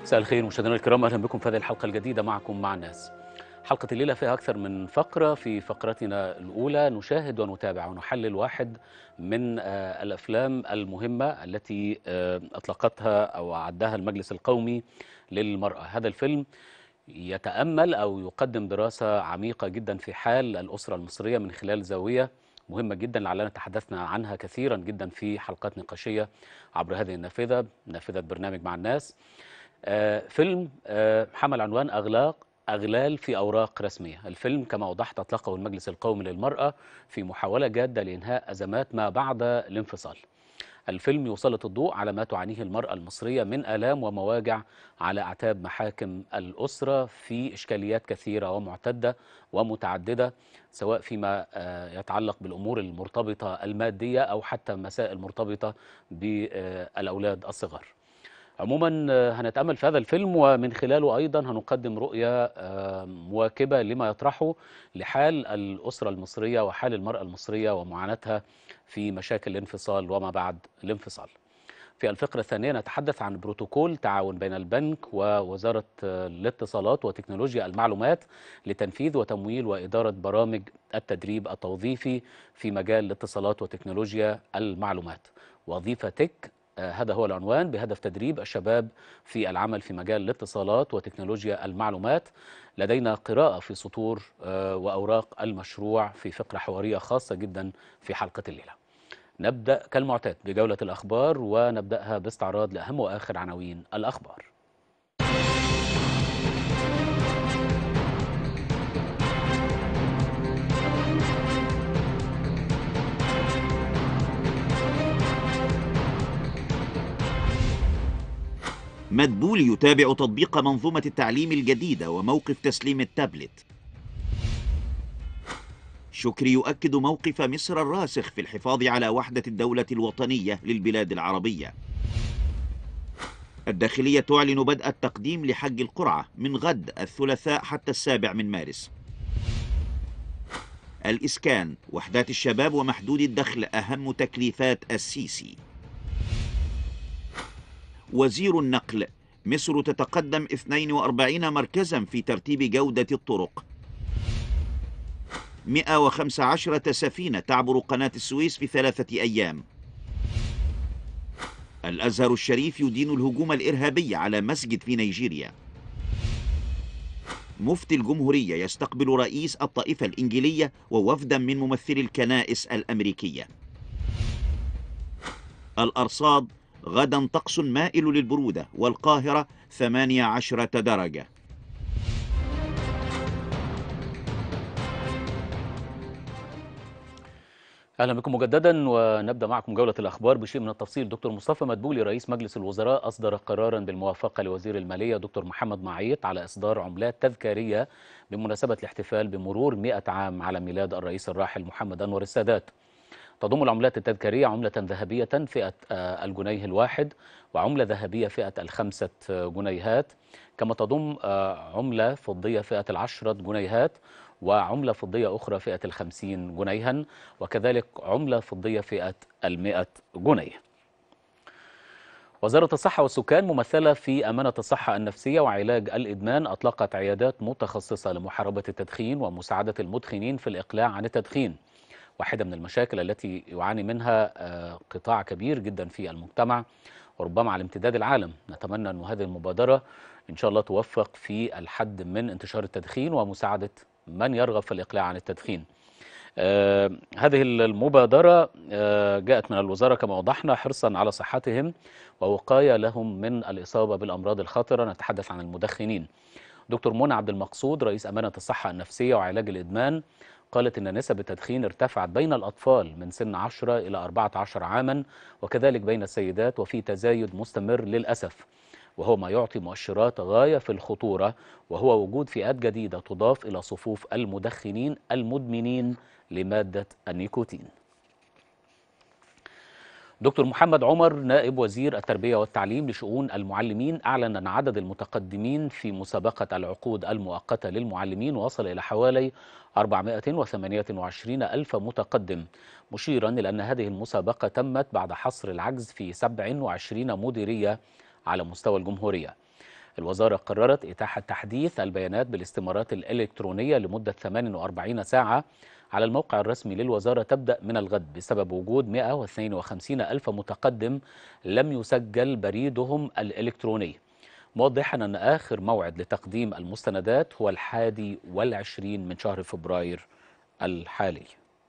مساء الخير مشاهدينا الكرام اهلا بكم في هذه الحلقه الجديده معكم مع الناس. حلقه الليله فيها اكثر من فقره في فقرتنا الاولى نشاهد ونتابع ونحلل واحد من آه، الافلام المهمه التي آه، اطلقتها او اعدها المجلس القومي للمراه. هذا الفيلم يتامل او يقدم دراسه عميقه جدا في حال الاسره المصريه من خلال زاويه مهمه جدا لعلنا تحدثنا عنها كثيرا جدا في حلقات نقاشيه عبر هذه النافذه نافذه برنامج مع الناس. آه، فيلم آه، حمل عنوان أغلاق أغلال في أوراق رسمية الفيلم كما وضحت أطلقه المجلس القومي للمرأة في محاولة جادة لإنهاء أزمات ما بعد الانفصال الفيلم يسلط الضوء على ما تعانيه المرأة المصرية من آلام ومواجع على أعتاب محاكم الأسرة في إشكاليات كثيرة ومعتدة ومتعددة سواء فيما آه، يتعلق بالأمور المرتبطة المادية أو حتى مسائل مرتبطة بالأولاد الصغار عموما آه، هنتأمل في هذا الفيلم ومن خلاله أيضا هنقدم رؤية آه، مواكبة لما يطرحه لحال الأسرة المصرية وحال المرأة المصرية ومعاناتها في مشاكل الانفصال وما بعد الانفصال في الفقرة الثانية نتحدث عن بروتوكول تعاون بين البنك ووزارة آه، الاتصالات وتكنولوجيا المعلومات لتنفيذ وتمويل وإدارة برامج التدريب التوظيفي في مجال الاتصالات وتكنولوجيا المعلومات وظيفة تك آه، هذا هو العنوان بهدف تدريب الشباب في العمل في مجال الاتصالات وتكنولوجيا المعلومات لدينا قراءة في سطور آه، وأوراق المشروع في فقرة حوارية خاصة جدا في حلقة الليلة نبدأ كالمعتاد بجولة الأخبار ونبدأها باستعراض لأهم وآخر عناوين الأخبار مدبول يتابع تطبيق منظومة التعليم الجديدة وموقف تسليم التابلت شكري يؤكد موقف مصر الراسخ في الحفاظ على وحدة الدولة الوطنية للبلاد العربية الداخلية تعلن بدء التقديم لحج القرعة من غد الثلاثاء حتى السابع من مارس الإسكان وحدات الشباب ومحدود الدخل أهم تكليفات السيسي وزير النقل مصر تتقدم 42 مركزا في ترتيب جودة الطرق 115 سفينة تعبر قناة السويس في ثلاثة أيام الأزهر الشريف يدين الهجوم الإرهابي على مسجد في نيجيريا مفتي الجمهورية يستقبل رئيس الطائفة الإنجيلية ووفدا من ممثلي الكنائس الأمريكية الأرصاد غدا طقس مائل للبرودة والقاهرة 18 درجة اهلا بكم مجددا ونبدا معكم جوله الاخبار بشيء من التفصيل دكتور مصطفى مدبولي رئيس مجلس الوزراء اصدر قرارا بالموافقه لوزير الماليه دكتور محمد معيط على اصدار عملات تذكاريه بمناسبه الاحتفال بمرور 100 عام على ميلاد الرئيس الراحل محمد انور السادات تضم العملات التذكاريه عمله ذهبيه فئه آه، الجنيه الواحد وعمله ذهبيه فئه الخمسه جنيهات كما تضم آه، عمله فضيه فئه العشره جنيهات وعملة فضية أخرى فئة الخمسين جنيها وكذلك عملة فضية فئة المئة جنيه وزارة الصحة والسكان ممثلة في أمانة الصحة النفسية وعلاج الإدمان أطلقت عيادات متخصصة لمحاربة التدخين ومساعدة المدخنين في الإقلاع عن التدخين واحدة من المشاكل التي يعاني منها آه، قطاع كبير جدا في المجتمع وربما على امتداد العالم نتمنى أن هذه المبادرة إن شاء الله توفق في الحد من انتشار التدخين ومساعدة من يرغب في الإقلاع عن التدخين آه هذه المبادرة آه جاءت من الوزارة كما وضحنا حرصا على صحتهم ووقاية لهم من الإصابة بالأمراض الخطرة نتحدث عن المدخنين دكتور منى عبد المقصود رئيس أمانة الصحة النفسية وعلاج الإدمان قالت إن نسب التدخين ارتفعت بين الأطفال من سن 10 إلى 14 عاما وكذلك بين السيدات وفي تزايد مستمر للأسف وهو ما يعطي مؤشرات غاية في الخطورة وهو وجود فئات جديدة تضاف إلى صفوف المدخنين المدمنين لمادة النيكوتين دكتور محمد عمر نائب وزير التربية والتعليم لشؤون المعلمين أعلن أن عدد المتقدمين في مسابقة العقود المؤقتة للمعلمين وصل إلى حوالي 428 ألف متقدم مشيرا إلى أن هذه المسابقة تمت بعد حصر العجز في 27 مديرية على مستوى الجمهورية الوزارة قررت إتاحة تحديث البيانات بالاستمارات الإلكترونية لمدة 48 ساعة على الموقع الرسمي للوزارة تبدأ من الغد بسبب وجود 152 ألف متقدم لم يسجل بريدهم الإلكتروني موضحا أن آخر موعد لتقديم المستندات هو الحادي والعشرين من شهر فبراير الحالي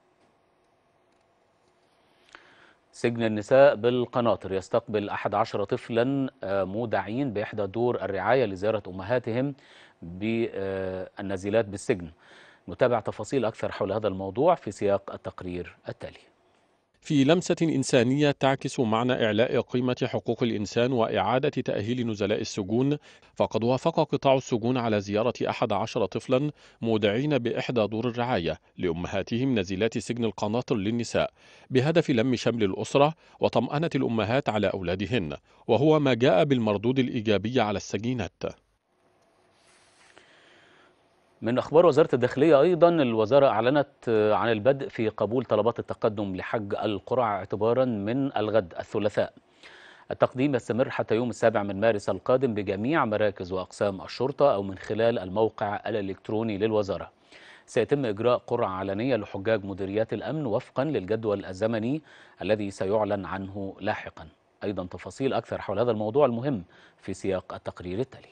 سجن النساء بالقناطر يستقبل أحد عشر طفلا مودعين بإحدى دور الرعاية لزيارة أمهاتهم بالنازلات بالسجن نتابع تفاصيل أكثر حول هذا الموضوع في سياق التقرير التالي في لمسة إنسانية تعكس معنى إعلاء قيمة حقوق الإنسان وإعادة تأهيل نزلاء السجون فقد وافق قطاع السجون على زيارة أحد عشر طفلا مودعين بإحدى دور الرعاية لأمهاتهم نزيلات سجن القناطر للنساء بهدف لم شمل الأسرة وطمأنة الأمهات على أولادهن وهو ما جاء بالمردود الإيجابي على السجينات من أخبار وزارة الداخلية أيضا الوزارة أعلنت عن البدء في قبول طلبات التقدم لحج القرعة اعتبارا من الغد الثلاثاء التقديم يستمر حتى يوم السابع من مارس القادم بجميع مراكز وأقسام الشرطة أو من خلال الموقع الإلكتروني للوزارة سيتم إجراء قرعة علنية لحجاج مديريات الأمن وفقا للجدول الزمني الذي سيعلن عنه لاحقا أيضا تفاصيل أكثر حول هذا الموضوع المهم في سياق التقرير التالي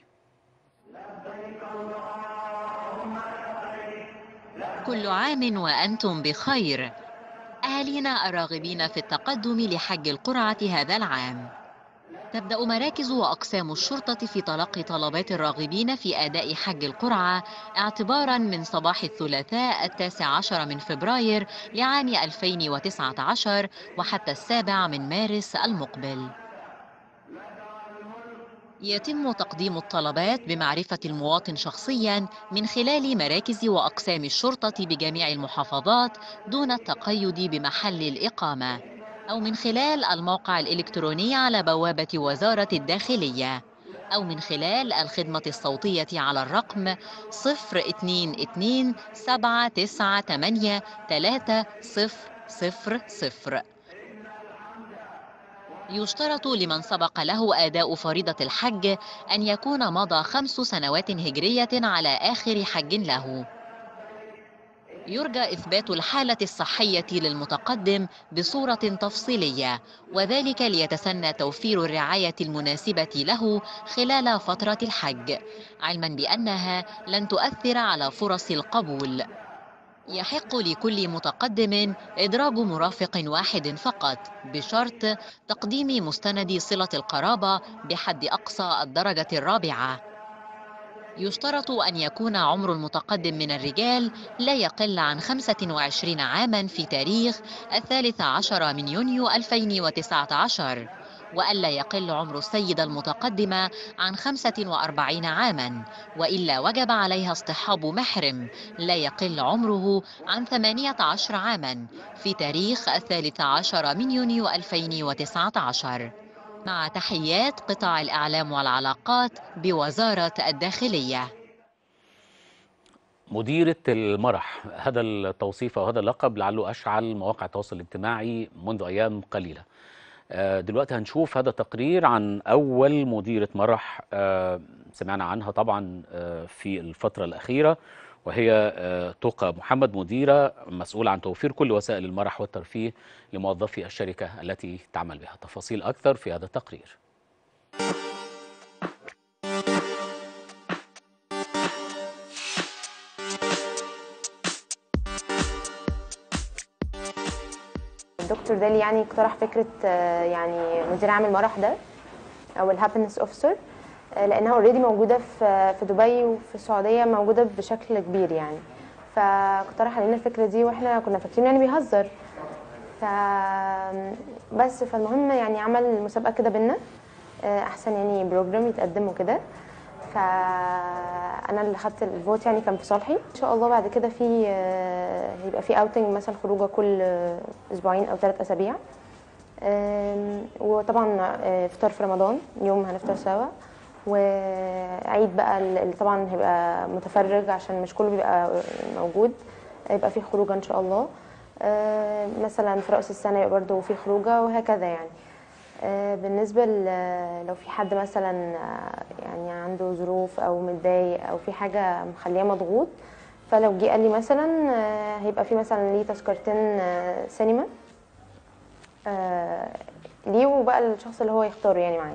كل عام وأنتم بخير أهالينا الراغبين في التقدم لحج القرعة هذا العام تبدأ مراكز وأقسام الشرطة في تلقي طلبات الراغبين في أداء حج القرعة اعتبارا من صباح الثلاثاء التاسع عشر من فبراير لعام 2019 وحتى السابع من مارس المقبل يتم تقديم الطلبات بمعرفة المواطن شخصيا من خلال مراكز وأقسام الشرطة بجميع المحافظات دون التقيد بمحل الإقامة أو من خلال الموقع الإلكتروني على بوابة وزارة الداخلية أو من خلال الخدمة الصوتية على الرقم 022 798 3000 يشترط لمن سبق له أداء فريضة الحج أن يكون مضى خمس سنوات هجرية على آخر حج له يرجى إثبات الحالة الصحية للمتقدم بصورة تفصيلية وذلك ليتسنى توفير الرعاية المناسبة له خلال فترة الحج علما بأنها لن تؤثر على فرص القبول يحق لكل متقدم إدراج مرافق واحد فقط بشرط تقديم مستند صلة القرابة بحد أقصى الدرجة الرابعة يشترط أن يكون عمر المتقدم من الرجال لا يقل عن 25 عاما في تاريخ الثالث عشر من يونيو 2019 وألا يقل عمر السيدة المتقدمة عن 45 عاما وإلا وجب عليها اصطحاب محرم لا يقل عمره عن 18 عاما في تاريخ الثالث عشر من يونيو 2019 مع تحيات قطاع الإعلام والعلاقات بوزارة الداخلية مديرة المرح هذا التوصيف وهذا اللقب لعله أشعل مواقع التواصل الاجتماعي منذ أيام قليلة دلوقتي هنشوف هذا تقرير عن أول مديرة مرح سمعنا عنها طبعا في الفترة الأخيرة وهي توقى محمد مديرة مسؤولة عن توفير كل وسائل المرح والترفيه لموظفي الشركة التي تعمل بها تفاصيل أكثر في هذا التقرير الدكتور دالي يعني اقترح فكره يعني مدير عام المرح ده او الهابينس اوفيسر لانها اوريدي موجوده في في دبي وفي السعوديه موجوده بشكل كبير يعني فاقترح علينا الفكره دي واحنا كنا فاكرين يعني بيهزر ف بس فالمهم يعني عمل مسابقه كده بينا احسن يعني بروجرام يتقدم وكده فانا اللي خدت الفوت يعني كان في صالحي ان شاء الله بعد كده في هيبقى في اوتنج مثلا خروجه كل اسبوعين او ثلاث اسابيع وطبعا افطار في رمضان يوم هنفطر سوا وعيد بقى اللي طبعا هيبقى متفرج عشان مش كله بيبقى موجود هيبقى في خروجه ان شاء الله مثلا في راس السنه يبقى برضه في خروجه وهكذا يعني آه، بالنسبة ل- لو في حد مثلا آه، يعني عنده ظروف أو متضايق أو في حاجة مخليه مضغوط فلو جه قال لي مثلا آه، هيبقى في مثلا ليه تذكرتين آه، سينما آه، ليه وبقى الشخص اللي هو يختاره يعني معايا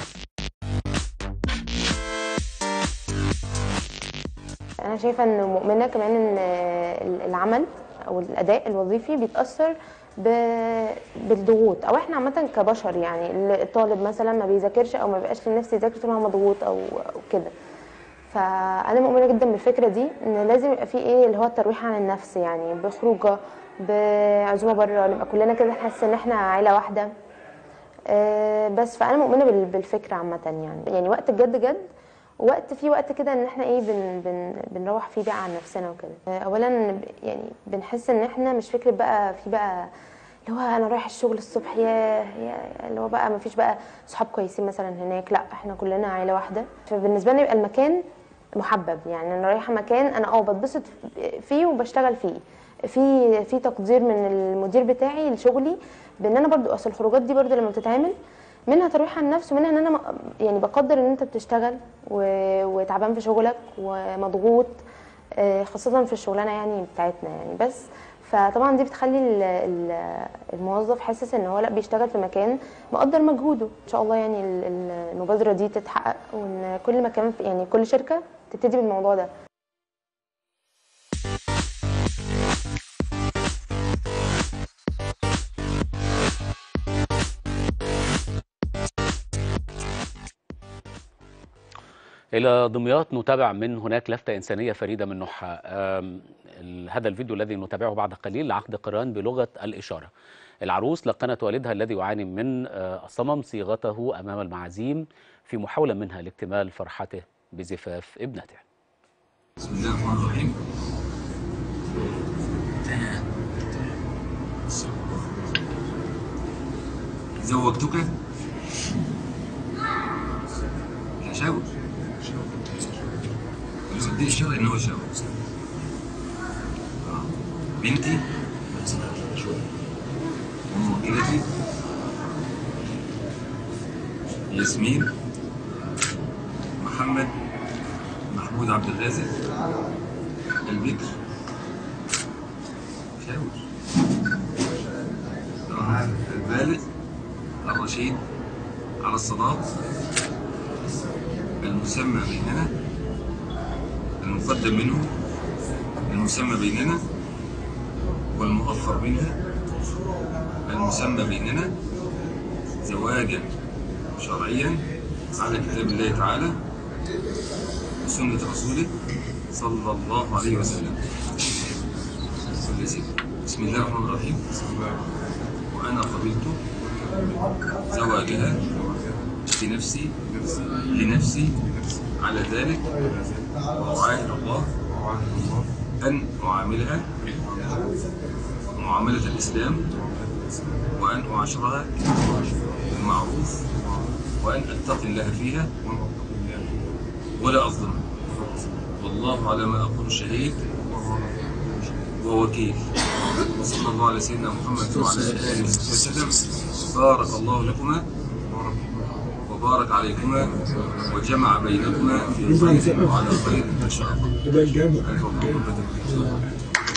انا شايفه ان مؤمنه كمان ان العمل او الاداء الوظيفي بيتاثر ب- بالضغوط او احنا عامه كبشر يعني الطالب مثلا ما بيذاكرش او ما بيبقاش لنفسه يذاكر طول ما هو مضغوط او أو كده فانا مؤمنه جدا بالفكره دي ان لازم يبقى في ايه اللي هو الترويح عن النفس يعني بخروجه بعزومه بره نبقى كلنا كده نحس ان احنا عيله واحده آه، بس فانا مؤمنه بال- بالفكره عامه يعني يعني وقت الجد جد وقت في وقت كده ان احنا ايه بن بن بنروح فيه بقى عن نفسنا وكده آه، اولا ب- يعني بنحس ان احنا مش فكره بقى في بقى اللي هو انا رايح الشغل الصبح يا يا اللي هو بقى ما فيش بقى صحاب كويسين مثلا هناك لا احنا كلنا عيله واحده فبالنسبه لي يبقى المكان محبب يعني انا رايحه مكان انا اه بتبسط فيه وبشتغل فيه في في تقدير من المدير بتاعي لشغلي بان انا برضو اصل الخروجات دي برضو لما بتتعمل منها ترويح عن النفس ومنها ان انا م- يعني بقدر ان انت بتشتغل و- وتعبان في شغلك ومضغوط آه، خاصة في الشغلانة يعني بتاعتنا يعني بس فطبعا دي بتخلي ال- ال- الموظف حاسس ان هو لا بيشتغل في مكان مقدر مجهوده ان شاء الله يعني ال- ال- المبادرة دي تتحقق وان كل مكان في- يعني كل شركة تبتدي بالموضوع ده إلى دمياط نتابع من هناك لفتة إنسانية فريدة من نوعها آم، ال- هذا الفيديو الذي نتابعه بعد قليل لعقد قران بلغة الإشارة العروس لقنت والدها الذي يعاني من آه، الصمم صيغته أمام المعازيم في محاولة منها لاكتمال فرحته بزفاف ابنته بسم الله الرحمن الرحيم زوجتك يا شاور دي الشرع ان هو شاور آه. بنتي وموكلتي ياسمين محمد محمود عبد الرازق البكر شاور آه، البالغ الرشيد على الصلاة المسمى بيننا المقدم منه المسمى بيننا والمؤخر منها المسمى بيننا زواجا شرعيا على كتاب الله تعالى وسنة رسوله صلى الله عليه وسلم صلى يا سيدي. بسم الله الرحمن الرحيم وأنا قبلت زواجها بنفسي لنفسي على ذلك وأعاهد الله أن أعاملها معاملة الإسلام وأن أعاشرها بالمعروف وأن أتقي الله فيها ولا أظلمها والله على ما أقول شهيد ووكيل وصلى الله على سيدنا محمد وعلى آله وصحبه وسلم بارك الله لكما وبارك عليكما وجمع بينكما في خير وعلى خير إن شاء الله ألف مبروك.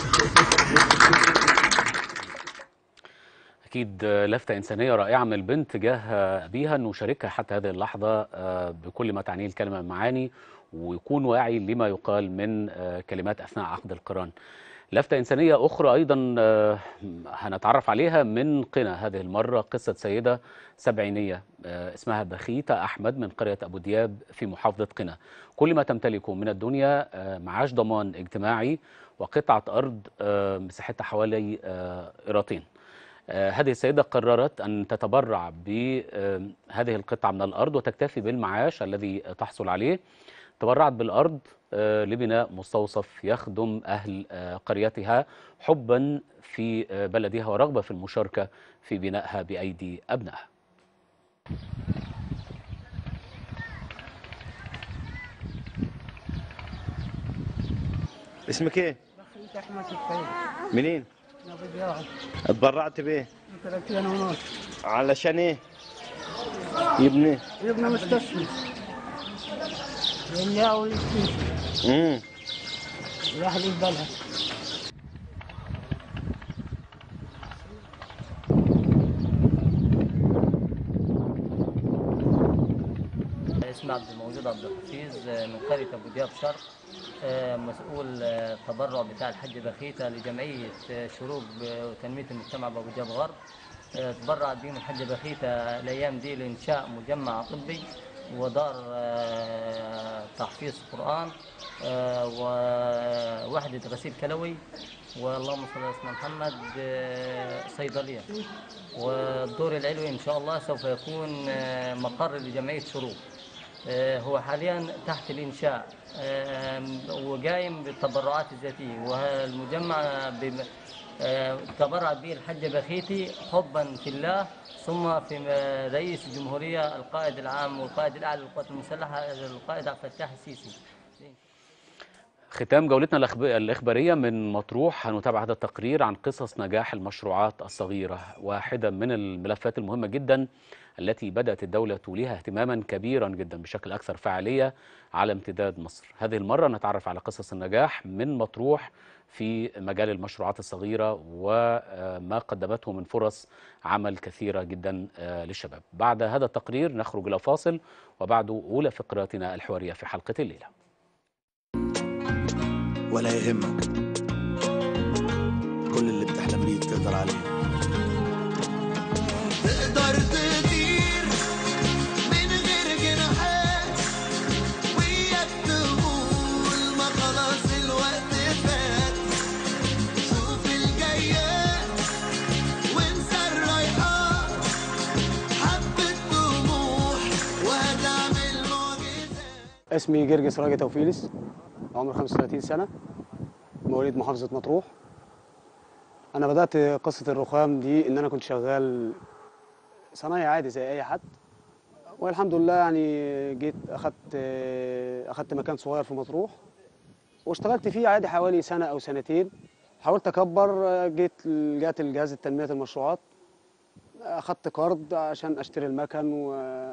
أكيد آه، لفتة إنسانية رائعة من البنت تجاه آه، أبيها أنه يشاركها حتى هذه اللحظة آه، بكل ما تعنيه الكلمة من معاني ويكون واعي لما يقال من آه، كلمات أثناء عقد القران لفتة إنسانية أخرى أيضا آه، هنتعرف عليها من قنا هذه المرة قصة سيدة سبعينية آه، اسمها بخيتة أحمد من قرية أبو دياب في محافظة قنا كل ما تمتلكه من الدنيا آه، معاش ضمان اجتماعي وقطعة أرض آه، مساحتها حوالي آه، قيراطين آه، هذه السيدة قررت أن تتبرع بهذه القطعة من الأرض وتكتفي بالمعاش الذي تحصل عليه تبرعت بالأرض آه، لبناء مستوصف يخدم أهل آه، قريتها حبا في آه، بلدها ورغبة في المشاركة في بنائها بأيدي أبنائها اسمك ايه؟ بخيت احمد الطيب منين؟ ابو دياب اتبرعت بايه؟ 30 ونص علشان ايه؟ يبني يبنى مستشفى يملأ ويستنشق امم يحلي البلد اسمي عبد الموجود عبد الحفيظ من قرية أبو دياب شرق آه، مسؤول آه، التبرع بتاع الحاج بخيتة لجمعية آه، شروق وتنمية المجتمع بأبو دياب غرب آه، تبرع بهم الحاج بخيتة الأيام دي لإنشاء مجمع طبي ودار آه، تحفيظ قرآن آه، ووحدة غسيل كلوي واللهم صل على سيدنا محمد آه، صيدلية والدور العلوي إن شاء الله سوف يكون آه، مقر لجمعية شروق آه، هو حاليا تحت الإنشاء آم، وقايم بالتبرعات الذاتية والمجمع بم- آه، تبرع به الحج بخيتي حبا في الله ثم في م- رئيس الجمهورية القائد العام والقائد الأعلى للقوات المسلحة القائد عبد الفتاح السيسي ختام جولتنا الأخب- الإخبارية من مطروح هنتابع هذا التقرير عن قصص نجاح المشروعات الصغيرة واحدة من الملفات المهمة جدا التي بدأت الدولة توليها اهتماما كبيرا جدا بشكل أكثر فعالية على امتداد مصر هذه المرة نتعرف على قصص النجاح من مطروح في مجال المشروعات الصغيرة وما قدمته من فرص عمل كثيرة جدا آه، للشباب بعد هذا التقرير نخرج إلى فاصل وبعد أولى فقراتنا الحوارية في حلقة الليلة ولا يهمك كل اللي بتحلم بيه تقدر عليه تقدر تطير من غير جناحات وياك تقول ما خلاص الوقت فات شوف الجايات وانسى الرايحات حبة طموح وهتعمل معجزات اسمي جرجس راجي توفيلس عمري 35 سنة مواليد محافظة مطروح أنا بدأت قصة الرخام دي إن أنا كنت شغال صنايعي عادي زي أي حد والحمد لله يعني جيت أخدت أخدت مكان صغير في مطروح واشتغلت فيه عادي حوالي سنة أو سنتين حاولت أكبر جيت لجأت لجهاز تنمية المشروعات أخدت قرض عشان أشتري المكن و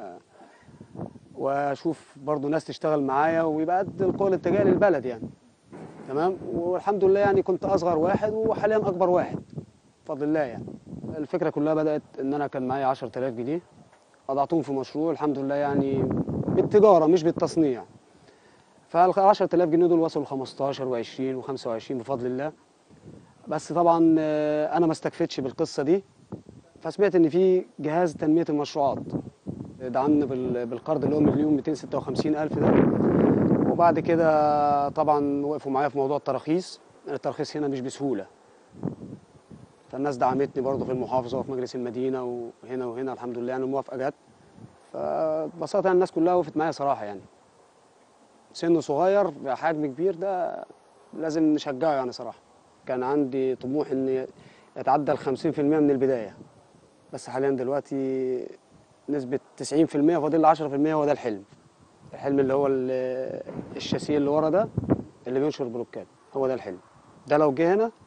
واشوف برضو ناس تشتغل معايا ويبقى قد القوة الاتجاه للبلد يعني تمام والحمد لله يعني كنت اصغر واحد وحاليا اكبر واحد بفضل الله يعني الفكره كلها بدات ان انا كان معايا 10000 جنيه وضعتهم في مشروع الحمد لله يعني بالتجاره مش بالتصنيع فال 10000 جنيه دول وصلوا 15 و20 و25 بفضل الله بس طبعا آه، انا ما استكفتش بالقصه دي فسمعت ان في جهاز تنميه المشروعات دعمنا بال- بالقرض اللي هو مليون 256 الف ده وبعد كده طبعا وقفوا معايا في موضوع التراخيص الترخيص هنا مش بسهوله فالناس دعمتني برضه في المحافظه وفي مجلس المدينه وهنا وهنا الحمد لله يعني الموافقه جت فببساطه يعني الناس كلها وقفت معايا صراحه يعني سن صغير بحجم كبير ده لازم نشجعه يعني صراحه كان عندي طموح ان يتعدى ال 50% من البدايه بس حاليا دلوقتي نسبة 90% فاضل لي 10% هو ده الحلم الحلم اللي هو ال- الشاسيه اللي ورا ده اللي بينشر بلوكات هو ده الحلم ده لو جه هنا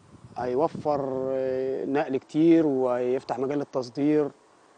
هيوفر آه، نقل كتير وهيفتح مجال التصدير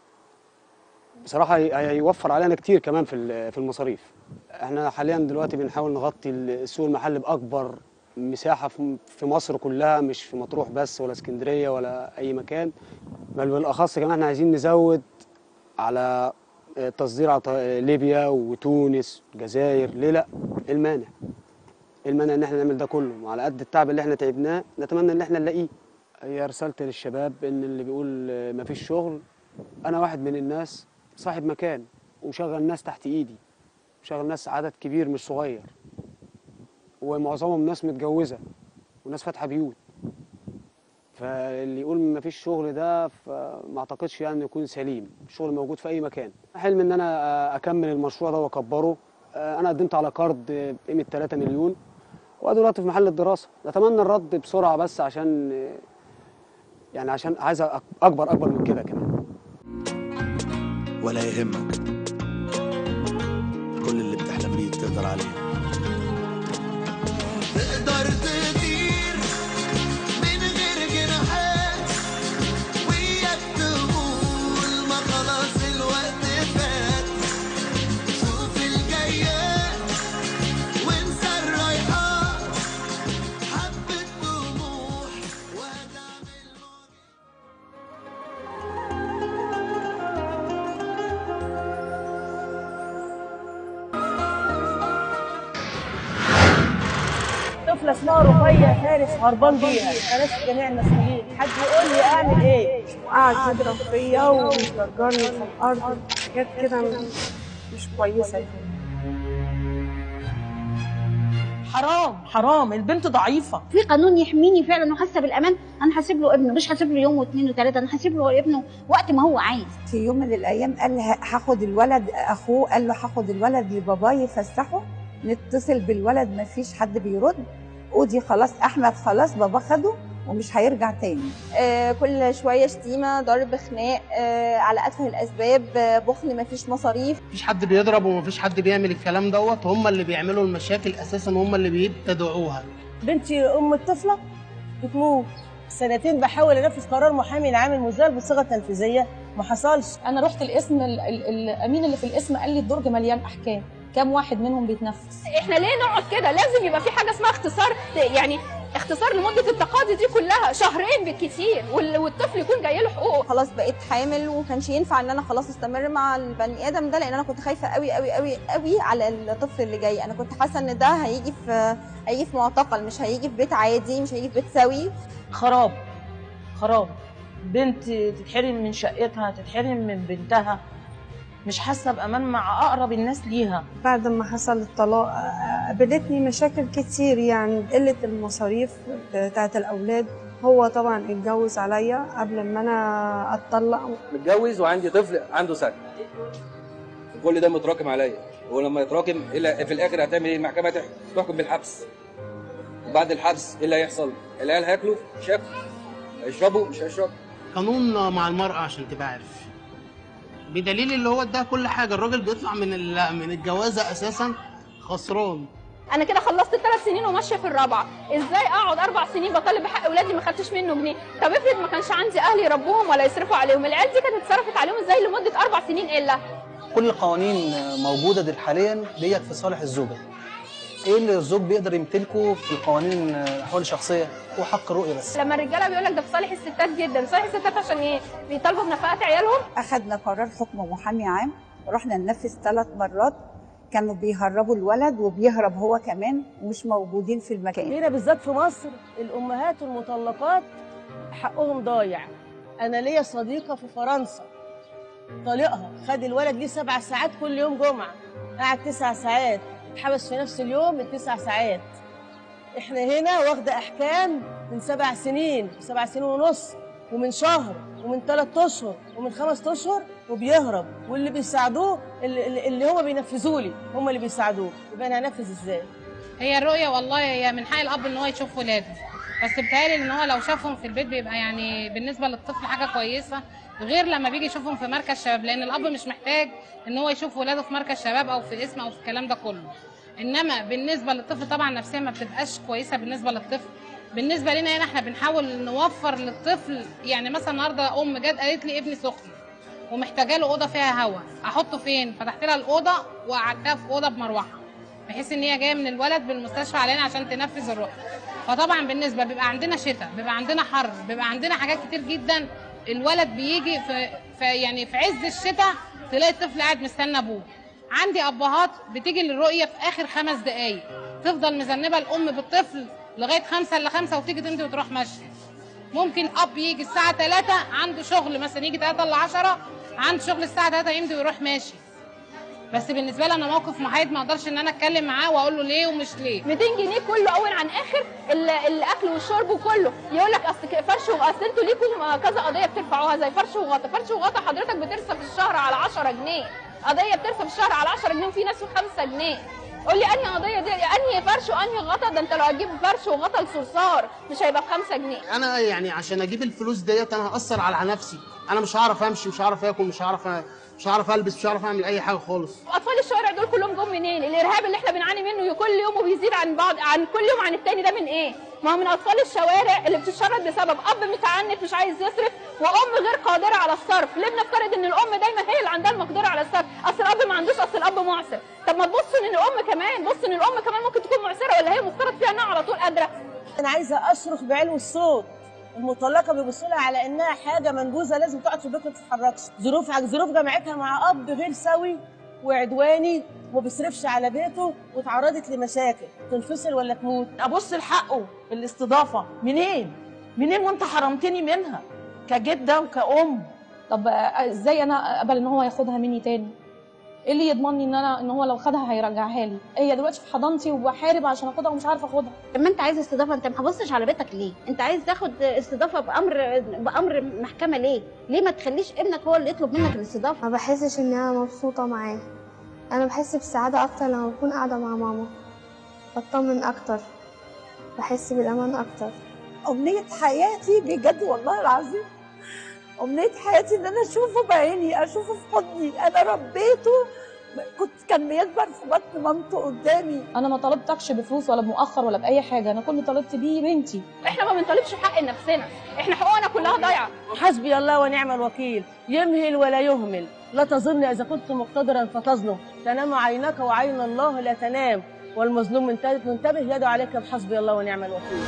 بصراحة هي- هيوفر علينا كتير كمان في ال- في المصاريف احنا حاليا دلوقتي بنحاول نغطي السوق المحلي بأكبر مساحة في في مصر كلها مش في مطروح بس ولا اسكندرية ولا أي مكان بل بالأخص كمان احنا عايزين نزود على تصدير على ط- ليبيا وتونس الجزائر ليه لا ايه المانع ايه المانع ان احنا نعمل ده كله وعلى قد التعب اللي احنا تعبناه نتمنى ان احنا نلاقيه هي رسالتي للشباب ان اللي بيقول آه، مفيش شغل انا واحد من الناس صاحب مكان ومشغل ناس تحت ايدي مشغل ناس عدد كبير مش صغير ومعظمهم ناس متجوزه وناس فاتحه بيوت فاللي يقول ما فيش شغل ده فما اعتقدش يعني يكون سليم الشغل موجود في اي مكان حلم ان انا اكمل المشروع ده واكبره انا قدمت على قرض بقيمه 3 مليون وادي دلوقتي في محل الدراسه نتمنى الرد بسرعه بس عشان يعني عشان عايز أك- اكبر اكبر من كده كمان ولا يهمك كل اللي بتحلم بيه تقدر عليه تقدر تطير من غير جناحات وياك تقول ما خلاص الوقت فات واحده اسمها رقيه فارس هربان بيها فارس جميع المسؤولين حد يقول لي اعمل ايه وقعد يضرب فيا ويجرجرني في الارض حاجات كده مش كويسه يعني. حرام حرام البنت ضعيفه في قانون يحميني فعلا وحاسه بالامان انا هسيب له ابنه مش هسيب له يوم واثنين وثلاثه انا هسيب له ابنه وقت ما هو عايز في يوم من الايام قال لي هاخد الولد اخوه قال له هاخد الولد لباباه يفسحه نتصل بالولد ما فيش حد بيرد ودي خلاص احمد خلاص بابا خده ومش هيرجع تاني آه كل شويه شتيمه ضرب خناق آه على اتفه الاسباب آه بخل مفيش مصاريف مفيش حد بيضرب ومفيش حد بيعمل الكلام دوت هم اللي بيعملوا المشاكل اساسا هم اللي بيبتدعوها بنتي ام الطفله بتموت سنتين بحاول انفذ قرار محامي لعامل مزال بالصيغه التنفيذيه ما حصلش انا رحت القسم ال- ال- الامين اللي في القسم قال لي الدرج مليان احكام كام واحد منهم بيتنفس احنا ليه نقعد كده لازم يبقى في حاجه اسمها اختصار يعني اختصار لمده التقاضي دي كلها شهرين بالكتير وال- والطفل يكون جاي له حقوق خلاص بقيت حامل وكانش ينفع ان انا خلاص استمر مع البني ادم ده لان انا كنت خايفه قوي قوي قوي قوي على الطفل اللي جاي انا كنت حاسه ان ده هيجي في هيجي في معتقل مش هيجي في بيت عادي مش هيجي في بيت سوي خراب خراب بنت تتحرم من شقتها تتحرم من بنتها مش حاسه بامان مع اقرب الناس ليها بعد ما حصل الطلاق آه، قابلتني مشاكل كتير يعني قلة المصاريف بتاعت الأولاد هو طبعا اتجوز عليا قبل ما أنا أتطلق متجوز وعندي طفل عنده سنه كل ده متراكم عليا ولما يتراكم إلا في الاخر هتعمل ايه المحكمه تح- تحكم بالحبس وبعد الحبس ايه اللي هيحصل العيال هياكلوا مش هياكلوا هيشربوا مش هيشربوا قانون مع المرأة عشان تبقى عارف بدليل اللي هو اداها كل حاجة الراجل بيطلع من ال- من الجوازة أساسا خسران انا كده خلصت الثلاث سنين وماشيه في الرابعه ازاي اقعد اربع سنين بطالب بحق اولادي ما خدتش منه جنيه طب افرض ما كانش عندي اهل يربوهم ولا يصرفوا عليهم العيال دي كانت اتصرفت عليهم ازاي لمده اربع سنين الا كل القوانين موجودة دي حاليا ديت في صالح الزوجة ايه اللي الزوج بيقدر يمتلكه في القوانين الاحوال الشخصيه هو حق الرؤيه بس لما الرجاله بيقول لك ده في صالح الستات جدا صالح الستات عشان ايه بيطالبوا بنفقات عيالهم اخذنا قرار حكم محامي عام رحنا ننفذ ثلاث مرات كانوا بيهربوا الولد وبيهرب هو كمان ومش موجودين في المكان هنا بالذات في مصر الامهات المطلقات حقهم ضايع انا ليا صديقه في فرنسا طليقها خد الولد ليه سبع ساعات كل يوم جمعه قعد تسع ساعات اتحبس في نفس اليوم التسع ساعات احنا هنا واخده احكام من سبع سنين سبع سنين ونص ومن شهر ومن ثلاث اشهر ومن خمس اشهر وبيهرب واللي بيساعدوه اللي, اللي هم بينفذوا لي هم اللي بيساعدوه يبقى انا هنفذ ازاي هي الرؤية والله هي من حق الأب إن هو يشوف ولاده بس بتهيألي إن هو لو شافهم في البيت بيبقى يعني بالنسبة للطفل حاجة كويسة غير لما بيجي يشوفهم في مركز شباب لأن الأب مش محتاج إن هو يشوف ولاده في مركز شباب أو في اسم أو في الكلام ده كله إنما بالنسبة للطفل طبعا نفسيا ما بتبقاش كويسة بالنسبة للطفل بالنسبة لنا هنا احنا بنحاول نوفر للطفل يعني مثلا النهارده أم جت قالت لي ابني سخن ومحتاجه له اوضه فيها هواء احطه فين فتحت لها الاوضه وقعدتها في اوضه بمروحه بحيث ان هي جايه من الولد بالمستشفى علينا عشان تنفذ الرؤيه فطبعا بالنسبه بيبقى عندنا شتاء بيبقى عندنا حر بيبقى عندنا حاجات كتير جدا الولد بيجي في, في يعني في عز الشتاء تلاقي الطفل قاعد مستنى ابوه عندي ابهات بتيجي للرؤيه في اخر خمس دقائق تفضل مذنبه الام بالطفل لغايه خمسة الا خمسة وتيجي تمضي وتروح ماشيه ممكن اب يجي الساعه 3 عنده شغل مثلا يجي 3 ل 10 عنده شغل الساعه 3 يمضي ويروح ماشي بس بالنسبه لي انا موقف محايد ما اقدرش ان انا اتكلم معاه واقول له ليه ومش ليه 200 جنيه كله اول عن اخر ال- الاكل والشرب وكله يقول لك اصل ك- فرش واصل انتوا ليكم كذا قضيه بترفعوها زي فرش وغطا فرش وغطا حضرتك بترسى في الشهر على 10 جنيه قضيه بترسى في الشهر على 10 جنيه وفي ناس في 5 جنيه قول لي انهي قضيه دي انهي فرش وانهي غطا ده انت لو هتجيب فرش وغطا لصرصار مش هيبقى ب 5 جنيه انا يعني عشان اجيب الفلوس ديت انا هاثر على نفسي انا مش هعرف امشي مش هعرف اكل مش هعرف مش هعرف البس مش هعرف اعمل اي حاجه خالص اطفال الشوارع دول كلهم جم منين الارهاب اللي احنا بنعاني منه كل يوم وبيزيد عن بعض عن كل يوم عن التاني ده من ايه ما هو من اطفال الشوارع اللي بتتشرد بسبب اب متعنت مش عايز يصرف وام غير قادره على الصرف ليه بنفترض ان الام دايما هي اللي عندها المقدره على الصرف اصل الاب ما عندوش اصل الاب معسر طب ما تبصوا ان الام كمان بص ان الام كمان ممكن تكون معسره ولا هي مفترض فيها انها على طول قادره انا عايزه اصرخ بعلو الصوت المطلقه بيبصوا لها على انها حاجه منبوذه لازم تقعد في البيت ما تتحركش ظروف ظروف جامعتها مع اب غير سوي وعدواني وما بيصرفش على بيته واتعرضت لمشاكل تنفصل ولا تموت ابص لحقه الاستضافه منين منين وانت حرمتني منها كجده وكأم طب ازاي انا اقبل ان هو ياخدها مني تاني ايه اللي يضمني ان انا ان هو لو خدها هيرجعها لي هي دلوقتي في حضانتي وبحارب عشان اخدها ومش عارفه اخدها لما انت عايز استضافه انت ما حافظتش على بيتك ليه انت عايز تاخد استضافه بامر بامر محكمه ليه ليه ما تخليش ابنك هو اللي يطلب منك الاستضافه ما بحسش ان انا مبسوطه معاه انا بحس بسعاده اكتر لما بكون قاعده مع ماما بطمن اكتر بحس بالامان اكتر أمنية حياتي بجد والله العظيم أمنية حياتي إن أنا أشوفه بعيني أشوفه في حضني أنا ربيته كنت كان بيكبر في بطن مامته قدامي انا ما طلبتكش بفلوس ولا بمؤخر ولا باي حاجه انا كل اللي طلبت بيه بنتي احنا ما بنطالبش حق نفسنا احنا حقوقنا كلها ضايعه حسبي الله ونعم الوكيل يمهل ولا يهمل لا تظن اذا كنت مقتدرا فتظلم تنام عينك وعين الله لا تنام والمظلوم منتبه منتبه يدعو عليك بحسبي الله ونعم الوكيل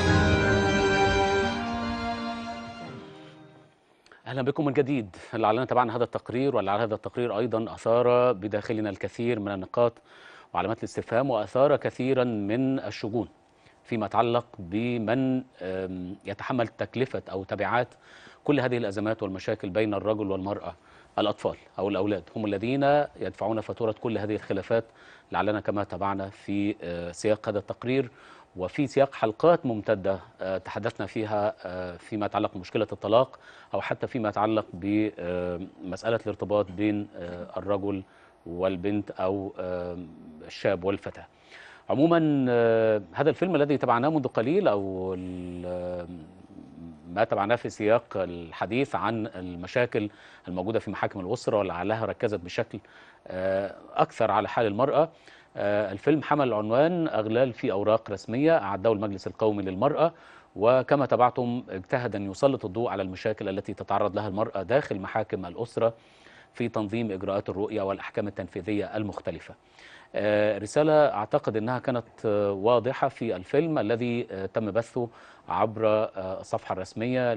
اهلا بكم من جديد لعلنا تابعنا هذا التقرير ولعل هذا التقرير ايضا اثار بداخلنا الكثير من النقاط وعلامات الاستفهام واثار كثيرا من الشجون فيما يتعلق بمن آم، يتحمل تكلفه او تبعات كل هذه الازمات والمشاكل بين الرجل والمراه الاطفال او الاولاد هم الذين يدفعون فاتوره كل هذه الخلافات لعلنا كما تابعنا في آه، سياق هذا التقرير وفي سياق حلقات ممتدة آه، تحدثنا فيها آه، فيما يتعلق بمشكلة الطلاق أو حتى فيما يتعلق بمسألة الارتباط بين آه، الرجل والبنت أو آه، الشاب والفتاة عموما آه، هذا الفيلم الذي تابعناه منذ قليل أو ال- ما تابعناه في سياق الحديث عن المشاكل الموجودة في محاكم الأسرة ولعلها ركزت بشكل آه، أكثر على حال المرأة آه، الفيلم حمل عنوان أغلال في أوراق رسمية أعده المجلس القومي للمرأة وكما تابعتم اجتهد أن يسلط الضوء على المشاكل التي تتعرض لها المرأة داخل محاكم الأسرة في تنظيم إجراءات الرؤية والأحكام التنفيذية المختلفة آه، رسالة أعتقد أنها كانت آه، واضحة في الفيلم الذي آه، تم بثه عبر آه، الصفحة الرسمية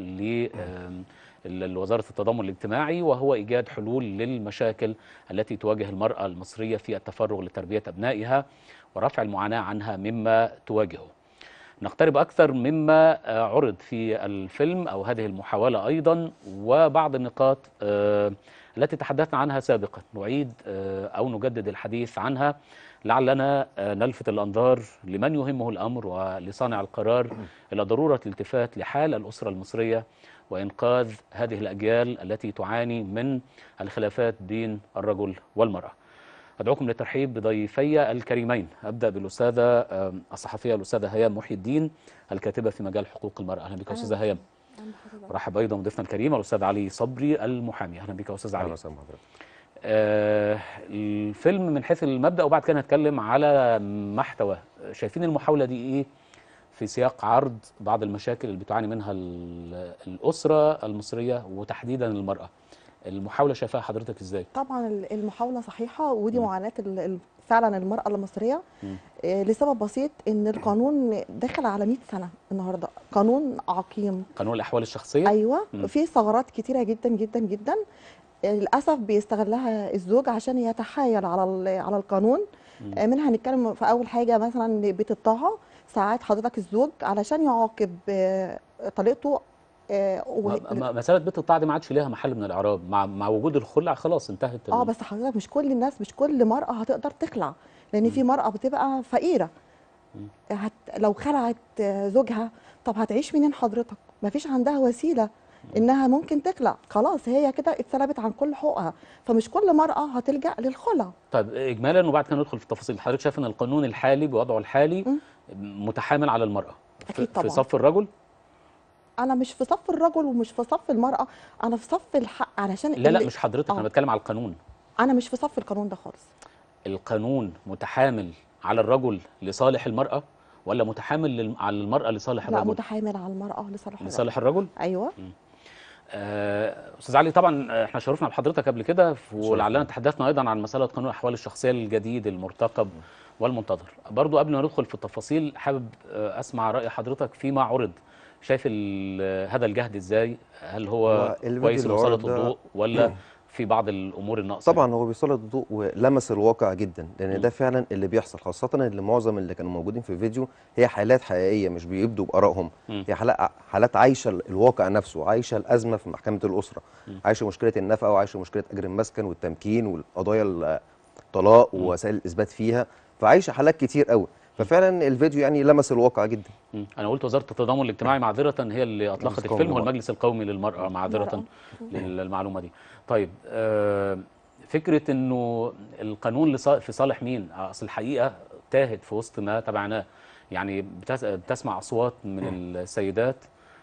لوزارة التضامن الاجتماعي وهو إيجاد حلول للمشاكل التي تواجه المرأة المصرية في التفرغ لتربية أبنائها ورفع المعاناة عنها مما تواجهه نقترب أكثر مما آه، عرض في الفيلم أو هذه المحاولة أيضا وبعض النقاط آه، التي تحدثنا عنها سابقا نعيد آه، أو نجدد الحديث عنها لعلنا آه، نلفت الأنظار لمن يهمه الأمر ولصانع القرار إلى ضرورة الالتفات لحال الأسرة المصرية وإنقاذ هذه الأجيال التي تعاني من الخلافات بين الرجل والمرأة أدعوكم للترحيب بضيفي الكريمين أبدأ بالأستاذة آم، الصحفية الأستاذة هيام محي الدين الكاتبة في مجال حقوق المرأة أهلا بك أستاذة هيام رحب أيضا بضيفنا الكريم الأستاذ علي صبري المحامي أهلا بك أستاذ علي آه الفيلم من حيث المبدأ وبعد كده هنتكلم على محتواه شايفين المحاولة دي إيه في سياق عرض بعض المشاكل اللي بتعاني منها ال- الأسرة المصرية وتحديدا المرأة المحاولة شايفاها حضرتك إزاي؟ طبعا ال- المحاولة صحيحة ودي معاناة ال- ال- فعلا المرأة المصرية مم. آه، لسبب بسيط ان القانون داخل على 100 سنة النهاردة قانون عقيم قانون الأحوال الشخصية ايوه مم. في ثغرات كتيرة جدا جدا جدا آه، للاسف بيستغلها الزوج عشان يتحايل على ال- على القانون مم. آه، منها هنتكلم في اول حاجة مثلا بيت الطاعة ساعات حضرتك الزوج علشان يعاقب آه، طليقته آه، و- ما- ما- مسألة بيت الطاعة دي ما عادش ليها محل من الإعراب مع مع وجود الخلع خلاص انتهت ال- اه بس حضرتك مش كل الناس مش كل مرأة هتقدر تخلع لأن في مرأة بتبقى فقيرة هت لو خلعت آه، زوجها طب هتعيش منين حضرتك؟ مفيش عندها وسيلة إنها ممكن تخلع خلاص هي كده اتسلبت عن كل حقوقها فمش كل مرأة هتلجأ للخلع طيب إجمالا وبعد كده ندخل في التفاصيل حضرتك شايف إن القانون الحالي بوضعه الحالي متحامل على المرأة في- أكيد في طبعاً. صف الرجل أنا مش في صف الرجل ومش في صف المرأة أنا في صف الحق علشان لا لا اللي- مش حضرتك آه. أنا بتكلم على القانون أنا مش في صف القانون ده خالص القانون متحامل على الرجل لصالح المرأة ولا متحامل لل- على المرأة لصالح لا الرجل متحامل على المرأة لصالح الرجل. لصالح الرجل أيوه آه، استاذ علي طبعا احنا شرفنا بحضرتك قبل كده ولعلنا تحدثنا ايضا عن مساله قانون الاحوال الشخصيه الجديد المرتقب والمنتظر برضو قبل ما ندخل في التفاصيل حابب آه، اسمع راي حضرتك فيما عرض شايف ال- هذا الجهد ازاي هل هو هو الفيديو كويس اللي لوصلة عرض ده- الضوء ولا في بعض الامور الناقصه طبعا هو بيسلط الضوء ولمس الواقع جدا لان ده فعلا اللي بيحصل خاصه اللي معظم اللي كانوا موجودين في الفيديو هي حالات حقيقيه مش بيبدوا بارائهم مم. هي حالات حالات عايشه الواقع نفسه عايشه الازمه في محكمه الاسره مم. عايشه مشكله النفقه وعايشه مشكله اجر المسكن والتمكين والقضايا الطلاق ووسائل الاثبات فيها فعايشه حالات كتير قوي ففعلا الفيديو يعني لمس الواقع جدا مم. انا قلت وزاره التضامن الاجتماعي معذره هي اللي اطلقت المجلس القومي الفيلم هو للمرأة. المجلس القومي للمراه معذره للمعلومه دي طيب آه، فكره انه القانون لصا- في صالح مين اصل الحقيقه تاهت في وسط ما تبعناه يعني بتس- بتسمع اصوات من السيدات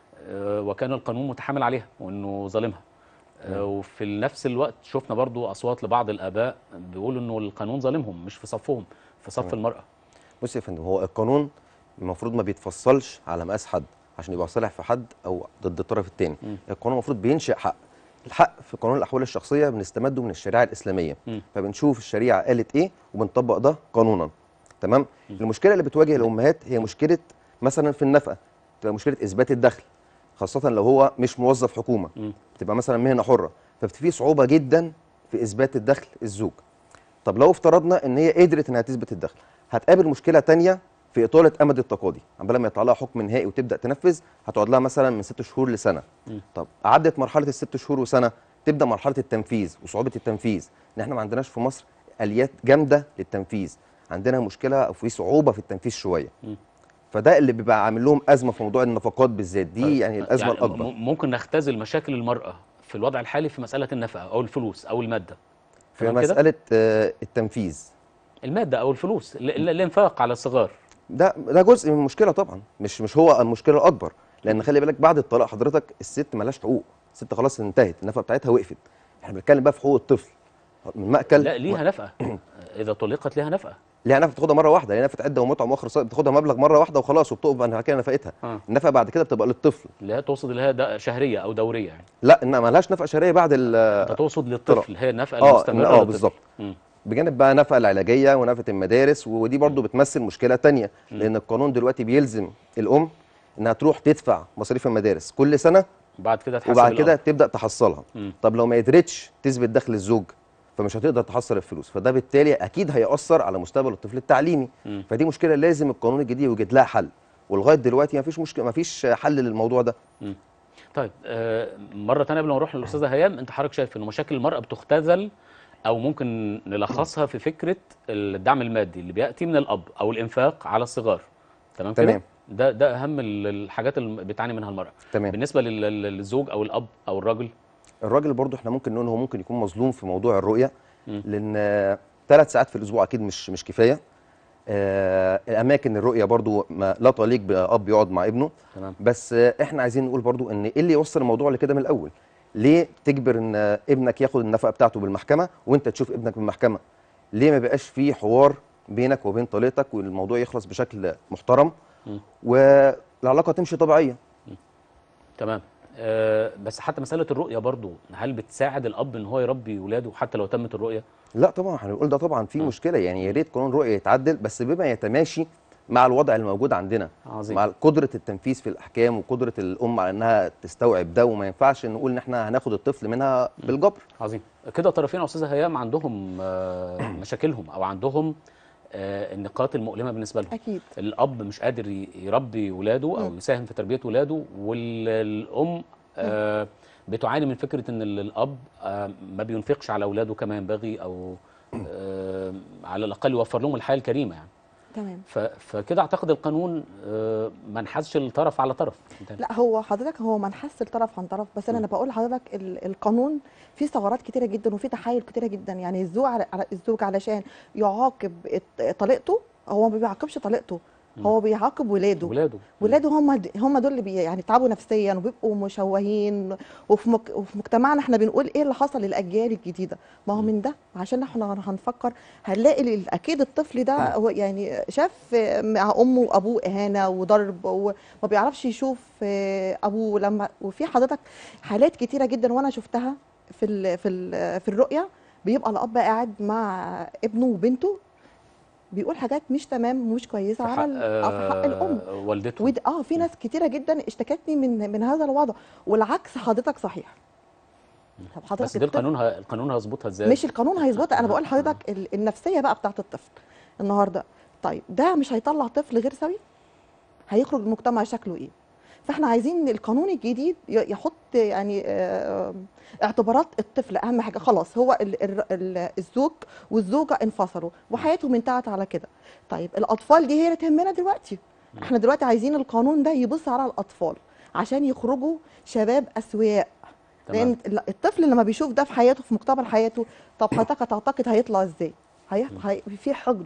آه، وكان القانون متحامل عليها وانه ظالمها آه، وفي نفس الوقت شفنا برضو اصوات لبعض الاباء بيقولوا انه القانون ظالمهم مش في صفهم في صف تمام. المراه بص يا فندم هو القانون المفروض ما بيتفصلش على مقاس حد عشان يبقى صالح في حد او ضد الطرف الثاني مم. القانون المفروض بينشئ حق الحق في قانون الاحوال الشخصيه بنستمده من الشريعه الاسلاميه مم. فبنشوف الشريعه قالت ايه وبنطبق ده قانونا تمام المشكله اللي بتواجه الامهات هي مشكله مثلا في النفقه بتبقى مشكله اثبات الدخل خاصه لو هو مش موظف حكومه مم. بتبقى مثلا مهنه حره ففي صعوبه جدا في اثبات الدخل الزوج طب لو افترضنا ان هي قدرت انها تثبت الدخل هتقابل مشكله تانية في اطاله امد التقاضي عمال ما يطلع لها حكم نهائي وتبدا تنفذ هتقعد لها مثلا من ست شهور لسنه مم. طب عدت مرحله الست شهور وسنه تبدا مرحله التنفيذ وصعوبه التنفيذ ان احنا ما عندناش في مصر اليات جامده للتنفيذ عندنا مشكله او في صعوبه في التنفيذ شويه مم. فده اللي بيبقى عامل لهم ازمه في موضوع النفقات بالذات دي طيب، يعني الازمه يعني الاكبر م- ممكن نختزل مشاكل المرأة في الوضع الحالي في مسألة النفقة أو الفلوس أو المادة في تمام كده؟ مساله آه، التنفيذ المادة أو الفلوس ال- ال- الإنفاق على الصغار ده ده جزء من المشكله طبعا مش مش هو المشكله الاكبر لان خلي بالك بعد الطلاق حضرتك الست ملهاش حقوق الست خلاص انتهت النفقه بتاعتها وقفت احنا بنتكلم بقى في حقوق الطفل من مأكل لا ليها نفقة إذا طلقت ليها نفقة ليها نفقه بتاخدها مره واحده ليها نفقه عده ومتعه مؤخر صائب بتاخدها مبلغ مره واحده وخلاص وبتقف بعد كده نفقتها آه. النفقه بعد كده بتبقى للطفل اللي هي تقصد اللي هي ده شهرية أو دورية يعني لا انها ملهاش نفقه شهريه بعد ال أنت تقصد للطفل هي النفقة اه المستمرة اه للطفل. بالظبط مم. بجانب بقى النفقه العلاجيه ونفقه المدارس ودي برضو بتمثل مشكله تانية لان القانون دلوقتي بيلزم الام انها تروح تدفع مصاريف المدارس كل سنه بعد كده تحاسب وبعد كده الأب. تبدا تحصلها مم. طب لو ما قدرتش تثبت دخل الزوج فمش هتقدر تحصل الفلوس فده بالتالي اكيد هياثر على مستقبل الطفل التعليمي مم. فدي مشكله لازم القانون الجديد يوجد لها حل ولغايه دلوقتي ما فيش مشكله ما فيش حل للموضوع ده مم. طيب آه، مرة تانية قبل ما نروح للأستاذة هيام أنت حضرتك شايف إنه مشاكل المرأة بتختزل أو ممكن نلخصها في فكرة الدعم المادي اللي بيأتي من الأب أو الإنفاق على الصغار تمام كده؟ تمام. ده ده أهم ال- الحاجات اللي بتعاني منها المرأة تمام بالنسبة لل- لل- للزوج أو الأب أو الرجل الراجل برضو احنا ممكن نقول هو ممكن يكون مظلوم في موضوع الرؤيه مم. لان ثلاث ساعات في الاسبوع اكيد مش مش كفايه آه، الاماكن الرؤيه برضو ما لا تليق باب يقعد مع ابنه تمام بس آه، احنا عايزين نقول برضو ان ايه اللي يوصل الموضوع لكده من الاول ليه تجبر ان آه، ابنك ياخد النفقه بتاعته بالمحكمه وانت تشوف ابنك بالمحكمه ليه ما بقاش في حوار بينك وبين طليقتك والموضوع يخلص بشكل محترم مم. والعلاقه تمشي طبيعيه تمام آه بس حتى مسألة الرؤية برضو هل بتساعد الأب إن هو يربي ولاده حتى لو تمت الرؤية؟ لا طبعا هنقول ده طبعا في مشكله يعني يا ريت قانون الرؤيه يتعدل بس بما يتماشي مع الوضع الموجود عندنا عظيم. مع قدره التنفيذ في الاحكام وقدره الام على انها تستوعب ده وما ينفعش نقول ان احنا هناخد الطفل منها بالجبر عظيم كده طرفين يا أستاذة هيام عندهم آه مشاكلهم أو عندهم آه النقاط المؤلمة بالنسبة لهم اكيد الأب مش قادر ي- يربي ولاده أو مم. يساهم في تربية ولاده والأم آه بتعاني من فكرة إن ال- الأب آه ما بينفقش على أولاده كما ينبغي أو آه على الأقل يوفر لهم الحياة الكريمة يعني تمام ف- فكده أعتقد القانون آه ما انحازش الطرف على طرف لا هو حضرتك هو منحس الطرف عن طرف بس انا انا بقول لحضرتك ال- القانون فيه ثغرات كتيره جدا وفيه تحايل كتيره جدا يعني الزوج على على- الزوج علشان يعاقب الط- طليقته هو ما بيعاقبش طليقته هو بيعاقب ولاده ولاده ولاده هم د- هم دول اللي بي يعني تعبوا نفسيا وبيبقوا مشوهين وفي مك وفي مجتمعنا احنا بنقول ايه اللي حصل للاجيال الجديده ما هو من ده عشان احنا هنفكر هنلاقي ال- اكيد الطفل ده هو يعني شاف مع امه وابوه اهانه وضرب وما بيعرفش يشوف آه، ابوه لما وفي حضرتك حالات كتيره جدا وانا شفتها في ال في ال في الرؤيه بيبقى الاب قاعد مع ابنه وبنته بيقول حاجات مش تمام ومش كويسه في على ال- آه، في حق الام آه والدته ود... اه في ناس كتيره جدا اشتكتني من من هذا الوضع والعكس حضرتك صحيح طب حضرتك بس دي الطفل- القانون ه- القانون هيظبطها ازاي مش القانون هيظبطها انا بقول لحضرتك ال- النفسيه بقى بتاعت الطفل النهارده طيب ده مش هيطلع طفل غير سوي هيخرج المجتمع شكله ايه فاحنا عايزين القانون الجديد ي- يحط يعني آه، اعتبارات الطفل اهم حاجه خلاص هو ال- ال- ال- الزوج والزوجه انفصلوا وحياتهم انتهت على كده طيب الاطفال دي هي اللي تهمنا دلوقتي احنا دلوقتي عايزين القانون ده يبص على الاطفال عشان يخرجوا شباب اسوياء لان ال- الطفل لما بيشوف ده في حياته في مقتبل حياته طب حضرتك تعتقد هيطلع ازاي هي... هي... في حقد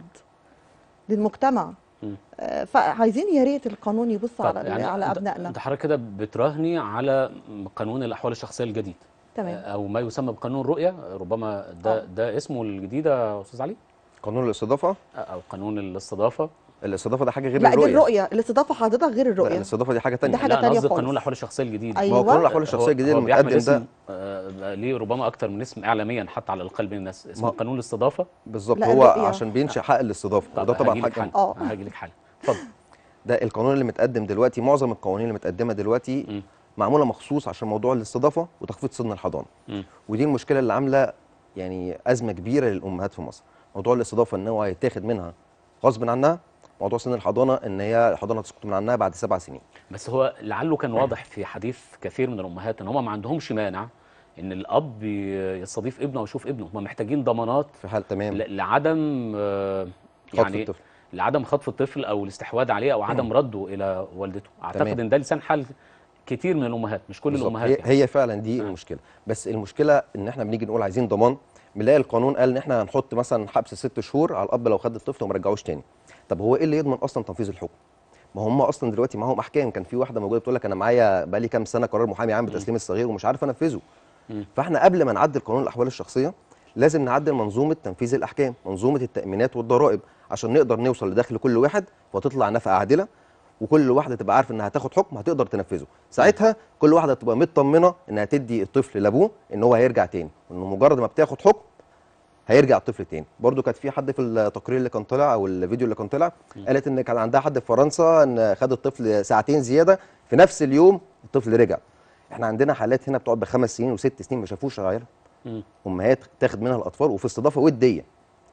للمجتمع مم. آه، فعايزين يا ريت القانون يبص طب على يعني على انت- ابنائنا انت حضرتك كده بتراهني على قانون الاحوال الشخصيه الجديد تمام او ما يسمى بقانون الرؤيه ربما ده ده اسمه الجديد يا استاذ علي قانون الاستضافه او قانون الاستضافه الاستضافه ده حاجه غير لا دي الرؤيه الرؤيه الاستضافه حضرتك غير لا الرؤيه الاستضافه دي حاجه تانية دي حاجه لا انا تانية قصدي خالص قانون الاحوال الشخصيه الجديد أيوة. ما هو قانون الاحوال الشخصيه هو- الجديد هو بيحمل المتقدم ده اسم آه، ليه ربما اكتر من اسم اعلاميا حتى على الاقل بين الناس اسمه ما- قانون الاستضافه بالظبط لا، هو الرؤية. عشان بينشئ حق الاستضافه طب وده طبعا هجيلك حاجه حل اه. هجيلك حل اتفضل ده القانون اللي متقدم دلوقتي معظم القوانين اللي متقدمه دلوقتي م. معموله مخصوص عشان موضوع الاستضافه وتخفيض سن الحضانه م. ودي المشكله اللي عامله يعني ازمه كبيره للامهات في مصر موضوع الاستضافه ان هو هيتاخد منها غصب عنها موضوع سن الحضانه ان هي الحضانه تسقط من عنها بعد سبع سنين بس هو لعله كان واضح في حديث كثير من الامهات ان هم ما عندهمش مانع ان الاب ي- يستضيف ابنه او يشوف ابنه هم محتاجين ضمانات في حال تمام ل- لعدم آه، خطف يعني الطفل. لعدم خطف الطفل او الاستحواذ عليه او عدم رده الى والدته اعتقد تمام. ان ده لسان حل كتير من الامهات مش كل بالظبط. الامهات هي, يعني. هي فعلا دي المشكله بس المشكله ان احنا بنيجي نقول عايزين ضمان بنلاقي القانون قال ان احنا هنحط مثلا حبس ست شهور على الاب لو خد الطفل وما رجعوش تاني طب هو ايه اللي يضمن اصلا تنفيذ الحكم ما هم اصلا دلوقتي معاهم احكام كان في واحده موجوده بتقول لك انا معايا بقالي كام سنه قرار محامي عام بتسليم الصغير ومش عارف انفذه مم. فاحنا قبل ما نعدل قانون الاحوال الشخصيه لازم نعدل منظومه تنفيذ الاحكام منظومه التامينات والضرائب عشان نقدر نوصل لدخل كل واحد وتطلع نفقه عادله وكل واحده تبقى عارفه انها هتاخد حكم هتقدر تنفذه ساعتها كل واحده تبقى مطمنه انها تدي الطفل لابوه ان هو هيرجع تاني وانه مجرد ما بتاخد حكم هيرجع الطفل تاني برضو كانت في حد في التقرير اللي كان طلع او الفيديو اللي كان طلع قالت ان كان عندها حد في فرنسا ان خد الطفل ساعتين زياده في نفس اليوم الطفل رجع احنا عندنا حالات هنا بتقعد بخمس سنين وست سنين ما شافوش عيالهم مم. امهات تاخد منها الاطفال وفي استضافه وديه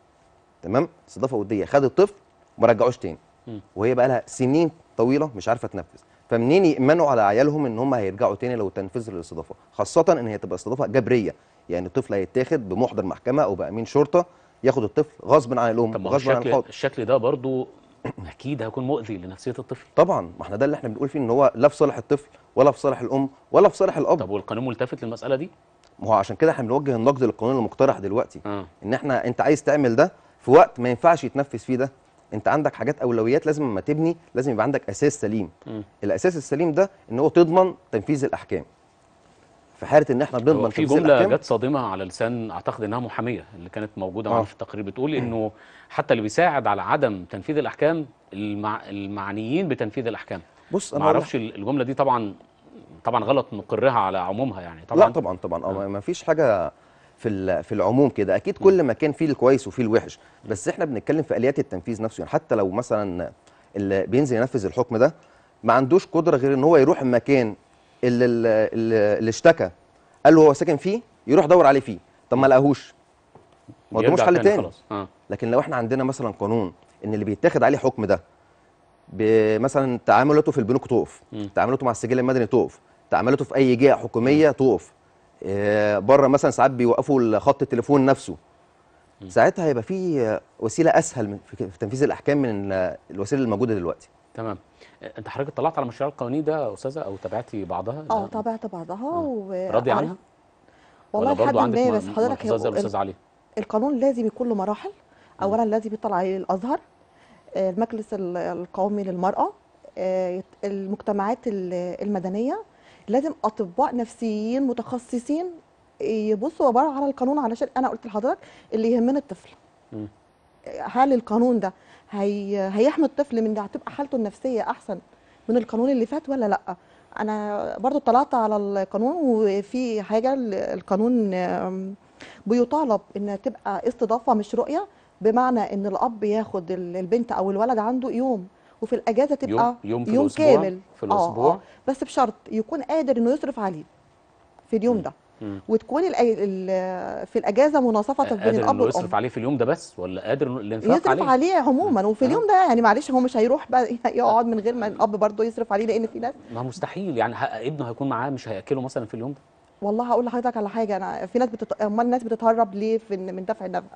تمام استضافه وديه خد الطفل وما رجعوش تاني مم. وهي بقى لها سنين طويله مش عارفه تنفذ فمنين يامنوا على عيالهم ان هم هيرجعوا تاني لو تنفذ الاستضافه خاصه ان هي تبقى استضافه جبريه يعني الطفل هيتاخد بمحضر محكمه او بامين شرطه ياخد الطفل غصب عن الام طب ما هو وغصب عن الشكل الحاضر الشكل ده برضو اكيد هيكون مؤذي لنفسيه الطفل طبعا ما احنا ده اللي احنا بنقول فيه ان هو لا في صالح الطفل ولا في صالح الام ولا في صالح الاب طب والقانون ملتفت للمساله دي ما هو عشان كده احنا بنوجه النقد للقانون المقترح دلوقتي آه. ان احنا انت عايز تعمل ده في وقت ما ينفعش يتنفذ فيه ده انت عندك حاجات اولويات لازم لما تبني لازم يبقى عندك اساس سليم مم. الاساس السليم ده ان هو تضمن تنفيذ الاحكام في حاله ان احنا بنضمن هو في تنفيذ جمله الاحكام جت صادمه على لسان اعتقد انها محاميه اللي كانت موجوده آه. معانا في التقرير بتقول انه حتى اللي بيساعد على عدم تنفيذ الاحكام المع... المعنيين بتنفيذ الاحكام بص ما أنا اعرفش الجمله دي طبعا طبعا غلط نقرها على عمومها يعني طبعا لا طبعا طبعا اه ما فيش حاجه في ال- في العموم كده اكيد كل مكان فيه الكويس وفيه الوحش بس احنا بنتكلم في اليات التنفيذ نفسه يعني حتى لو مثلا اللي بينزل ينفذ الحكم ده ما عندوش قدره غير ان هو يروح المكان اللي اللي, اللي اشتكى قال له هو ساكن فيه يروح دور عليه فيه طب ما لقاهوش ما قداموش يرجع حل تاني خلاص اه لكن لو احنا عندنا مثلا قانون ان اللي بيتاخد عليه حكم ده مثلا تعاملاته في البنوك تقف مم. تعاملاته مع السجل المدني تقف تعاملاته في اي جهه حكوميه تقف آه، بره مثلا ساعات بيوقفوا خط التليفون نفسه ساعتها هيبقى في وسيله اسهل من- في في تنفيذ الاحكام من ال- الوسيله الموجوده دلوقتي تمام انت حضرتك اطلعت على مشروع القوانين ده يا استاذه او تابعتي بعضها اه تابعت بعضها و راضي عنها والله ولا برضو لحد عندك ما م- بس حضرتك ملحوظات زي هو الاستاذ علي القانون لازم يكون له مراحل اولا لازم يطلع عليه الازهر آه، المجلس ال- القومي للمراه آه، المجتمعات ال- المدنيه لازم اطباء نفسيين متخصصين يبصوا بره على القانون علشان انا قلت لحضرتك اللي يهمنا الطفل مم. هل القانون ده هي هيحمي الطفل من ده هتبقى حالته النفسيه احسن من القانون اللي فات ولا لا انا برضو اطلعت على القانون وفي حاجه ال- القانون آم، بيطالب ان تبقى استضافه مش رؤيه بمعنى ان الاب ياخد ال- البنت او الولد عنده يوم وفي الاجازه تبقى يوم- يوم في يوم الأسبوع؟ كامل في آه، الأسبوع؟ آه بس بشرط يكون قادر انه يصرف عليه في اليوم ده مم. وتكون ال ال في الاجازه مناصفه بين قادر الاب انه والام يصرف عليه في اليوم ده بس ولا قادر إنه الانفاق يصرف عليه عليه, عموما وفي اليوم ده يعني معلش هو مش هيروح بقى يقعد من غير ما الاب برضه يصرف عليه لان في ناس ما مستحيل يعني ه- ابنه هيكون معاه مش هياكله مثلا في اليوم ده والله هقول لحضرتك على حاجه انا في ناس بتت... امال الناس بتتهرب ليه في إن- من دفع النفقه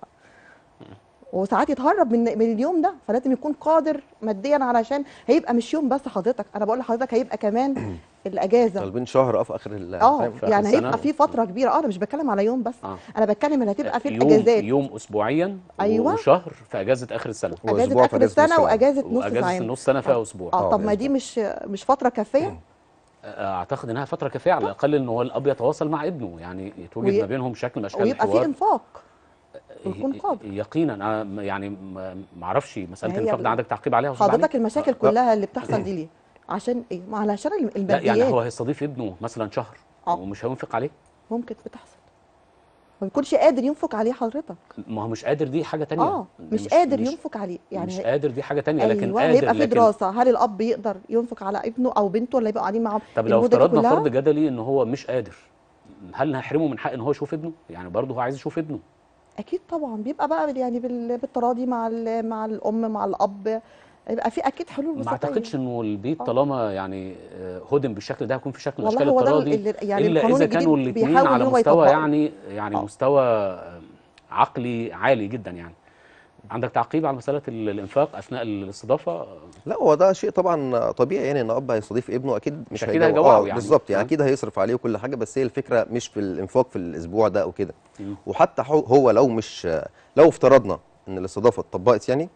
وساعات يتهرب من من اليوم ده فلازم يكون قادر ماديا علشان هيبقى مش يوم بس حضرتك انا بقول لحضرتك هيبقى كمان الاجازه طالبين شهر اه في اخر ال- اه فاهم؟ في آخر يعني السنة. هيبقى في فتره كبيره اه انا مش بتكلم على يوم بس آه. انا بتكلم ان هتبقى في يوم الاجازات يوم اسبوعيا أيوة. وشهر في اجازه اخر السنه اجازه اخر السنه واجازه نص واجازه عام النص سنه فيها اسبوع اه طب ما دي مش مش فتره كافيه اعتقد انها فتره كافيه على الاقل ان هو الاب يتواصل مع ابنه يعني يتوجد وي- ما بينهم شكل من اشكال ويبقى في الحوار انفاق ويكون قادر يقينا انا م- يعني ما ما اعرفش مساله هي الانفاق ده ال- عندك تعقيب عليها يا أستاذ علي؟ حضرتك المشاكل كلها اللي بتحصل دي ليه عشان ايه ما علشان الم- لا الماديات يعني هو هيستضيف ابنه مثلا شهر ومش هينفق عليه ممكن بتحصل ما بيكونش قادر ينفق عليه حضرتك ما هو مش قادر دي حاجه تانية اه دي مش, قادر ينفق عليه يعني مش قادر دي حاجه تانية لكن ايوه قادر هيبقى في لكن دراسه هل الاب يقدر ينفق على ابنه او بنته ولا يبقوا قاعدين معاهم طب لو المدة دي افترضنا كلها؟ فرض جدلي ان هو مش قادر هل هنحرمه من حق ان هو يشوف ابنه يعني برضه هو عايز يشوف ابنه اكيد طبعا بيبقى بقى يعني بال- بالتراضي مع ال- مع الام مع الاب يبقى في اكيد حلول ما وسطيه اعتقدش انه البيت طالما يعني آه، هدم بالشكل ده هيكون في شكل من والله اشكال هو ده التراضي اللي- يعني الا القانون اذا الجديد كانوا الاثنين بيحاول على إن هو مستوى يطبقه. يعني يعني مستوى آه، عقلي عالي جدا يعني عندك تعقيب على مساله ال- الانفاق اثناء الاستضافه لا هو ده شيء طبعا طبيعي يعني ان اب هيستضيف ابنه اكيد مش أكيد هيجو- هيجوعه اه يعني. بالظبط يعني آه. اكيد هيصرف عليه وكل حاجه بس هي الفكره مش في الانفاق في الاسبوع ده او كده مم. وحتى هو- هو لو مش لو افترضنا ان الاستضافه اتطبقت يعني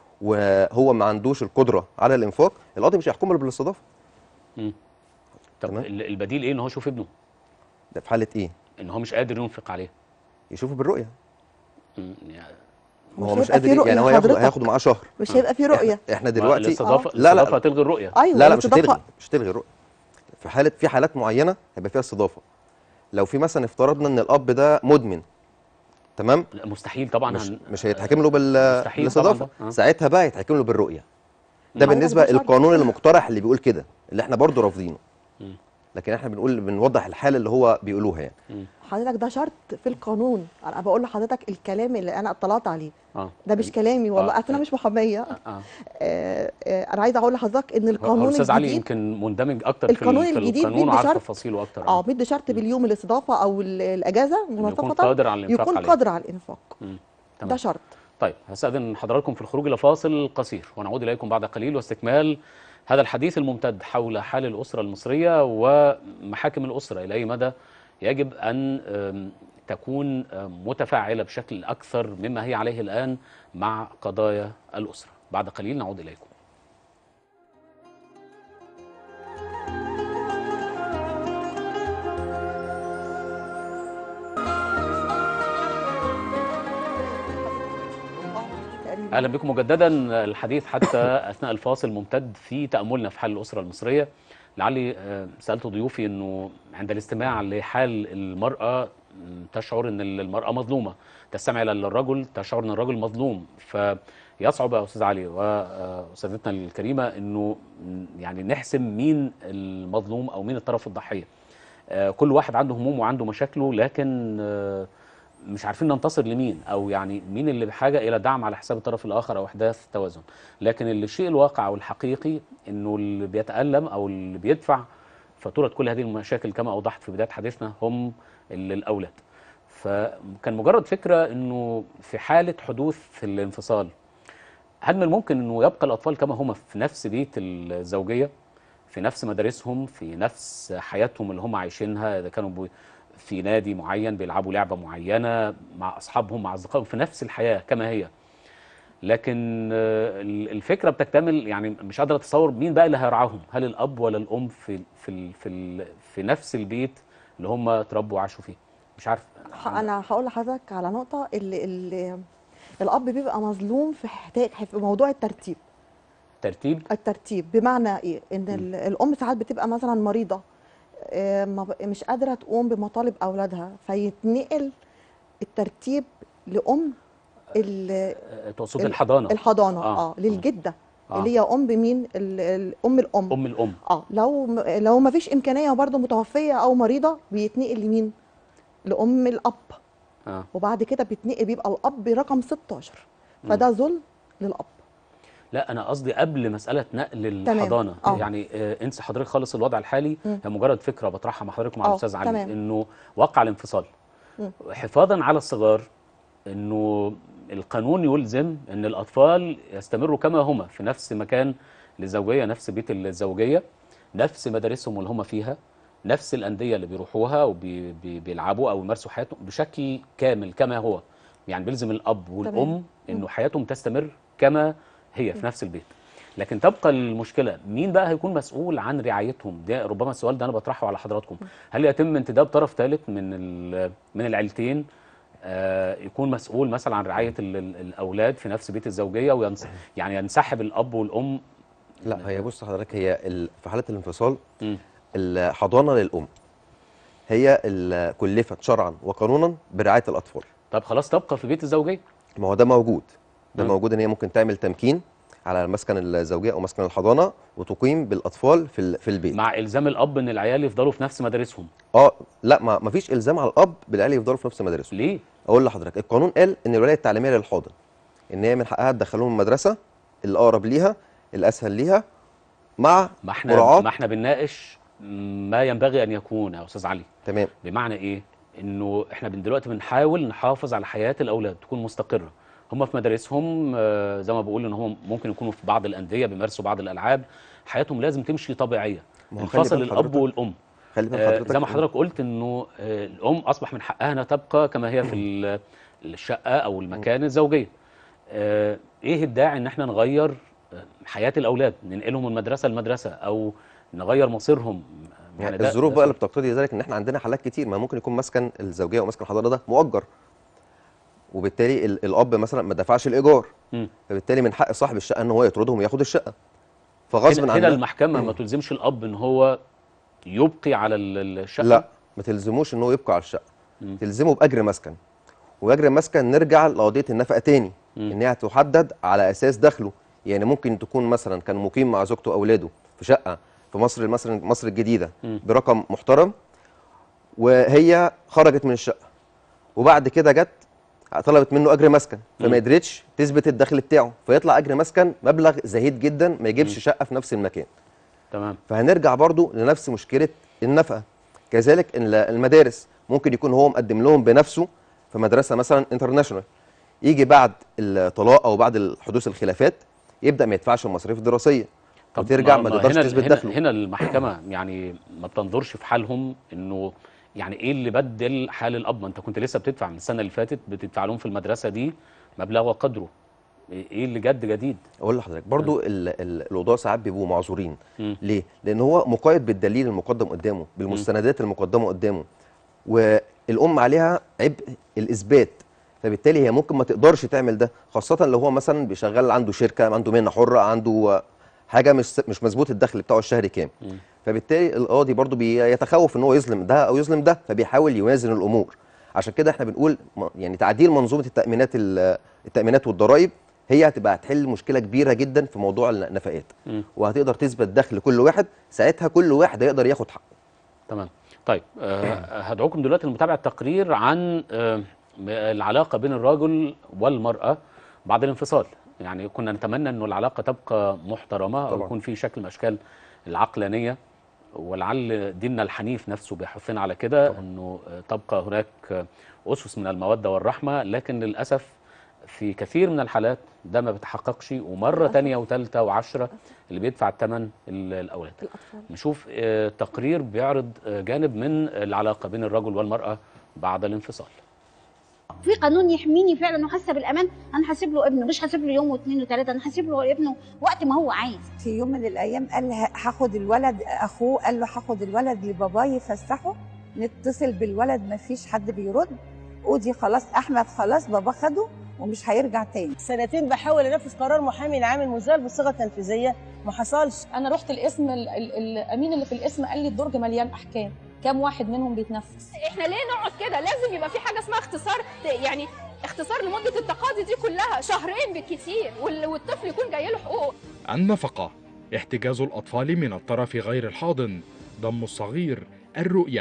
وهو ما عندوش القدره على الانفاق القاضي مش هيحكم له بالاستضافه مم. طب ال- البديل ايه ان هو يشوف ابنه ده في حاله ايه ان هو مش قادر ينفق عليه يشوفه بالرؤيه مم، يعني ما مش هو مش هيبقى في قادر رؤية يعني هو هياخد حضرتك. هياخده معاه شهر مش هيبقى في رؤيه احنا ما دلوقتي الاستضافه لا لا الاستضافه هتلغي الرؤيه ايوه لا لا مش الاستضافة- هتلغي مش هتلغي الرؤيه في حاله في حالات معينه هيبقى فيها استضافه لو في مثلا افترضنا ان الاب ده مدمن تمام لا مستحيل طبعا مش, هن- مش هيتحكم له بال مستحيل بالاستضافه طبعاً ده، آه. ساعتها بقى يتحكم له بالرؤيه ده مم. بالنسبه حضرتك ده شرط. للقانون المقترح اللي بيقول كده اللي احنا برضو رافضينه مم. لكن احنا بنقول بنوضح الحاله اللي هو بيقولوها يعني حضرتك ده شرط في القانون انا بقول لحضرتك الكلام اللي انا اطلعت عليه اه ده مش كلامي والله آه. اصل انا مش محاميه اه آه، آه، انا عايزه اقول لحضرتك ان هو القانون الاستاذ علي الجديد يمكن مندمج اكتر في القانون ال- في الجديد القانون بيدي وعارف شرط تفاصيله اكتر اه مدي شرط باليوم الاستضافه او ال- الاجازه مناصفه قادر على الإنفاق يكون عليه. قادر على الانفاق مم. ده تمام شرط طيب هستأذن حضراتكم في الخروج إلى فاصل قصير ونعود إليكم بعد قليل واستكمال هذا الحديث الممتد حول حال الأسرة المصرية ومحاكم الأسرة إلى أي مدى يجب أن آم، تكون آم، متفاعلة بشكل أكثر مما هي عليه الآن مع قضايا الأسرة بعد قليل نعود إليكم تقريبا اهلا بكم مجددا الحديث حتى اثناء الفاصل ممتد في تاملنا في حال الاسره المصريه لعلي آه، سالت ضيوفي انه عند الاستماع لحال المراه م، تشعر ان المراه مظلومه تستمع الى الرجل تشعر ان الرجل مظلوم فيصعب يا استاذ علي واستاذتنا الكريمه انه م، يعني نحسم مين المظلوم او مين الطرف الضحيه آه، كل واحد عنده هموم وعنده مشاكله لكن آه، مش عارفين ننتصر لمين او يعني مين اللي بحاجه الى دعم على حساب الطرف الاخر او احداث توازن لكن الشيء الواقع او الحقيقي انه اللي بيتالم او اللي بيدفع فاتوره كل هذه المشاكل كما اوضحت في بدايه حديثنا هم ال- الاولاد فكان مجرد فكره انه في حاله حدوث الانفصال هل من الممكن انه يبقى الاطفال كما هم في نفس بيت الزوجيه في نفس مدارسهم في نفس حياتهم اللي هم عايشينها اذا كانوا بي- في نادي معين بيلعبوا لعبه معينه مع اصحابهم مع اصدقائهم في نفس الحياه كما هي لكن آه، ال- الفكره بتكتمل يعني مش قادر اتصور مين بقى اللي هيرعاهم هل الاب ولا الام في في ال- في ال- في نفس البيت اللي هم اتربوا وعاشوا فيه مش عارف ح- انا هقول لحضرتك على نقطه اللي, اللي الاب بيبقى مظلوم في حتا- في موضوع الترتيب ترتيب الترتيب بمعنى ايه ان ال- الام ساعات بتبقى مثلا مريضه آه، ما ب- مش قادره تقوم بمطالب اولادها فيتنقل الترتيب لام ال- آه، تقصد ال- الحضانه الحضانه آه، اه, للجده آه. اللي هي ام مين ال- ال- ام الام ام الام اه لو م- لو ما فيش امكانيه وبرضه متوفيه او مريضه بيتنقل لمين لام الاب اه وبعد كده بيتنقل بيبقى الاب رقم 16 فده ظلم للاب لا انا قصدي قبل مساله نقل تمام. الحضانه آه. يعني آه انسى حضرتك خالص الوضع الحالي مم. هي مجرد فكره بطرحها مع حضرتك مع آه، الاستاذ علي تمام. انه وقع الانفصال مم. حفاظا على الصغار انه القانون يلزم ان الاطفال يستمروا كما هما في نفس مكان الزوجيه نفس بيت الزوجيه نفس مدارسهم اللي هم فيها نفس الانديه اللي بيروحوها وبيلعبوا او يمارسوا حياتهم بشكل كامل كما هو يعني بيلزم الاب والام انه حياتهم تستمر كما هي في نفس البيت لكن تبقى المشكله مين بقى هيكون مسؤول عن رعايتهم ده ربما السؤال ده انا بطرحه على حضراتكم هل يتم انتداب طرف ثالث من ال- من العيلتين آه، يكون مسؤول مثلا عن رعايه ال- ال- الاولاد في نفس بيت الزوجيه وينس يعني ينسحب الاب والام لا هي بص حضرتك هي ال- في حاله الانفصال الحضانه للام هي ال- كلفت شرعا وقانونا برعايه الاطفال طب خلاص تبقى في بيت الزوجيه ما هو ده موجود ده مم. موجود ان هي ممكن تعمل تمكين على مسكن الزوجيه او مسكن الحضانه وتقيم بالاطفال في ال- في البيت مع الزام الاب ان العيال يفضلوا في نفس مدارسهم اه لا ما ما فيش الزام على الاب بالعيال يفضلوا في نفس مدارسهم ليه اقول لحضرتك القانون قال ان الولايه التعليميه للحاضن ان هي من حقها تدخلهم المدرسه الاقرب ليها الاسهل ليها مع ما احنا مراعاه ما احنا بنناقش ما ينبغي ان يكون يا استاذ علي تمام بمعنى ايه انه احنا من دلوقتي بنحاول نحافظ على حياه الاولاد تكون مستقره هم في مدارسهم آه، زي ما بقول ان هم ممكن يكونوا في بعض الانديه بيمارسوا بعض الالعاب حياتهم لازم تمشي طبيعيه ما هو خلي انفصل بال الاب حضرتك- والام خلي بال آه، حضرتك زي ما إن- حضرتك قلت انه آه، الام اصبح من حقها انها تبقى كما هي في ال- الشقه او المكان الزوجيه آه، ايه الداعي ان احنا نغير آه، حياه الاولاد ننقلهم من مدرسه لمدرسه او نغير مصيرهم يعني ده- الظروف ده بقى اللي بتقتضي ذلك ان احنا عندنا حالات كتير ما ممكن يكون مسكن الزوجيه او مسكن الحضانه ده مؤجر وبالتالي ال- الاب مثلا ما دفعش الايجار مم. فبالتالي من حق صاحب الشقه ان هو يطردهم وياخد الشقه فغصب هنا, عننا هنا المحكمه ما تلزمش الاب ان هو يبقي على ال- الشقه لا ما تلزموش ان هو يبقى على الشقه تلزمه باجر مسكن واجر المسكن نرجع لقضيه النفقه تاني ان هي هتحدد على اساس دخله يعني ممكن تكون مثلا كان مقيم مع زوجته واولاده في شقه في مصر مصر مصر الجديده مم. برقم محترم وهي خرجت من الشقه وبعد كده جت طلبت منه اجر مسكن مم. فما قدرتش تثبت الدخل بتاعه فيطلع اجر مسكن مبلغ زهيد جدا ما يجيبش شقه في نفس المكان تمام فهنرجع برضو لنفس مشكله النفقه كذلك ال- المدارس ممكن يكون هو مقدم لهم بنفسه في مدرسه مثلا انترناشونال يجي بعد الطلاق او بعد حدوث الخلافات يبدا ما يدفعش المصاريف الدراسيه وترجع ما تقدرش هنا تثبت هنا, دخله هنا المحكمه يعني ما بتنظرش في حالهم انه يعني ايه اللي بدل حال الاب ما انت كنت لسه بتدفع من السنه اللي فاتت بتدفع لهم في المدرسه دي مبلغ وقدره ايه اللي جد جديد اقول لحضرتك برضو ال- ال- القضاه ساعات بيبقوا معذورين مم. ليه لان هو مقيد بالدليل المقدم قدامه بالمستندات المقدمه قدامه والام عليها عبء الاثبات فبالتالي هي ممكن ما تقدرش تعمل ده خاصه لو هو مثلا بيشغل عنده شركه عنده مهنه حره عنده حاجه مش مش مظبوط الدخل بتاعه الشهري كام مم. فبالتالي القاضي برضو بيتخوف ان هو يظلم ده او يظلم ده فبيحاول يوازن الامور عشان كده احنا بنقول م- يعني تعديل منظومه التامينات ال- التامينات والضرائب هي هتبقى هتحل مشكله كبيره جدا في موضوع النفقات مم. وهتقدر تثبت دخل كل واحد ساعتها كل واحد هيقدر ياخد حقه تمام طيب آه هدعوكم دلوقتي لمتابعه تقرير عن آه العلاقه بين الرجل والمراه بعد الانفصال يعني كنا نتمنى انه العلاقه تبقى محترمه او طبعاً. يكون في شكل من اشكال العقلانيه ولعل ديننا الحنيف نفسه بيحثنا على كده انه آه، تبقى هناك آه، اسس من الموده والرحمه لكن للاسف في كثير من الحالات ده ما بيتحققش ومره تانية وثالثه وعشرة اللي بيدفع الثمن ال- الاولاد نشوف آه، تقرير بيعرض آه، جانب من العلاقه بين الرجل والمراه بعد الانفصال في قانون يحميني فعلا وحاسه بالامان انا هسيب له ابنه مش هسيب له يوم واثنين وثلاثه انا هسيب له ابنه وقت ما هو عايز في يوم من الايام قال ه- هاخد الولد اخوه قال له هاخد الولد لباباه يفسحه نتصل بالولد ما فيش حد بيرد ودي خلاص احمد خلاص بابا خده ومش هيرجع تاني سنتين بحاول انفذ قرار محامي العام المزال بالصيغه التنفيذيه ما حصلش انا رحت القسم ال- ال- الامين اللي في القسم قال لي الدرج مليان احكام كام واحد منهم بيتنفذ احنا ليه نقعد كده لازم يبقى في حاجه اسمها اختصار يعني اختصار لمده التقاضي دي كلها شهرين بالكثير وال- والطفل يكون جاي له حقوق النفقة احتجاز الأطفال من الطرف غير الحاضن ضم الصغير الرؤية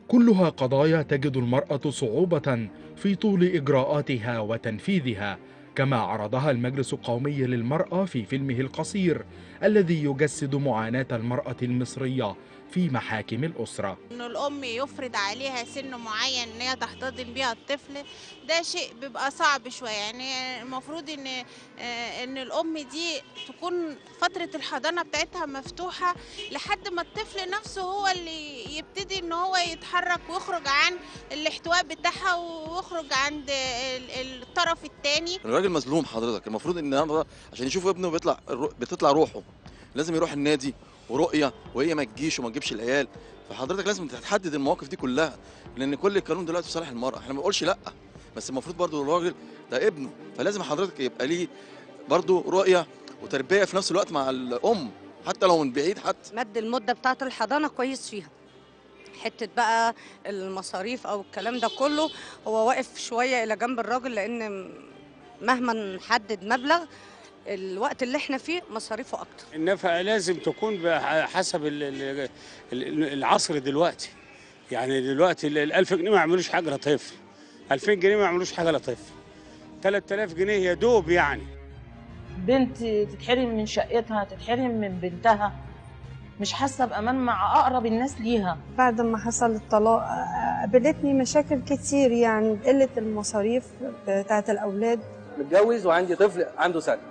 كلها قضايا تجد المرأة صعوبة في طول إجراءاتها وتنفيذها كما عرضها المجلس القومي للمرأة في فيلمه القصير الذي يجسد معاناة المرأة المصرية في محاكم الأسرة انه الام يفرض عليها سن معين ان هي تحتضن بيها الطفل ده شيء بيبقى صعب شويه يعني المفروض ان آه، ان الام دي تكون فتره الحضانه بتاعتها مفتوحه لحد ما الطفل نفسه هو اللي يبتدي ان هو يتحرك ويخرج عن الاحتواء بتاعها ويخرج عند ال- الطرف الثاني الراجل مظلوم حضرتك المفروض ان النهارده عشان يشوف ابنه بيطلع بتطلع روحه لازم يروح النادي ورؤيه وهي ما تجيش وما تجيبش العيال فحضرتك لازم تحدد المواقف دي كلها لان كل القانون دلوقتي في صالح المراه احنا ما بنقولش لا بس المفروض برضو الراجل ده ابنه فلازم حضرتك يبقى ليه برضو رؤيه وتربيه في نفس الوقت مع الام حتى لو من بعيد حتى مد المدة بتاعة الحضانة كويس فيها حتة بقى المصاريف أو الكلام ده كله هو واقف شوية إلى جنب الراجل لأن مهما نحدد مبلغ الوقت اللي احنا فيه مصاريفه أكتر النفقة لازم تكون بحسب ال- ال- ال- العصر دلوقتي يعني دلوقتي ال ال 1000 جنيه ما يعملوش حاجة لطفل 2000 جنيه ما يعملوش حاجة لطفل 3000 جنيه يا دوب يعني بنت تتحرم من شقتها تتحرم من بنتها مش حاسه بامان مع اقرب الناس ليها بعد ما حصل الطلاق آه، قابلتني مشاكل كتير يعني قلة المصاريف بتاعة الأولاد متجوز وعندي طفل عنده سنه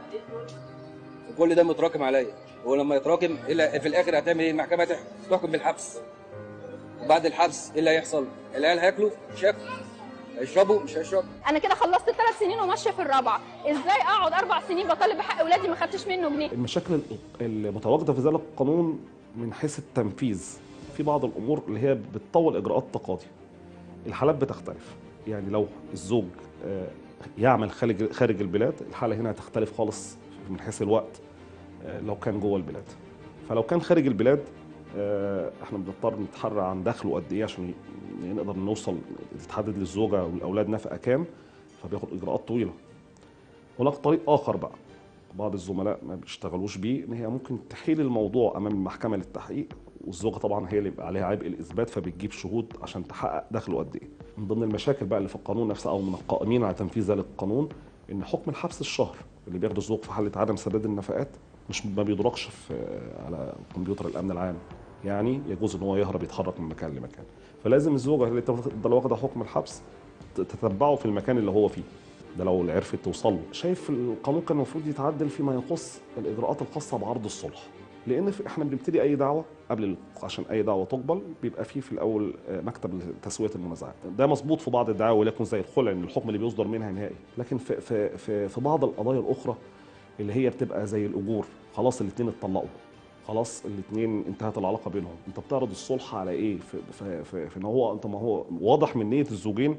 وكل ده متراكم عليا ولما يتراكم الا في الاخر هتعمل ايه المحكمه تح- تحكم بالحبس وبعد الحبس ايه اللي هيحصل العيال هياكلوا مش هياكلوا هيشربوا مش هيشربوا انا كده خلصت الثلاث سنين وماشيه في الرابعه ازاي اقعد اربع سنين بطالب بحق اولادي ما خدتش منه جنيه المشاكل المتواجده في ذلك القانون من حيث التنفيذ في بعض الامور اللي هي بتطول اجراءات التقاضي الحالات بتختلف يعني لو الزوج آه، يعمل خارج خارج البلاد الحاله هنا هتختلف خالص من حيث الوقت آه، لو كان جوه البلاد فلو كان خارج البلاد آه، احنا بنضطر نتحرى عن دخله قد ايه عشان ي- نقدر نوصل تتحدد للزوجه والاولاد نفقه كام فبياخد اجراءات طويله هناك طريق اخر بقى بعض الزملاء ما بيشتغلوش بيه ان هي ممكن تحيل الموضوع امام المحكمه للتحقيق والزوجه طبعا هي اللي بيبقى عليها عبء الاثبات فبتجيب شهود عشان تحقق دخله قد ايه من ضمن المشاكل بقى اللي في القانون نفسه او من القائمين على تنفيذ ذلك القانون ان حكم الحبس الشهر اللي بياخده الزوج في حاله عدم سداد النفقات مش ما بيدركش في على كمبيوتر الامن العام يعني يجوز ان هو يهرب يتحرك من مكان لمكان فلازم الزوجه اللي تفضل واخده حكم الحبس تتبعه في المكان اللي هو فيه ده لو عرفت توصل له شايف القانون كان المفروض يتعدل فيما يخص الاجراءات الخاصه بعرض الصلح لان في احنا بنبتدي اي دعوه قبل ال- عشان اي دعوه تقبل بيبقى فيه في الاول آه، مكتب لتسويه المنازعات ده مظبوط في بعض الدعاوى وليكن زي الخلع ان الحكم اللي بيصدر منها نهائي لكن في في في, في بعض القضايا الاخرى اللي هي بتبقى زي الاجور خلاص الاثنين اتطلقوا خلاص الاثنين انتهت العلاقه بينهم انت بتعرض الصلح على ايه في, في, في, في ان هو انت ما هو واضح من نيه الزوجين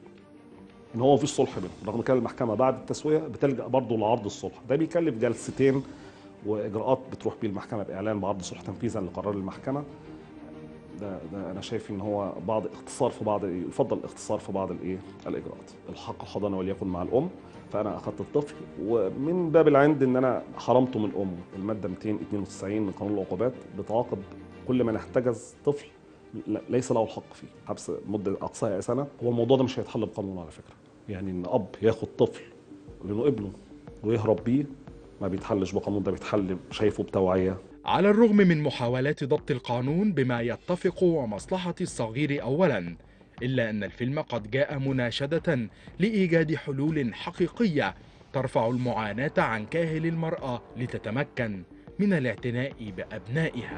ان هو مفيش صلح بينهم رغم كده المحكمه بعد التسويه بتلجا برضه لعرض الصلح ده بيكلف جلستين واجراءات بتروح بيه المحكمه باعلان بعرض صلح تنفيذا لقرار المحكمه ده, ده انا شايف ان هو بعض اختصار في بعض يفضل الاختصار في بعض الايه الاجراءات الحق الحضانه وليكن مع الام فانا اخذت الطفل ومن باب العند ان انا حرمته من امه الماده 292 من قانون العقوبات بتعاقب كل من احتجز طفل ل- ليس له الحق فيه حبس مده اقصاها سنه هو الموضوع ده مش هيتحل بقانون على فكره يعني ان اب ياخد طفل لانه ابنه ويهرب بيه ما بيتحلش بقانون ده بيتحل شايفه بتوعيه على الرغم من محاولات ضبط القانون بما يتفق ومصلحة الصغير أولا إلا أن الفيلم قد جاء مناشدة لإيجاد حلول حقيقية ترفع المعاناة عن كاهل المرأة لتتمكن من الاعتناء بأبنائها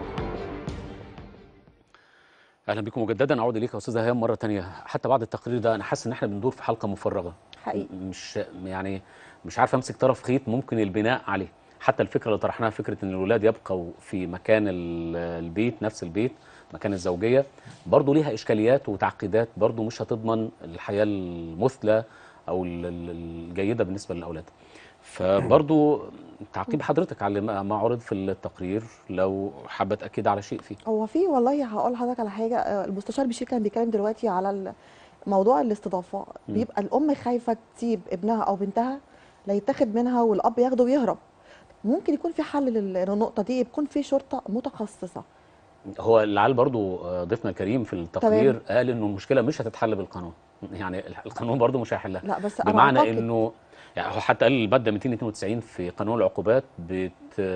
اهلا بكم مجددا اعود اليك يا استاذه هيام مره تانية حتى بعد التقرير ده انا حاسس ان احنا بندور في حلقه مفرغه حقيقي. م- مش يعني مش عارف امسك طرف خيط ممكن البناء عليه حتى الفكره اللي طرحناها فكره ان الولاد يبقوا في مكان ال- البيت نفس البيت مكان الزوجيه برضه ليها اشكاليات وتعقيدات برضه مش هتضمن الحياه المثلى او ال- ال- الجيده بالنسبه للاولاد فبرضه تعقيب حضرتك على ما ما عرض في التقرير لو حابه تاكد على شيء فيه هو في والله هقول لحضرتك على حاجه آه، المستشار بشير كان بيتكلم دلوقتي على ال- موضوع الاستضافه مم. بيبقى الام خايفه تسيب ابنها او بنتها لا يتاخد منها والاب ياخده ويهرب ممكن يكون في حل لل- للنقطه دي يكون في شرطه متخصصه هو العال برضو آه، ضيفنا الكريم في التقرير قال انه المشكله مش هتتحل بالقانون يعني القانون برضو مش هيحلها لا بس انا بمعنى أعتقد انه يعني هو حتى قال الماده 292 في قانون العقوبات بت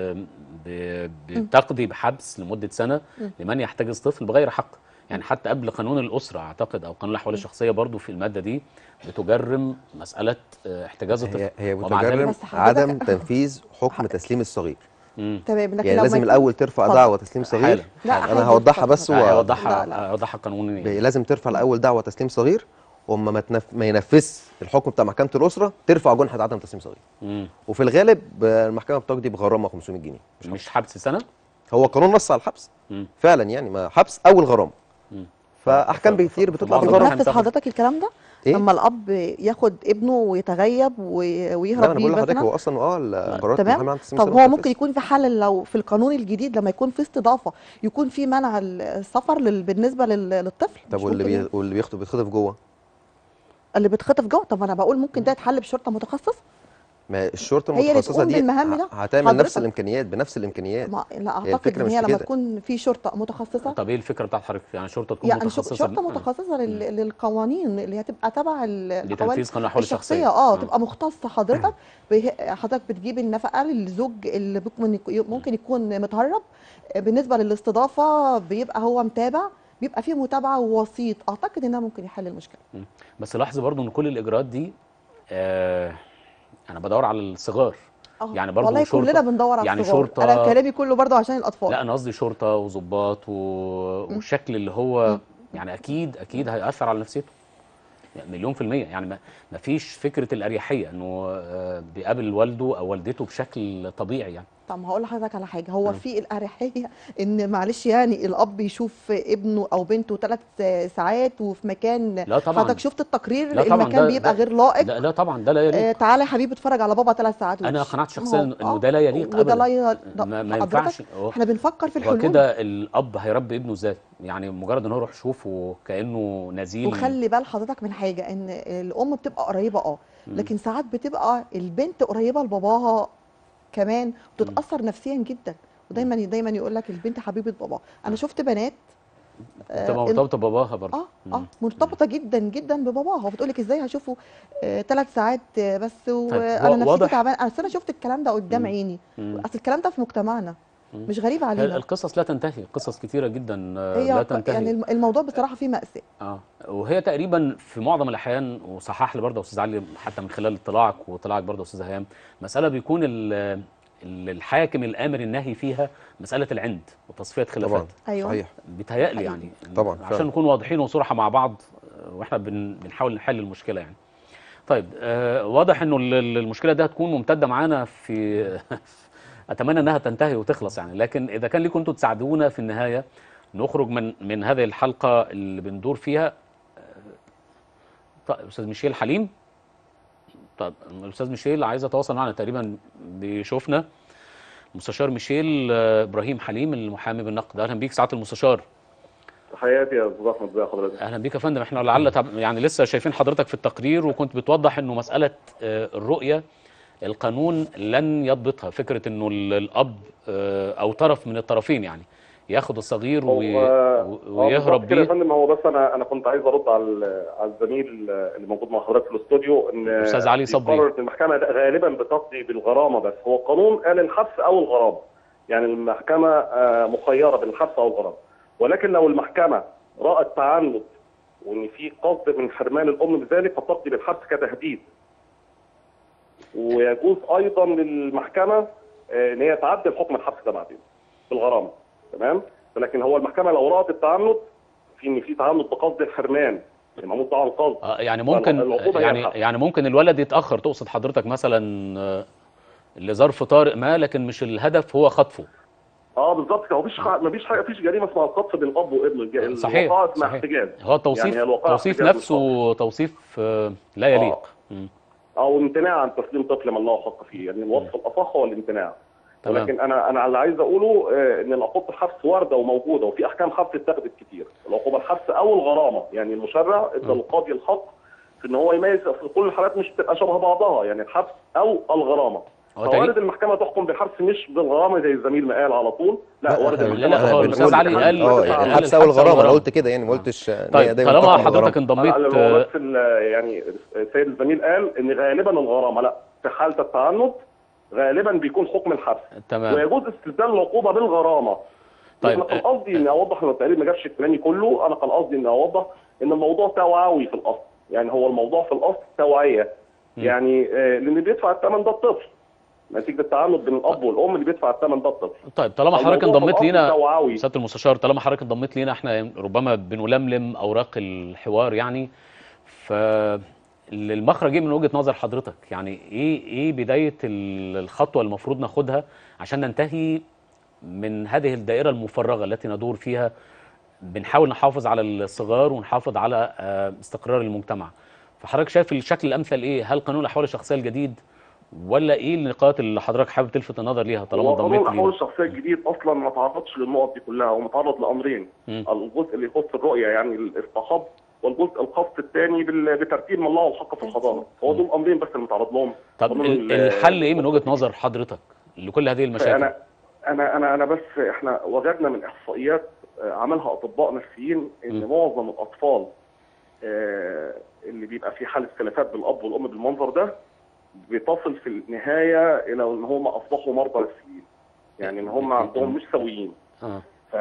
ب- بتقضي بحبس لمده سنه مم. لمن يحتجز طفل بغير حق يعني حتى قبل قانون الاسره اعتقد او قانون الاحوال الشخصيه برضو في الماده دي بتجرم مساله آه، احتجاز الطفل هي هي ومع ذلك- بتجرم عدم تنفيذ حكم تسليم الصغير تمام لكن يعني لو لازم ما الاول ترفع اتفضل. دعوه تسليم صغير حالا. لا، انا حاضر، هوضحها اتفضل. بس و... هيوضحها هيوضحها قانونيا ب- لازم ترفع الاول دعوه تسليم صغير وما ما, تنف... ما ينفذش الحكم بتاع محكمه الاسره ترفع جنحه عدم تسليم صغير مم. وفي الغالب آه، المحكمه بتقضي بغرامه 500 جنيه مش حبس سنه هو قانون نص على الحبس مم. فعلا يعني ما حبس او الغرامه مم. فاحكام كتير بتطلع طب بالغرامه بتنفذ حضرتك الكلام ده إيه؟ لما الاب ياخد ابنه ويتغيب و- لا ويهرب انا بيه بقول لحضرتك مثلا هو اصلا اه القرارات تمام المحاماه عن تسليم طب الصغير هو بتنفذ. ممكن يكون في حل لو في القانون الجديد لما يكون في استضافه يكون في منع السفر لل- بالنسبه لل- للطفل طب مش واللي ممكن بي... واللي بيخطب بيتخطف جوه اللي بيتخطف جوه طب انا بقول ممكن ده يتحل بشرطه متخصصه ما الشرطه هي اللي المتخصصه تقوم دي بالمهام ده. ه- هتعمل نفس حضرتك- الامكانيات بنفس الامكانيات ما لا هي اعتقد الفكرة ان مش هي في لما كده. تكون في شرطه متخصصه طب ايه الفكره بتاعت حضرتك يعني شرطه تكون يعني شو- متخصصه شرطه ب- متخصصه لل- للقوانين اللي هتبقى تبع ال- الأحوال لتنفيذ قانون الأحوال الشخصية. اه آه. تبقى مختصه حضرتك به- حضرتك بتجيب النفقه للزوج اللي ممكن يكون- ممكن يكون متهرب بالنسبه للاستضافه بيبقى هو متابع بيبقى فيه متابعه ووسيط اعتقد انها ممكن يحل المشكله مم. بس لاحظ برضو ان كل الاجراءات دي آه انا بدور على الصغار آه، يعني برضو والله شرطة كلنا بندور على يعني الصغار. شرطه انا كلامي كله برضه عشان الاطفال لا انا قصدي شرطه وظباط و... والشكل اللي هو يعني اكيد اكيد هيأثر على نفسيته يعني مليون في المية يعني ما ما فيش فكرة الأريحية إنه آه، بيقابل والده أو والدته بشكل طبيعي يعني طب ما هقول لحضرتك على حاجه هو في الاريحيه ان معلش يعني الاب يشوف ابنه او بنته ثلاث ساعات وفي مكان لا طبعاً. حضرتك شفت التقرير لا طبعا المكان ده بيبقى ده غير لائق لا, لا طبعا ده لا يليق آه تعالى يا حبيبي اتفرج على بابا ثلاث ساعات أنا وش. قناعتي ما شخصيا هو- إنه آه، ده لا يليق وده أبدا لا ي... ما, ما حضرتك ينفعش هو- احنا بنفكر في هو الحلول كده الأب هيربي ابنه إزاي يعني مجرد إن هو يروح يشوفه كأنه نزيل وخلي بال حضرتك من حاجه ان الام بتبقى قريبه اه مم. لكن ساعات بتبقى البنت قريبه لباباها كمان بتتاثر نفسيا جدا ودايما دايما يقول لك البنت حبيبه باباها انا شفت بنات آه، بتبقى إن- مرتبطة بباباها برضه اه اه مرتبطه جدا جدا بباباها وبتقول لك ازاي هشوفه ثلاث ساعات آه، بس وانا وا- نفسيتي واضح. تعبانه اصل انا شفت الكلام ده قدام عيني مم. اصل الكلام ده في مجتمعنا مم. مش غريب هي علينا القصص لا تنتهي قصص كتيرة جدا آه، هي لا ق- تنتهي يعني الم- الموضوع بصراحه فيه مأساة اه وهي تقريبا في معظم الاحيان وصحح لي برضه يا استاذ علي حتى من خلال اطلاعك واطلاعك برضه يا استاذ هيام مساله بيكون ال- ال- الحاكم الامر النهي فيها مساله العند وتصفيه خلافات طبعا أيوة. صحيح بيتهيألي يعني طبعا عشان فعلا. نكون واضحين وصراحه مع بعض آه، واحنا بن بنحاول نحل المشكله يعني طيب آه واضح انه ال- ال- المشكله دي هتكون ممتده معانا في اتمنى انها تنتهي وتخلص يعني لكن اذا كان ليكم انتم تساعدونا في النهايه نخرج من من هذه الحلقه اللي بندور فيها آه، طيب استاذ ميشيل حليم طيب الاستاذ ميشيل عايز اتواصل معنا تقريبا بيشوفنا مستشار ميشيل آه، ابراهيم حليم المحامي بالنقد اهلا بيك سعاده المستشار حياتي يا استاذ احمد ازي حضرتك اهلا بيك يا فندم احنا لعل تب- يعني لسه شايفين حضرتك في التقرير وكنت بتوضح انه مساله آه، الرؤيه القانون لن يضبطها فكره انه ال- الاب آه، او طرف من الطرفين يعني ياخد الصغير وي... هو- ويهرب بالظبط كده يا بيه فندم هو بس انا انا كنت عايز ارد على ال- على الزميل اللي موجود مع حضرتك في الاستوديو ان أستاذ علي صبري. قررت المحكمه ده غالبا بتقضي بالغرامه بس هو القانون قال الحبس او الغرامه يعني المحكمه آه، مخيره بين الحبس او الغرامه ولكن لو المحكمه رأت تعنت وان في قصد من حرمان الام بذلك فتقضي بالحبس كتهديد ويجوز ايضا للمحكمه آه، ان هي تعدل حكم الحبس ده بعدين بالغرامه تمام ولكن هو المحكمه لو رأت التعنت في ان في تعنت بقصد الحرمان يعني معمول طبعا قصد آه، يعني ممكن العقوبة هي يعني الحبس. يعني ممكن الولد يتاخر تقصد حضرتك مثلا آه، لظرف طارئ ما لكن مش الهدف هو خطفه اه بالظبط كده مفيش حاجه مفيش حاجه مفيش جريمه اسمها القطف بين الاب وابنه الج- صحيح الوقائع اسمها صحيح احتجاز هو التوصيف يعني الوقائع توصيف احتجاز نفسه توصيف آه، لا يليق مم. او امتناع عن تسليم طفل من له حق فيه يعني الوصف الاصح هو الامتناع تمام. ولكن انا انا اللي عايز اقوله آه، ان العقوبه الحبس وارده وموجوده وفي احكام حبس اتخذت كتير العقوبه الحبس او الغرامه يعني المشرع ادى للقاضي الحق في ان هو يميز في كل الحالات مش بتبقى شبه بعضها يعني الحبس او الغرامه هو تقريبا- فوارد المحكمه تحكم بالحبس مش بالغرامه زي الزميل ما قال على طول لا وارد لا، المحكمه لا، تحكم هو بالحبس. الأستاذ علي قال- اه قال يعني الحبس الحبس او أو الغرامه انا الغرامة. قلت كده يعني ما قلتش إن هي طيب دايما طالما تحكم حضرتك بالغرامة. انضميت لا، لا، هو بس ال- يعني السيد الزميل قال ان غالبا الغرامه لا في حاله التعنت غالبا بيكون حكم الحبس تمام ويجوز استبدال العقوبه بالغرامه طيب، انا كان قصدي اني اوضح لو التقرير ما جابش كلامي كله انا كان قصدي اني اوضح ان الموضوع توعوي في الاصل يعني هو الموضوع في الاصل توعيه يعني آه، لان بيدفع الثمن ده الطفل نتيجه التعنت بين الاب والام اللي بيدفع الثمن ده الطفل طيب طالما حضرتك الموضوع انضميت في لينا الأصل توعوي. سياده المستشار طالما حضرتك انضميت لينا احنا ربما بنلملم اوراق الحوار يعني ف المخرج ايه من وجهه نظر حضرتك يعني ايه ايه بدايه ال- الخطوه المفروض ناخدها عشان ننتهي من هذه الدائره المفرغه التي ندور فيها بنحاول نحافظ على الصغار ونحافظ على آه، استقرار المجتمع فحضرتك شايف الشكل الامثل ايه هل قانون الاحوال الشخصيه الجديد ولا ايه النقاط اللي حضرتك حابب تلفت النظر ليها طالما هو قانون انضميت الاحوال لينا الشخصيه الجديد اصلا ما تعرضش للنقط دي كلها هو متعرض لامرين مم. الجزء اللي يخص الرؤيه يعني الصحاب والجزء الخاص الثاني بال- بترتيب من الله والحق في الحضانه هو دول امرين بس اللي متعرض لهم طب قانون ال- ال- الحل ايه من وجهه نظر حضرتك لكل هذه المشاكل انا انا انا انا بس احنا وجدنا من احصائيات آه، عملها اطباء نفسيين ان معظم الاطفال آه، اللي بيبقى في حاله خلافات بالاب والام بالمنظر ده بتصل في النهايه الى ان هم اصبحوا مرضى نفسيين يعني ان هم عندهم مش سويين اه ف...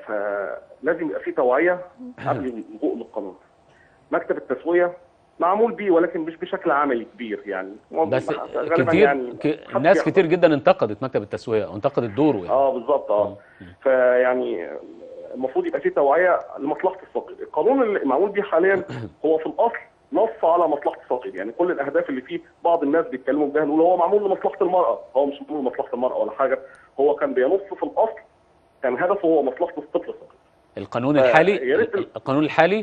فلازم يبقى في توعيه قبل اللجوء للقانون مكتب التسويه معمول بيه ولكن مش بشكل عملي كبير يعني بس غالباً كتير يعني ك... حد ناس بيحصل. كتير جدا انتقدت مكتب التسويه وانتقدت دوره يعني اه بالظبط اه فيعني المفروض يبقى في توعيه لمصلحه الصغير القانون اللي معمول بيه حاليا هو في الاصل نص على مصلحه الصغير يعني كل الاهداف اللي فيه بعض الناس بيتكلموا بها يقولوا هو معمول لمصلحه المراه هو مش معمول لمصلحه المراه ولا حاجه هو كان بينص في الاصل كان هدفه هو مصلحه الطفل الصغير القانون آه، الحالي يا ريت القانون الحالي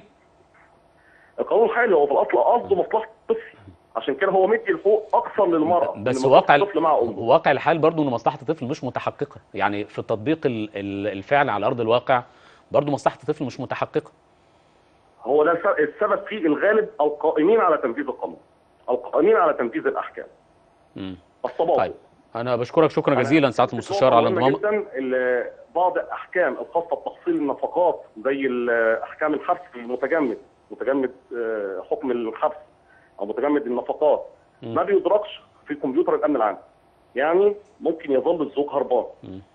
القانون الحالي هو في الاصل قصده مصلحه الطفل عشان كده هو مدي الحقوق اكثر للمراه بس لمصلحة واقع الطفل مع امه واقع الحال برضو ان مصلحه الطفل مش متحققه يعني في تطبيق ال- ال- الفعل على ارض الواقع برضو مصلحه الطفل مش متحققه هو ده الس- السبب فيه الغالب القائمين على تنفيذ القانون القائمين على تنفيذ الاحكام مم. الصباط طيب انا بشكرك شكرا جزيلا سعاده المستشار على مهمة انضمام جدا ال- بعض الاحكام الخاصه بتفصيل النفقات زي ال- احكام الحبس المتجمد متجمد آه، حكم الحبس او متجمد النفقات مم. ما بيدركش في كمبيوتر الامن العام يعني ممكن يظل الزوج هربان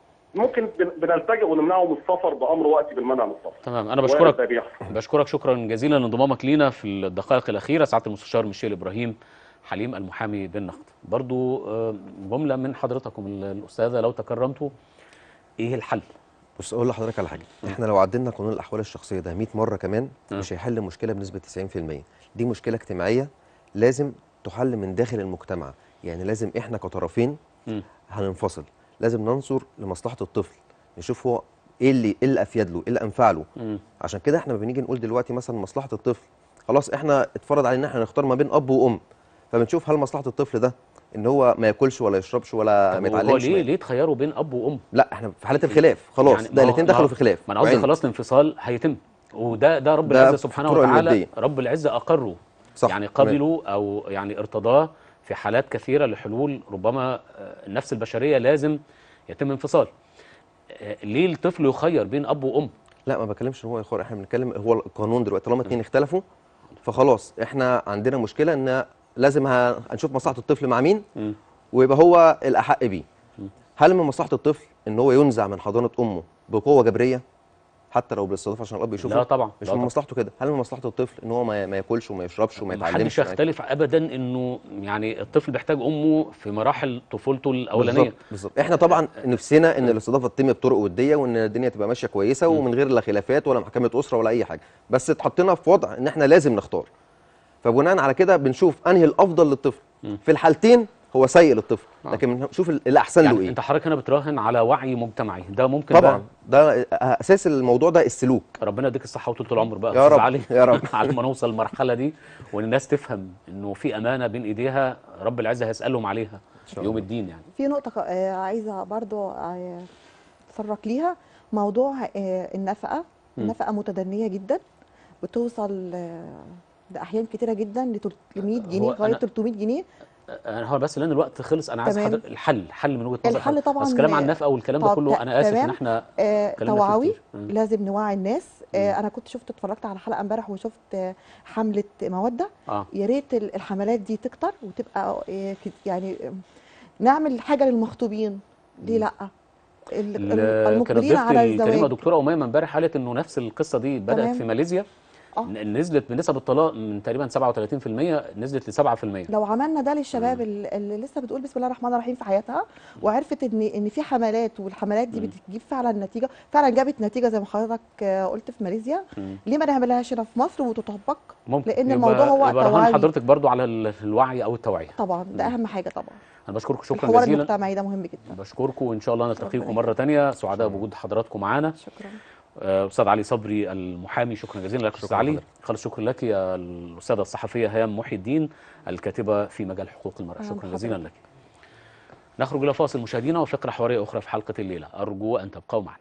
ممكن بن- بنلتجئ ونمنعه من السفر بامر وقتي بالمنع من السفر تمام انا وارد بشكرك ده بيحصل. بشكرك شكرا جزيلا لانضمامك لينا في الدقائق الاخيره سعاده المستشار ميشيل ابراهيم حليم المحامي بالنقد برضو آه، جمله من حضرتك ومن الاستاذه لو تكرمتوا ايه الحل بص اقول لحضرتك على حاجه احنا لو عدلنا قانون الاحوال الشخصيه ده 100 مره كمان مش هيحل مشكله بنسبه 90% دي مشكله اجتماعيه لازم تحل من داخل المجتمع يعني لازم احنا كطرفين مم. هننفصل لازم ننظر لمصلحه الطفل نشوف هو ايه اللي ايه اللي افيد له ايه اللي انفع له مم. عشان كده احنا لما بنيجي نقول دلوقتي مثلا مصلحه الطفل خلاص احنا اتفرض علينا ان احنا نختار ما بين اب وام فبنشوف هل مصلحه الطفل ده ان هو ما ياكلش ولا يشربش ولا طب ما هو يتعلمش ليه ما- ليه تخيروا بين اب وام لا احنا في حاله الخلاف خلاص يعني ده ما هو- الاثنين ما دخلوا هو- في خلاف ما انا قصدي وعند. خلاص الانفصال هيتم وده ده رب ده العزه في سبحانه الطرق وتعالى المادية. رب العزه اقره صح، يعني تمام. قبلوا او يعني ارتضاه في حالات كثيره لحلول ربما آه، النفس البشريه لازم يتم انفصال آه، ليه الطفل يخير بين اب وام لا ما بكلمش ان هو يخور احنا بنتكلم هو القانون دلوقتي طالما اتنين اختلفوا فخلاص احنا عندنا مشكله ان لازم ه- هنشوف مصلحه الطفل مع مين ويبقى هو الاحق بيه هل من مصلحه الطفل ان هو ينزع من حضانه امه بقوه جبريه حتى لو بالاستضافه عشان الاب يشوفه لا طبعا، مش لا من طبعا. مصلحته كده هل من مصلحه الطفل ان هو ما ما ياكلش وما يشربش وما ما يتعلمش حدش يختلف ابدا انه يعني الطفل بيحتاج امه في مراحل طفولته الاولانيه بالظبط بالظبط احنا طبعا نفسنا ان الاستضافه تتم بطرق وديه وان الدنيا تبقى ماشيه كويسه ومن غير لا خلافات ولا محكمه اسره ولا اي حاجه بس اتحطينا في وضع ان احنا لازم نختار فبناء على كده بنشوف انهي الافضل للطفل في الحالتين هو سيء للطفل لكن بنشوف الاحسن له يعني ايه انت حضرتك هنا بتراهن على وعي مجتمعي ده ممكن طبعا ده اساس الموضوع ده السلوك ربنا يديك الصحه وطول العمر بقى يا أستاذ رب، علي يا رب. على ما نوصل المرحله دي وان الناس تفهم انه في امانه بين ايديها رب العزه هيسالهم عليها يوم الدين يعني في نقطة ك- آه، عايزة برضو آه، أتطرق ليها موضوع آه، النفقة مم. النفقة متدنية جدا بتوصل آه، لأحيان كتيرة جدا ل 300 جنيه هو لغاية أنا- 300 جنيه انا هو بس لان الوقت خلص انا عايز تمام. حضرتك الحل حل من وجهه نظر الحل حضرتك. طبعا بس كلام عن النفقه والكلام ده طب كله ت- انا اسف ان تمام. احنا آه اتكلمنا فيه توعوي كتير. مم. لازم نوعي الناس آه انا كنت شفت اتفرجت على حلقه امبارح وشفت آه حمله موده اه يا ريت ال- الحملات دي تكتر وتبقى آه كت- يعني آه، نعمل حاجه للمخطوبين ليه لا ال- ال- ال- كانت المقبلين على ضيفتي الكريمه الزواج دكتوره اميمه امبارح قالت انه نفس القصه دي بدات تمام. في ماليزيا آه. ن- نزلت بنسب الطلاق من تقريبا 37% نزلت ل 7% لو عملنا ده للشباب ال- اللي لسه بتقول بسم الله الرحمن الرحيم في حياتها وعرفت ان ان في حملات والحملات دي بتجيب فعلا نتيجه فعلا جابت نتيجه زي ما حضرتك آه، قلت في ماليزيا مم. ليه ما نعملهاش هنا في مصر وتطبق ممكن لان يبقى- الموضوع هو يبقى رهان توعي حضرتك برضو على ال- الوعي او التوعيه طبعا ده اهم حاجه طبعا انا بشكركم شكرا الحوار جزيلا المجتمعي ده مهم جدا بشكركم وان شاء الله نلتقيكم مره تانية سعداء بوجود حضراتكم معانا شكرا آه، استاذ علي صبري المحامي شكرا جزيلا لك استاذ علي خالص شكرا لك يا الاستاذه الصحفيه هيام محي الدين الكاتبه في مجال حقوق المراه أهلا شكرا جزيلا بحضرتك. لك نخرج الى فاصل مشاهدينا وفقره حواريه اخرى في حلقه الليله ارجو ان تبقوا معنا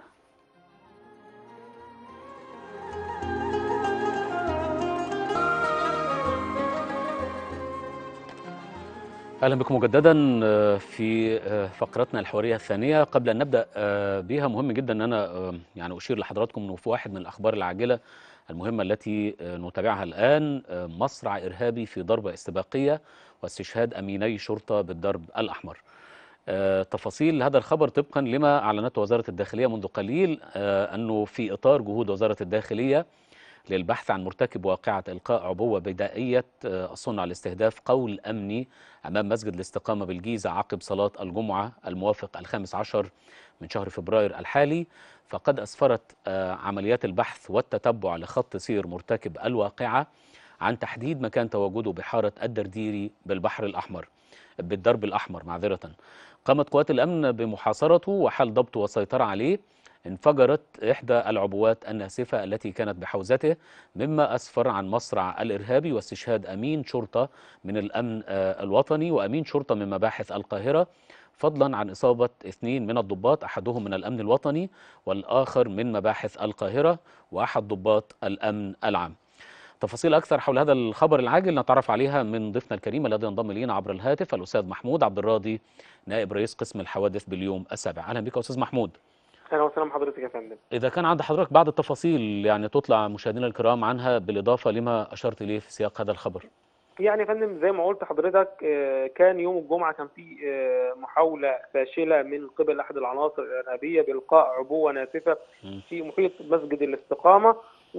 اهلا بكم مجددا آه، في آه، فقرتنا الحواريه الثانيه قبل ان نبدا آه، بها مهم جدا ان انا آه، يعني اشير لحضراتكم انه في واحد من الاخبار العاجله المهمه التي آه، نتابعها الان آه، مصرع ارهابي في ضربه استباقيه واستشهاد اميني شرطه بالدرب الاحمر. آه، تفاصيل هذا الخبر طبقا لما اعلنته وزاره الداخليه منذ قليل آه، انه في اطار جهود وزاره الداخليه للبحث عن مرتكب واقعة إلقاء عبوة بدائية آه، الصنع لاستهداف قول أمني أمام مسجد الاستقامة بالجيزة عقب صلاة الجمعة الموافق الخامس عشر من شهر فبراير الحالي فقد أسفرت آه، عمليات البحث والتتبع لخط سير مرتكب الواقعة عن تحديد مكان تواجده بحارة الدرديري بالبحر الأحمر بالدرب الأحمر معذرة قامت قوات الأمن بمحاصرته وحال ضبطه والسيطرة عليه انفجرت إحدى العبوات الناسفة التي كانت بحوزته مما أسفر عن مصرع الإرهابي واستشهاد أمين شرطة من الأمن آه، الوطني وأمين شرطة من مباحث القاهرة فضلا عن إصابة اثنين من الضباط أحدهم من الأمن الوطني والآخر من مباحث القاهرة وأحد ضباط الأمن العام تفاصيل أكثر حول هذا الخبر العاجل نتعرف عليها من ضيفنا الكريم الذي ينضم إلينا عبر الهاتف الأستاذ محمود عبد الراضي نائب رئيس قسم الحوادث باليوم السابع أهلا بك يا أستاذ محمود اهلا وسهلا بحضرتك يا فندم إذا كان عند حضرتك بعض التفاصيل يعني تطلع مشاهدينا الكرام عنها بالإضافة لما أشرت إليه في سياق هذا الخبر يعني يا فندم زي ما قلت حضرتك آه، كان يوم الجمعه كان في آه، محاوله فاشله من قبل احد العناصر الارهابيه بالقاء عبوه ناسفه في محيط مسجد الاستقامه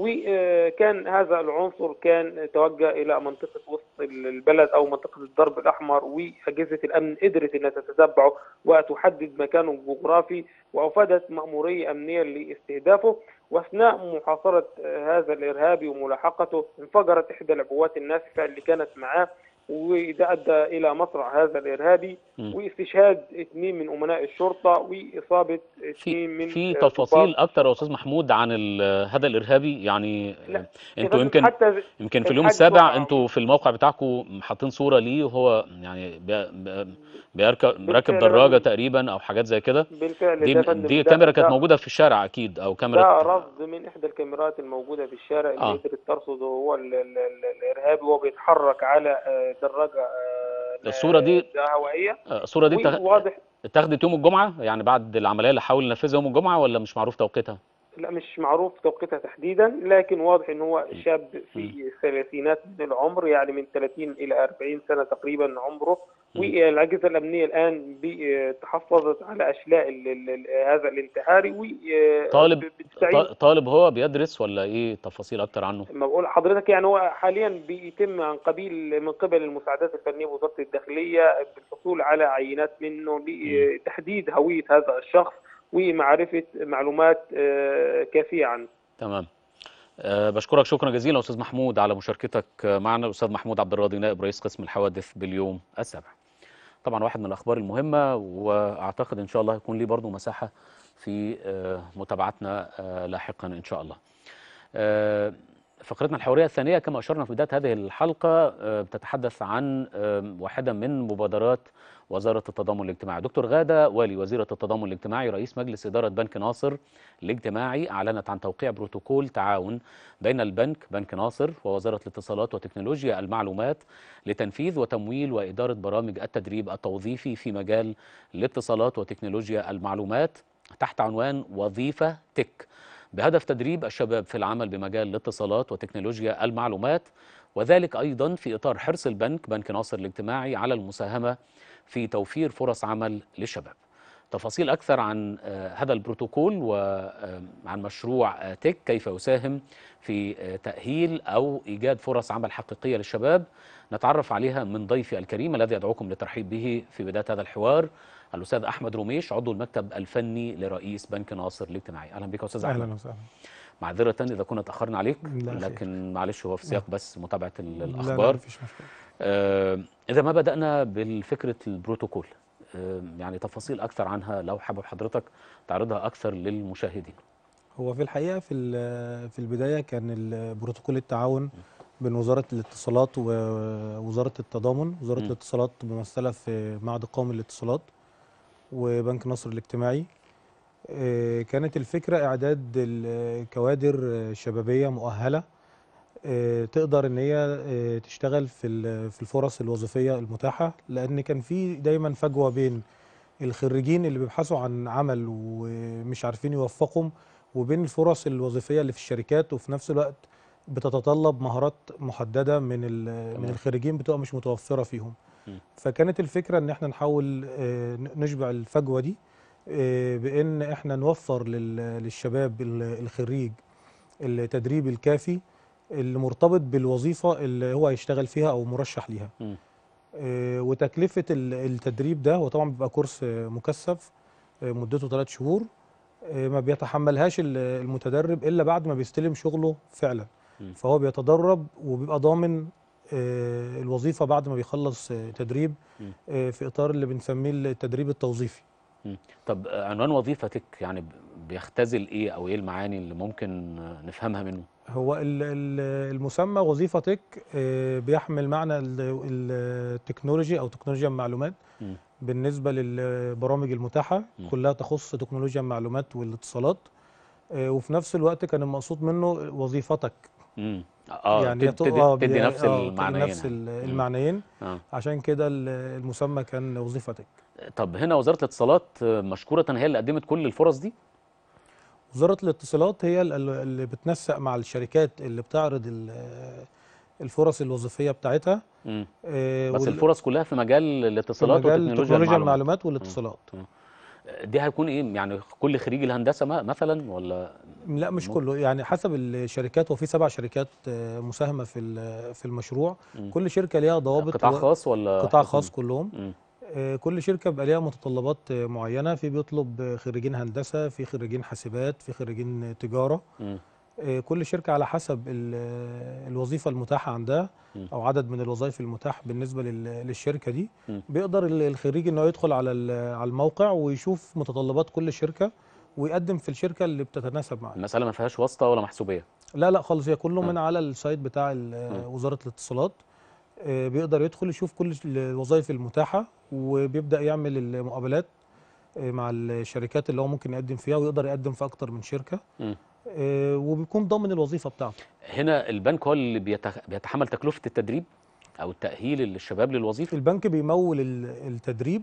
وكان هذا العنصر كان توجه الى منطقه وسط البلد او منطقه الضرب الاحمر واجهزه الامن قدرت انها تتتبعه وتحدد مكانه الجغرافي وافادت ماموريه امنيه لاستهدافه واثناء محاصره هذا الارهابي وملاحقته انفجرت احدى العبوات الناسفه اللي كانت معاه وده ادى الى مصرع هذا الارهابي مم. واستشهاد اثنين من امناء الشرطه واصابه اثنين من في آه، تفاصيل ضباط. أكثر يا أستاذ محمود عن ال- هذا الإرهابي يعني لا، أنتوا يا يمكن فندم حتى يمكن في اليوم الحاج السابع وقع- أنتوا في الموقع بتاعكم حاطين صورة ليه وهو يعني بي بي بيركب راكب بالفعل دراجة ده- تقريبا أو حاجات زي كده بالفعل دي ده يا فندم دي ده- كاميرا كانت ده- موجودة في الشارع أكيد أو ده كاميرا رصد من احدى الكاميرات الموجوده في الشارع اللي آه. قدرت ترصده هو ال- ال- ال- الارهابي وهو بيتحرك على آه، دراجه آه، الصورة دي ذات هوائيه آه، الصورة دي اتخ- وواضح اتاخدت يوم الجمعة يعني بعد العملية اللي حاول ينفذها يوم الجمعة ولا مش معروف توقيتها؟ لا مش معروف توقيتها تحديدا لكن واضح ان هو شاب في الثلاثينات من العمر يعني من 30 الى 40 سنه تقريبا عمره والاجهزه الامنيه الان بي- تحفظت على اشلاء ال- ال- ال- هذا الانتحاري و طالب بتستعين ط- طالب هو بيدرس ولا إيه تفاصيل أكتر عنه؟ ما بقول لحضرتك يعني هو حاليا بيتم عن قبيل من قبل المساعدات الفنيه بوزاره الداخليه بالحصول على عينات منه لتحديد هويه هذا الشخص ومعرفه معلومات آه، كافيه عنه. تمام أه بشكرك شكرا جزيلا أستاذ محمود على مشاركتك آه، معنا الأستاذ محمود عبد الراضي نائب رئيس قسم الحوادث باليوم السابع طبعا واحد من الأخبار المهمة وأعتقد إن شاء الله هيكون ليه برضو مساحة في آه، متابعتنا آه، لاحقا إن شاء الله آه، فقرتنا الحوارية الثانية كما أشرنا في بداية هذه الحلقة آه، بتتحدث عن آه، واحدة من مبادرات وزارة التضامن الاجتماعي دكتور غادة والي وزيرة التضامن الاجتماعي رئيس مجلس إدارة بنك ناصر الاجتماعي أعلنت عن توقيع بروتوكول تعاون بين البنك بنك ناصر ووزارة الاتصالات وتكنولوجيا المعلومات لتنفيذ وتمويل وإدارة برامج التدريب التوظيفي في مجال الاتصالات وتكنولوجيا المعلومات تحت عنوان وظيفة تك بهدف تدريب الشباب في العمل بمجال الاتصالات وتكنولوجيا المعلومات وذلك أيضا في إطار حرص البنك بنك ناصر الاجتماعي على المساهمة في توفير فرص عمل للشباب تفاصيل أكثر عن آه، هذا البروتوكول وعن مشروع آه، تك كيف يساهم في آه، تأهيل أو إيجاد فرص عمل حقيقية للشباب نتعرف عليها من ضيفي الكريم الذي أدعوكم للترحيب به في بداية هذا الحوار الأستاذ أحمد روميش عضو المكتب الفني لرئيس بنك ناصر الاجتماعي أهلا بك يا أستاذ أحمد اهلا وسهلا معذرة إذا كنا تأخرنا عليك لا خير. لكن معلش هو في سياق بس متابعة ال- لا لا الأخبار مفيش مشكله آه، إذا ما بدأنا بالفكرة البروتوكول آه، يعني تفاصيل أكثر عنها لو حابب حضرتك تعرضها أكثر للمشاهدين هو في الحقيقه في ال- في البدايه كان البروتوكول التعاون بين وزاره الاتصالات ووزاره التضامن وزاره م. الاتصالات ممثله في معهد قومي للاتصالات وبنك نصر الاجتماعي آه، كانت الفكره اعداد الكوادر شبابيه مؤهله آه، تقدر ان هي آه، تشتغل في ال- في الفرص الوظيفيه المتاحه لان كان في دايما فجوه بين الخريجين اللي بيبحثوا عن عمل ومش عارفين يوفقهم وبين الفرص الوظيفيه اللي في الشركات وفي نفس الوقت بتتطلب مهارات محدده من ال- من تمام. الخريجين بتبقى مش متوفره فيهم م. فكانت الفكره ان احنا نحاول آه، ن- نشبع الفجوه دي آه، بان احنا نوفر لل- للشباب ال- الخريج التدريب الكافي اللي مرتبط بالوظيفه اللي هو هيشتغل فيها او مرشح ليها م. آه، وتكلفه ال- التدريب ده هو طبعا بيبقى كورس آه، مكثف آه، مدته ثلاث شهور آه، ما بيتحملهاش ال- المتدرب الا بعد ما بيستلم شغله فعلا م. فهو بيتدرب وبيبقى ضامن آه، الوظيفه بعد ما بيخلص آه، تدريب م. آه، في اطار اللي بنسميه التدريب التوظيفي مم. طب آه، عنوان وظيفتك يعني ب- بيختزل إيه أو إيه المعاني اللي ممكن آه، نفهمها منه هو ال- ال- المسمى وظيفة تك آه، بيحمل معنى ال- التكنولوجي أو تكنولوجيا المعلومات مم. بالنسبة للبرامج المتاحة مم. كلها تخص تكنولوجيا المعلومات والاتصالات آه، وفي نفس الوقت كان المقصود منه وظيفتك مم. اه يعني يعني تدي, آه، تدي بي- نفس آه، تدي المعنيين نفس يعني. ال- مم. المعنيين آه. عشان كده ال- المسمى كان وظيفتك طب هنا وزارة الاتصالات آه، مشكورة هي اللي قدمت كل الفرص دي وزارة الاتصالات هي ال- ال- اللي بتنسق مع الشركات اللي بتعرض ال- الفرص الوظيفية بتاعتها مم. آه، بس وال- الفرص كلها في مجال في الاتصالات مجال وتكنولوجيا تكنولوجيا المعلومات المعلومات والاتصالات دي هيكون ايه يعني كل خريج الهندسة ما- مثلا ولا لا مش مم. كله يعني حسب الشركات وفي سبع شركات آه، مساهمة في ال- في المشروع مم. كل شركة ليها ضوابط قطاع و- خاص ولا قطاع حكومي؟ خاص كلهم مم. آه، كل شركة بيبقى ليها متطلبات آه، معينة في بيطلب آه، خريجين هندسة في خريجين حاسبات في خريجين تجارة مم. آه، كل شركة على حسب ال- آه، الوظيفة المتاحة عندها مم. أو عدد من الوظائف المتاح بالنسبة لل- للشركة دي مم. بيقدر ال- الخريج إنه يدخل على ال- على الموقع ويشوف متطلبات كل شركة ويقدم في الشركة اللي بتتناسب معاه المسألة ما فيهاش واسطة ولا محسوبية لا لا خالص هي كله آه. من على السايت بتاع ال- مم. وزارة الاتصالات آه، بيقدر يدخل يشوف كل الوظائف المتاحة وبيبدأ يعمل المقابلات آه، مع الشركات اللي هو ممكن يقدم فيها ويقدر يقدم في أكتر من شركة مم. آه، وبيكون ضامن الوظيفة بتاعته هنا البنك هو اللي بيتخ- بيتحمل تكلفة التدريب أو التأهيل للشباب للوظيفة البنك بيمول ال- التدريب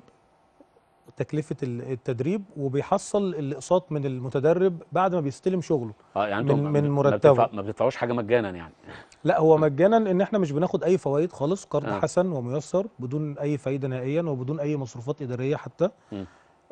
تكلفة ال- التدريب وبيحصل الأقساط من المتدرب بعد ما بيستلم شغله اه يعني من- انتوا من ما مرتبه. بتدفع- ما بتدفعوش حاجة مجانا يعني لا هو مجانا ان احنا مش بناخد اي فوائد خالص قرض آه. حسن وميسر بدون اي فايده نهائيا وبدون اي مصروفات اداريه حتى مم.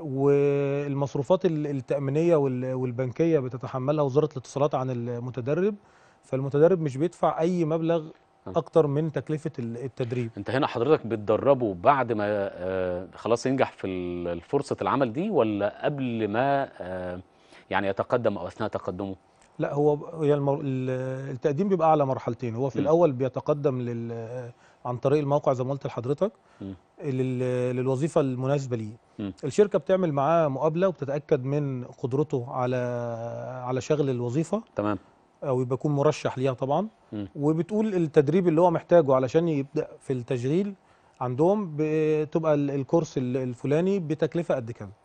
والمصروفات ال- التامينيه وال- والبنكيه بتتحملها وزاره الاتصالات عن المتدرب فالمتدرب مش بيدفع اي مبلغ اكتر من تكلفه ال- التدريب انت هنا حضرتك بتدربه بعد ما آه، خلاص ينجح في ال- فرصة العمل دي ولا قبل ما آه، يعني يتقدم او اثناء تقدمه لا هو ب- هي المر... ال- التقديم بيبقى على مرحلتين هو في م. الاول بيتقدم لل... عن طريق الموقع زي ما قلت لحضرتك م. لل... للوظيفه المناسبه ليه م. الشركه بتعمل معاه مقابله وبتتاكد من قدرته على على شغل الوظيفه تمام او يبقى يكون مرشح ليها طبعا مم. وبتقول التدريب اللي هو محتاجه علشان يبدا في التشغيل عندهم بتبقى ال- الكورس ال- الفلاني بتكلفه قد كده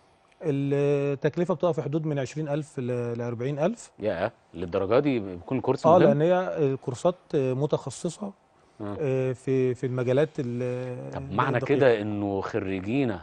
التكلفه بتبقى في حدود من 20000 ل 40000 يا للدرجه دي بيكون كورس اه مهم لان هي الكورسات متخصصه آه. آه، في في المجالات ال- طب معنى الدقيقة. كده انه خريجينا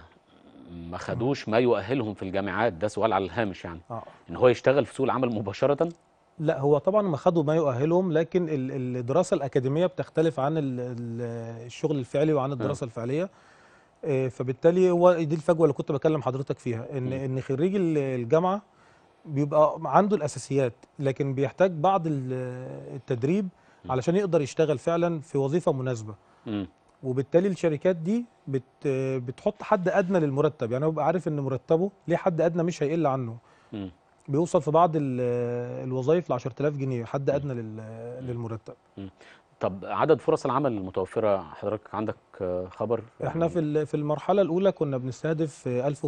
ما خدوش ما يؤهلهم في الجامعات ده سؤال على الهامش يعني آه. ان هو يشتغل في سوق العمل مباشره لا هو طبعا ما خدوا ما يؤهلهم لكن ال- الدراسه الاكاديميه بتختلف عن ال- ال- الشغل الفعلي وعن الدراسه الفعليه آه، فبالتالي هو دي الفجوه اللي كنت بكلم حضرتك فيها ان ان خريج ال- الجامعه بيبقى عنده الاساسيات لكن بيحتاج بعض ال- التدريب علشان يقدر يشتغل فعلا في وظيفه مناسبه مم. وبالتالي الشركات دي بت بتحط حد ادنى للمرتب يعني هو بيبقى عارف ان مرتبه ليه حد ادنى مش هيقل عنه مم. بيوصل في بعض ال- الوظائف ل 10000 جنيه حد ادنى لل- للمرتب مم. طب عدد فرص العمل المتوفره حضرتك عندك آه، خبر احنا في ال- في المرحله الاولى كنا بنستهدف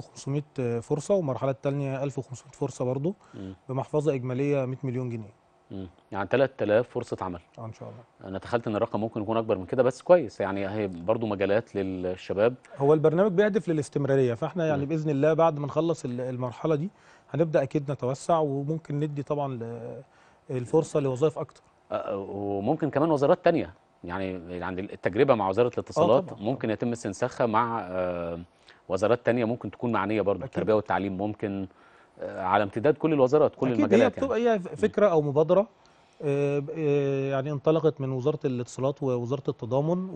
1500 فرصه والمرحله الثانيه 1500 فرصه برضو مم. بمحفظه اجماليه 100 مليون جنيه مم. يعني 3000 فرصه عمل اه ان شاء الله انا تخيلت ان الرقم ممكن يكون اكبر من كده بس كويس يعني هي برضو مجالات للشباب هو البرنامج بيهدف للاستمراريه فاحنا يعني باذن الله بعد ما نخلص ال- المرحله دي هنبدا اكيد نتوسع وممكن ندي طبعا ل- الفرصه لوظائف اكتر آه، وممكن كمان وزارات تانية يعني عند التجربة مع وزارة الاتصالات طبعاً، ممكن يتم استنساخها مع آه، وزارات تانية ممكن تكون معنية برضو التربية والتعليم ممكن آه، على امتداد كل الوزارات كل اكيد هي المجالات يعني بتبقى هي فكره او مبادره آه، ب- آه، يعني انطلقت من وزاره الاتصالات ووزاره التضامن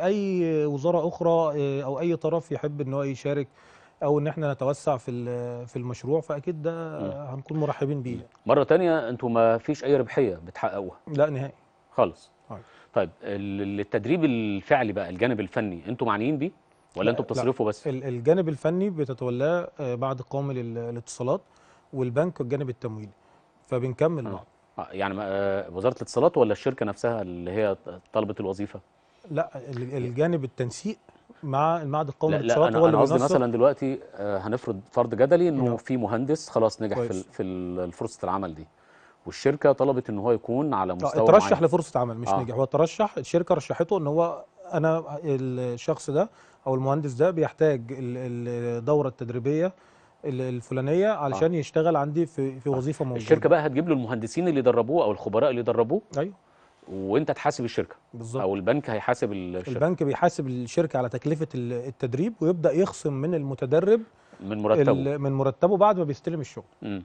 واي وزاره اخرى آه، او اي طرف يحب ان هو يشارك او ان احنا نتوسع في ال- في المشروع فاكيد ده هنكون مرحبين بيه مرة تانية انتوا ما فيش اي ربحية بتحققوها لا نهائي خالص طيب. طيب ال- التدريب الفعلي بقى الجانب الفني انتوا معنيين بيه ولا انتوا لا، بتصرفوا بس ال- الجانب الفني بتتولاه آه، بعد قوام ال- الاتصالات والبنك والجانب التمويلي فبنكمل بعض آه، يعني آه، وزارة الاتصالات ولا الشركة نفسها اللي هي طلبت الوظيفة لا ال- الجانب التنسيق مع المعهد القومي لا لا للاتصالات انا هو انا اللي قصدي بينسق مثلا دلوقتي آه، هنفرض فرض جدلي انه نعم. في مهندس خلاص نجح في كويس. ال- في ال- فرصه العمل دي والشركه طلبت ان هو يكون على آه، مستوى اترشح معين. لفرصه عمل مش آه. نجح هو ترشح الشركه رشحته ان هو انا الشخص ده او المهندس ده بيحتاج ال- الدوره التدريبيه ال- الفلانيه علشان يشتغل عندي في في وظيفه موجوده الشركه بقى هتجيب له المهندسين اللي دربوه او الخبراء اللي دربوه ايوه وانت تحاسب الشركه بالظبط او البنك هيحاسب الشركه البنك بيحاسب الشركه على تكلفه ال- التدريب ويبدا يخصم من المتدرب من مرتبه ال- من مرتبه بعد ما بيستلم الشغل مم.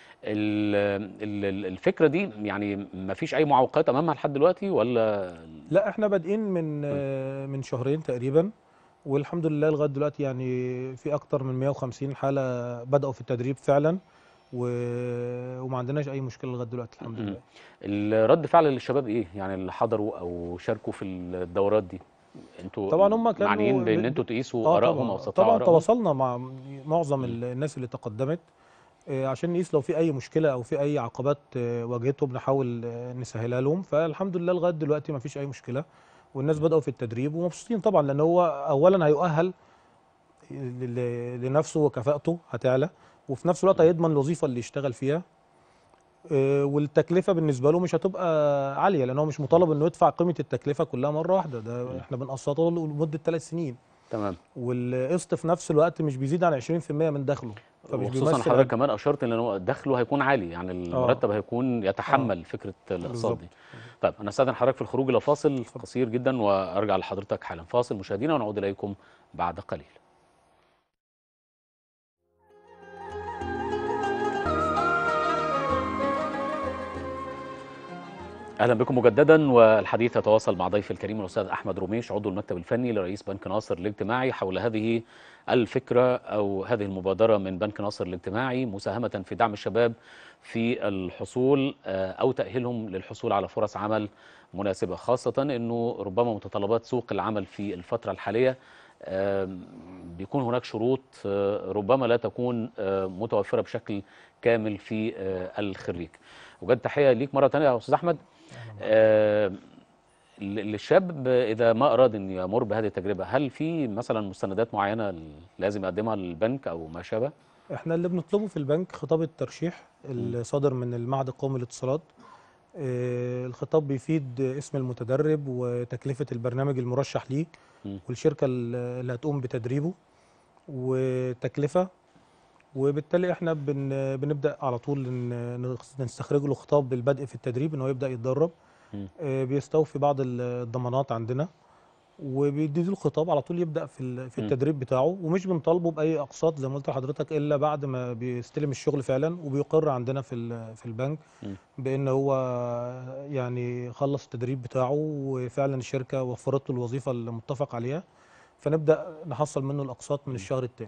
ال- ال- ال- الفكره دي يعني ما فيش اي معوقات امامها لحد دلوقتي ولا لا احنا بادئين من آه، من شهرين تقريبا والحمد لله لغايه دلوقتي يعني في اكتر من 150 حاله بداوا في التدريب فعلا و... وما عندناش اي مشكله لغايه دلوقتي الحمد مم. لله الرد فعل للشباب ايه يعني اللي حضروا او شاركوا في الدورات دي انتوا طبعا هم كانوا معنيين بان ب- انتوا تقيسوا آه ارائهم طبعا او تستطلعوا طبعا ارائهم تواصلنا مع معظم ال- الناس اللي تقدمت آه، عشان نقيس لو في اي مشكله او في اي عقبات آه، واجهتهم نحاول آه، نسهلها لهم فالحمد لله لغايه دلوقتي ما فيش اي مشكله والناس بداوا في التدريب ومبسوطين طبعا لان هو اولا هيؤهل ل- ل- لنفسه وكفاءته هتعلى وفي نفس الوقت هيضمن الوظيفه اللي يشتغل فيها آه، والتكلفه بالنسبه له مش هتبقى عاليه لان هو مش مطالب انه يدفع قيمه التكلفه كلها مره واحده ده احنا بنقسطه له لمده ثلاث سنين تمام والقسط في نفس الوقت مش بيزيد عن 20% من دخله فمش وخصوصا بيمثل حضرتك كمان اشرت ان هو دخله هيكون عالي يعني المرتب هيكون يتحمل فكره الاقساط بالظبط. دي طيب انا استاذن حضرتك في الخروج الى فاصل قصير جدا وارجع لحضرتك حالا فاصل مشاهدينا ونعود اليكم بعد قليل اهلا بكم مجددا والحديث يتواصل مع ضيفي الكريم الاستاذ احمد رميش عضو المكتب الفني لرئيس بنك ناصر الاجتماعي حول هذه الفكره او هذه المبادره من بنك ناصر الاجتماعي مساهمه في دعم الشباب في الحصول آه، او تاهيلهم للحصول على فرص عمل مناسبه خاصه انه ربما متطلبات سوق العمل في الفتره الحاليه آم، بيكون هناك شروط آه، ربما لا تكون آه، متوفره بشكل كامل في آه، الخريج وجد تحيه ليك مره ثانيه يا استاذ احمد آه، للشاب اذا ما اراد ان يمر بهذه التجربه هل في مثلا مستندات معينه لازم يقدمها للبنك او ما شابه احنا اللي بنطلبه في البنك خطاب الترشيح اللي صادر من المعهد القومي للاتصالات آه، الخطاب بيفيد اسم المتدرب وتكلفة البرنامج المرشح ليه مم. والشركة اللي هتقوم بتدريبه وتكلفة وبالتالي احنا بن بنبدأ على طول ن- نستخرج له خطاب بالبدء في التدريب ان هو يبدأ يتدرب مم. آه، بيستوفي بعض الضمانات عندنا وبيدي له خطاب على طول يبدأ في ال- في مم. التدريب بتاعه ومش بنطالبه بأي أقساط زي ما قلت لحضرتك إلا بعد ما بيستلم الشغل فعلا وبيقر عندنا في ال- في البنك مم. بأن هو يعني خلص التدريب بتاعه وفعلا الشركة وفرت له الوظيفة المتفق عليها فنبدأ نحصل منه الأقساط من الشهر التاني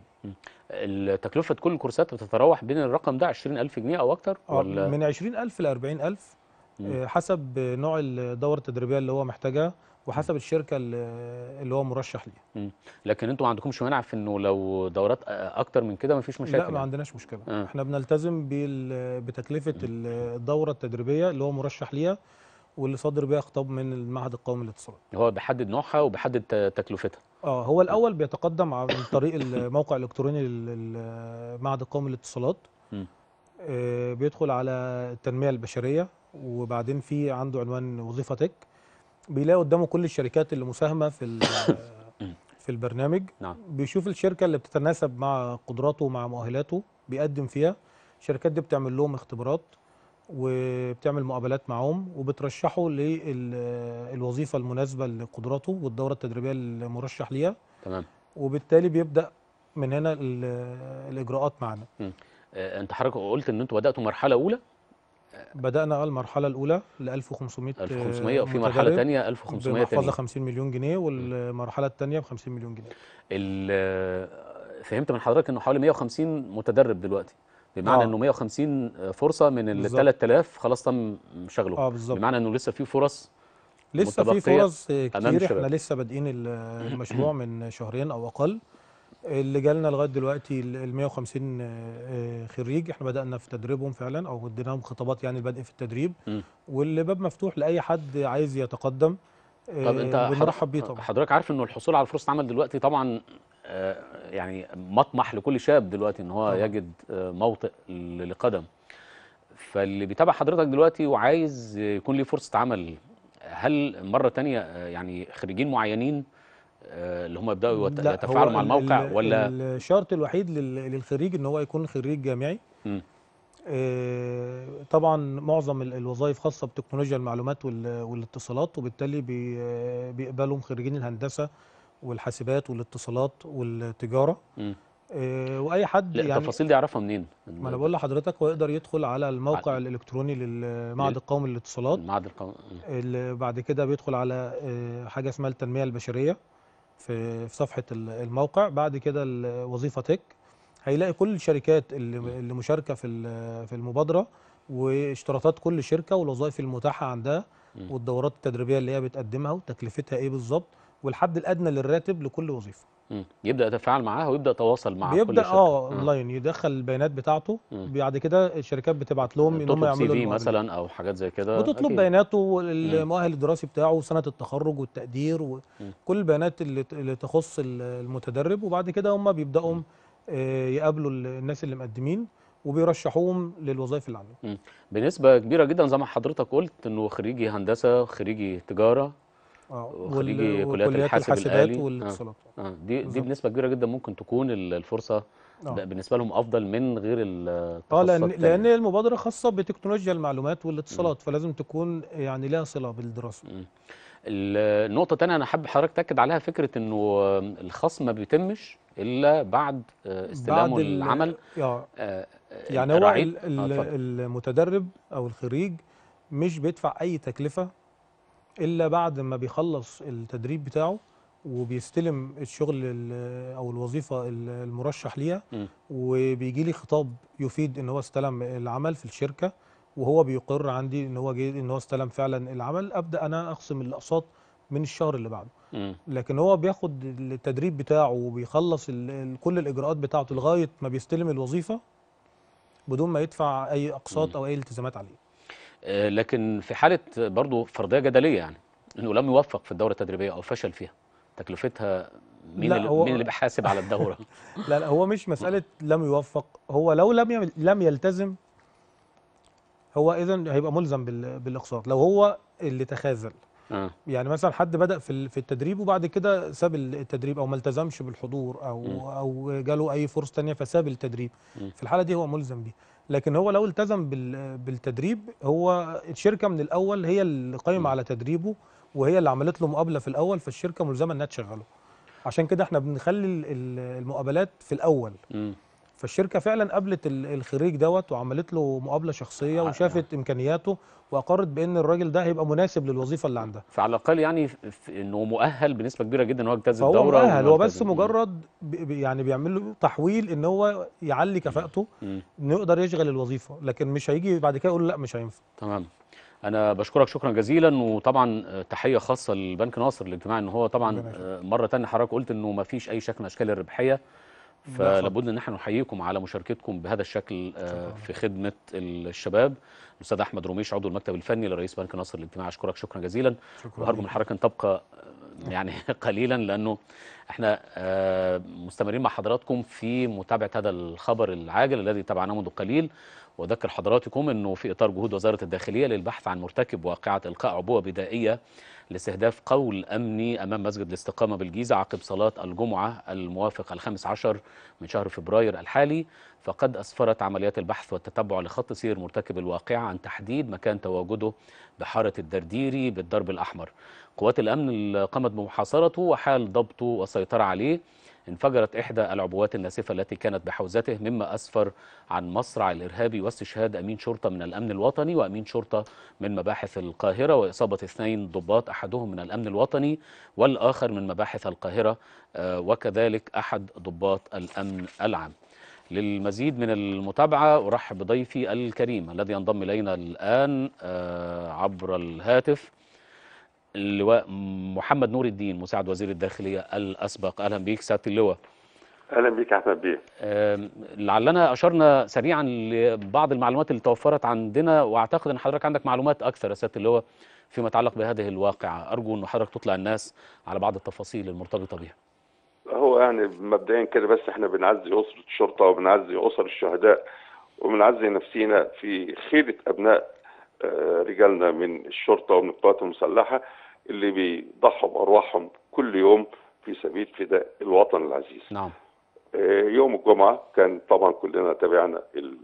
تكلفة كل الكورسات بتتراوح بين الرقم ده 20000 جنيه أو أكتر آه، ولا من 20000 ل 40000 مم. آه، حسب نوع الدورة التدريبية اللي هو محتاجها وحسب الشركة اللي اللي هو مرشح ليها مم. لكن انتوا ما عندكمش مانع في انه لو دورات اكتر من كده مفيش مشاكل لا ما يعني. عندناش مشكلة آه. احنا بنلتزم بال- بتكلفة ال- الدورة التدريبية اللي هو مرشح ليها واللي صادر بيها خطاب من المعهد القومي للاتصالات هو بيحدد نوعها وبيحدد ت- تكلفتها اه هو الاول بيتقدم عن طريق الموقع الالكتروني للمعهد القومي للاتصالات مم. آه، بيدخل على التنميه البشريه وبعدين في عنده عنوان وظيفه تك بيلاقي قدامه كل الشركات اللي مساهمه في ال- في البرنامج نعم. بيشوف الشركه اللي بتتناسب مع قدراته ومع مؤهلاته بيقدم فيها الشركات دي بتعمل لهم اختبارات وبتعمل مقابلات معاهم وبترشحه للوظيفه المناسبه لقدراته والدوره التدريبيه المرشح ليها تمام وبالتالي بيبدا من هنا ال- الاجراءات معانا مم. آه، انت حضرتك قلت ان انتوا بداتوا مرحله اولى بدانا المرحله الاولى ل 1500 1500 وفي مرحله متدرب ثانيه 1500 بمحفظه تانيين 50 مليون جنيه والمرحله الثانيه ب 50 مليون جنيه ال- فهمت من حضرتك انه حوالي 150 متدرب دلوقتي بمعنى آه. انه 150 فرصه من ال بالظبط. 3000 خلاص تم شغله اه بالظبط بمعنى انه لسه في فرص لسه في متبقية فرص أمام كتير احنا الشباب. لسه بادئين ال- المشروع من شهرين او اقل اللي جالنا لغايه دلوقتي ال 150 آه، خريج احنا بدانا في تدريبهم فعلا او اديناهم خطابات يعني البدء في التدريب مم. والباب مفتوح لاي حد عايز يتقدم طب انت آه، حضر- بنرحب بيه طبعا حضرتك عارف انه الحصول على فرصه عمل دلوقتي طبعا آه، يعني مطمح لكل شاب دلوقتي ان هو طبعا. يجد آه، موطئ ل- لقدم فاللي بيتابع حضرتك دلوقتي وعايز يكون ليه فرصه عمل هل مره تانية آه، يعني خريجين معينين آه، اللي هم يبداوا يت- لا، يتفاعلوا هو مع ال- الموقع ال- ولا الشرط الوحيد لل- للخريج ان هو يكون خريج جامعي مم. آه، طبعا معظم ال- الوظائف خاصه بتكنولوجيا المعلومات وال- والاتصالات وبالتالي بي- آه، بيقبلهم خريجين الهندسه والحاسبات والاتصالات والتجاره مم. آه، واي حد لا يعني التفاصيل دي اعرفها منين؟ ما انا بقول لحضرتك هو يقدر يدخل على الموقع الالكتروني للمعهد لل- القومي للاتصالات المعهد القومي اللي بعد كده بيدخل على آه، حاجه اسمها التنميه البشريه في في صفحه ال- الموقع بعد كده الوظيفه تك هيلاقي كل الشركات اللي اللي مشاركه في ال- في المبادره واشتراطات كل شركه والوظائف المتاحه عندها مم. والدورات التدريبيه اللي هي بتقدمها وتكلفتها ايه بالظبط والحد الادنى للراتب لكل وظيفه مم. يبدا يتفاعل معاها ويبدا يتواصل مع كل بيبدا شركه اه اونلاين يدخل البيانات بتاعته مم. بعد كده الشركات بتبعت لهم ان هم تطلب سي يعملوا في المقابلة. مثلا او حاجات زي كده بتطلب أكيد. بياناته المؤهل الدراسي بتاعه وسنه التخرج والتقدير مم. وكل البيانات اللي اللي تخص ال- المتدرب وبعد كده هم بيبداوا آه، يقابلوا ال- الناس اللي مقدمين وبيرشحوهم للوظائف اللي عندهم مم. بنسبة كبيرة جدا زي ما حضرتك قلت انه خريجي هندسة خريجي تجارة اه وخريجي وال- كليات وكليات الحاسب الحاسبات الآلي والاتصالات. آه. آه. دي دي بالظبط. بنسبة كبيرة جدا ممكن تكون ال- الفرصة آه. ب- بالنسبة لهم أفضل من غير اه التخصصات لان التانية. لان المبادره خاصه بتكنولوجيا المعلومات والاتصالات فلازم تكون يعني لها صله بالدراسه مم. ال- النقطة التانية أنا حابب حضرتك تأكد عليها فكرة إنه الخصم ما بيتمش إلا بعد آه، استلامه بعد ال- العمل آه. آه، يعني هو راعي- ال- ال- آه، اتفضل. المتدرب او الخريج مش بيدفع اي تكلفه الا بعد ما بيخلص التدريب بتاعه وبيستلم الشغل ال- او الوظيفه ال- المرشح ليها مم. وبيجي لي خطاب يفيد ان هو استلم العمل في الشركه وهو بيقر عندي ان هو جه ان هو استلم فعلا العمل ابدا انا اخصم الاقساط من الشهر اللي بعده مم. لكن هو بياخد التدريب بتاعه وبيخلص ال- ال- كل الاجراءات بتاعته لغايه ما بيستلم الوظيفه بدون ما يدفع اي اقساط او اي التزامات عليه آه، لكن في حالة برضو فرضية جدلية يعني إنه لم يوفق في الدورة التدريبية أو فشل فيها تكلفتها مين لا، اللي هو- مين اللي بيحاسب على الدورة؟ لا لا هو مش مساله لم يوفق هو لو لم يم- لم يلتزم هو اذا هيبقى ملزم بال- بالاقساط لو هو اللي تخاذل اه يعني مثلا حد بدأ في ال- في التدريب وبعد كده ساب ال- التدريب او ما التزمش بالحضور او مم. او جاله اي فرص تانية فساب التدريب مم. في الحالة دي هو ملزم بيه لكن هو لو التزم بال- بالتدريب هو الشركة من الاول هي اللي قايمة على تدريبه وهي اللي عملت له مقابلة في الاول فالشركة ملزمة انها تشغله عشان كده احنا بنخلي ال- ال- المقابلات في الاول مم. فالشركه فعلا قابلت ال- الخريج دوت وعملت له مقابله شخصيه وشافت امكانياته واقرت بان الراجل ده هيبقى مناسب للوظيفه اللي عندها فعلى الاقل يعني ف- ف- انه مؤهل بنسبه كبيره جدا ان هو يجتاز فهو الدوره مؤهل هو بس وملتزم. مجرد ب- ب- يعني بيعمل له تحويل ان هو يعلي كفاءته مم. انه يقدر يشغل الوظيفه لكن مش هيجي بعد كده يقول لا مش هينفع تمام انا بشكرك شكرا جزيلا وطبعا آه، تحيه خاصه لبنك ناصر الاجتماعي ان هو طبعا آه، مره تانية حضرتك قلت انه ما فيش اي شكل من اشكال الربحيه فلابد ان احنا نحييكم على مشاركتكم بهذا الشكل آه، في خدمه الشباب الاستاذ احمد رميش عضو المكتب الفني لرئيس بنك ناصر الاجتماعي اشكرك شكرا جزيلا شكرا وارجو من ليك. حضرتك ان تبقى آه، يعني قليلا لانه احنا آه، مستمرين مع حضراتكم في متابعه هذا الخبر العاجل الذي تابعناه منذ قليل واذكر حضراتكم انه في اطار جهود وزاره الداخليه للبحث عن مرتكب واقعه القاء عبوه بدائيه لاستهداف قول امني امام مسجد الاستقامه بالجيزه عقب صلاه الجمعه الموافق الخامس عشر من شهر فبراير الحالي فقد اسفرت عمليات البحث والتتبع لخط سير مرتكب الواقعه عن تحديد مكان تواجده بحاره الدرديري بالدرب الاحمر. قوات الامن اللي قامت بمحاصرته وحال ضبطه والسيطره عليه انفجرت إحدى العبوات الناسفة التي كانت بحوزته مما أسفر عن مصرع الإرهابي واستشهاد أمين شرطة من الأمن الوطني وأمين شرطة من مباحث القاهرة وإصابة اثنين ضباط أحدهم من الأمن الوطني والآخر من مباحث القاهرة آه، وكذلك أحد ضباط الأمن العام للمزيد من المتابعة أرحب بضيفي الكريم الذي ينضم إلينا الآن آه، عبر الهاتف اللواء محمد نور الدين مساعد وزير الداخلية الأسبق أهلا بيك سيادة اللواء اهلا بيك يا احمد بيه آم، لعلنا أشرنا سريعا لبعض المعلومات اللي توفرت عندنا وأعتقد أن حضرتك عندك معلومات أكثر يا سيادة اللواء فيما يتعلق بهذه الواقعة أرجو أن حضرتك تطلع الناس على بعض التفاصيل المرتبطة بها هو يعني مبدئيا كده بس احنا بنعزي اسره الشرطه وبنعزي اسر الشهداء وبنعزي نفسينا في خيره ابناء آه، رجالنا من الشرطه ومن القوات المسلحه اللي بيضحوا بارواحهم كل يوم في سبيل فداء الوطن العزيز. نعم آه، يوم الجمعه كان طبعا كلنا تابعنا ال-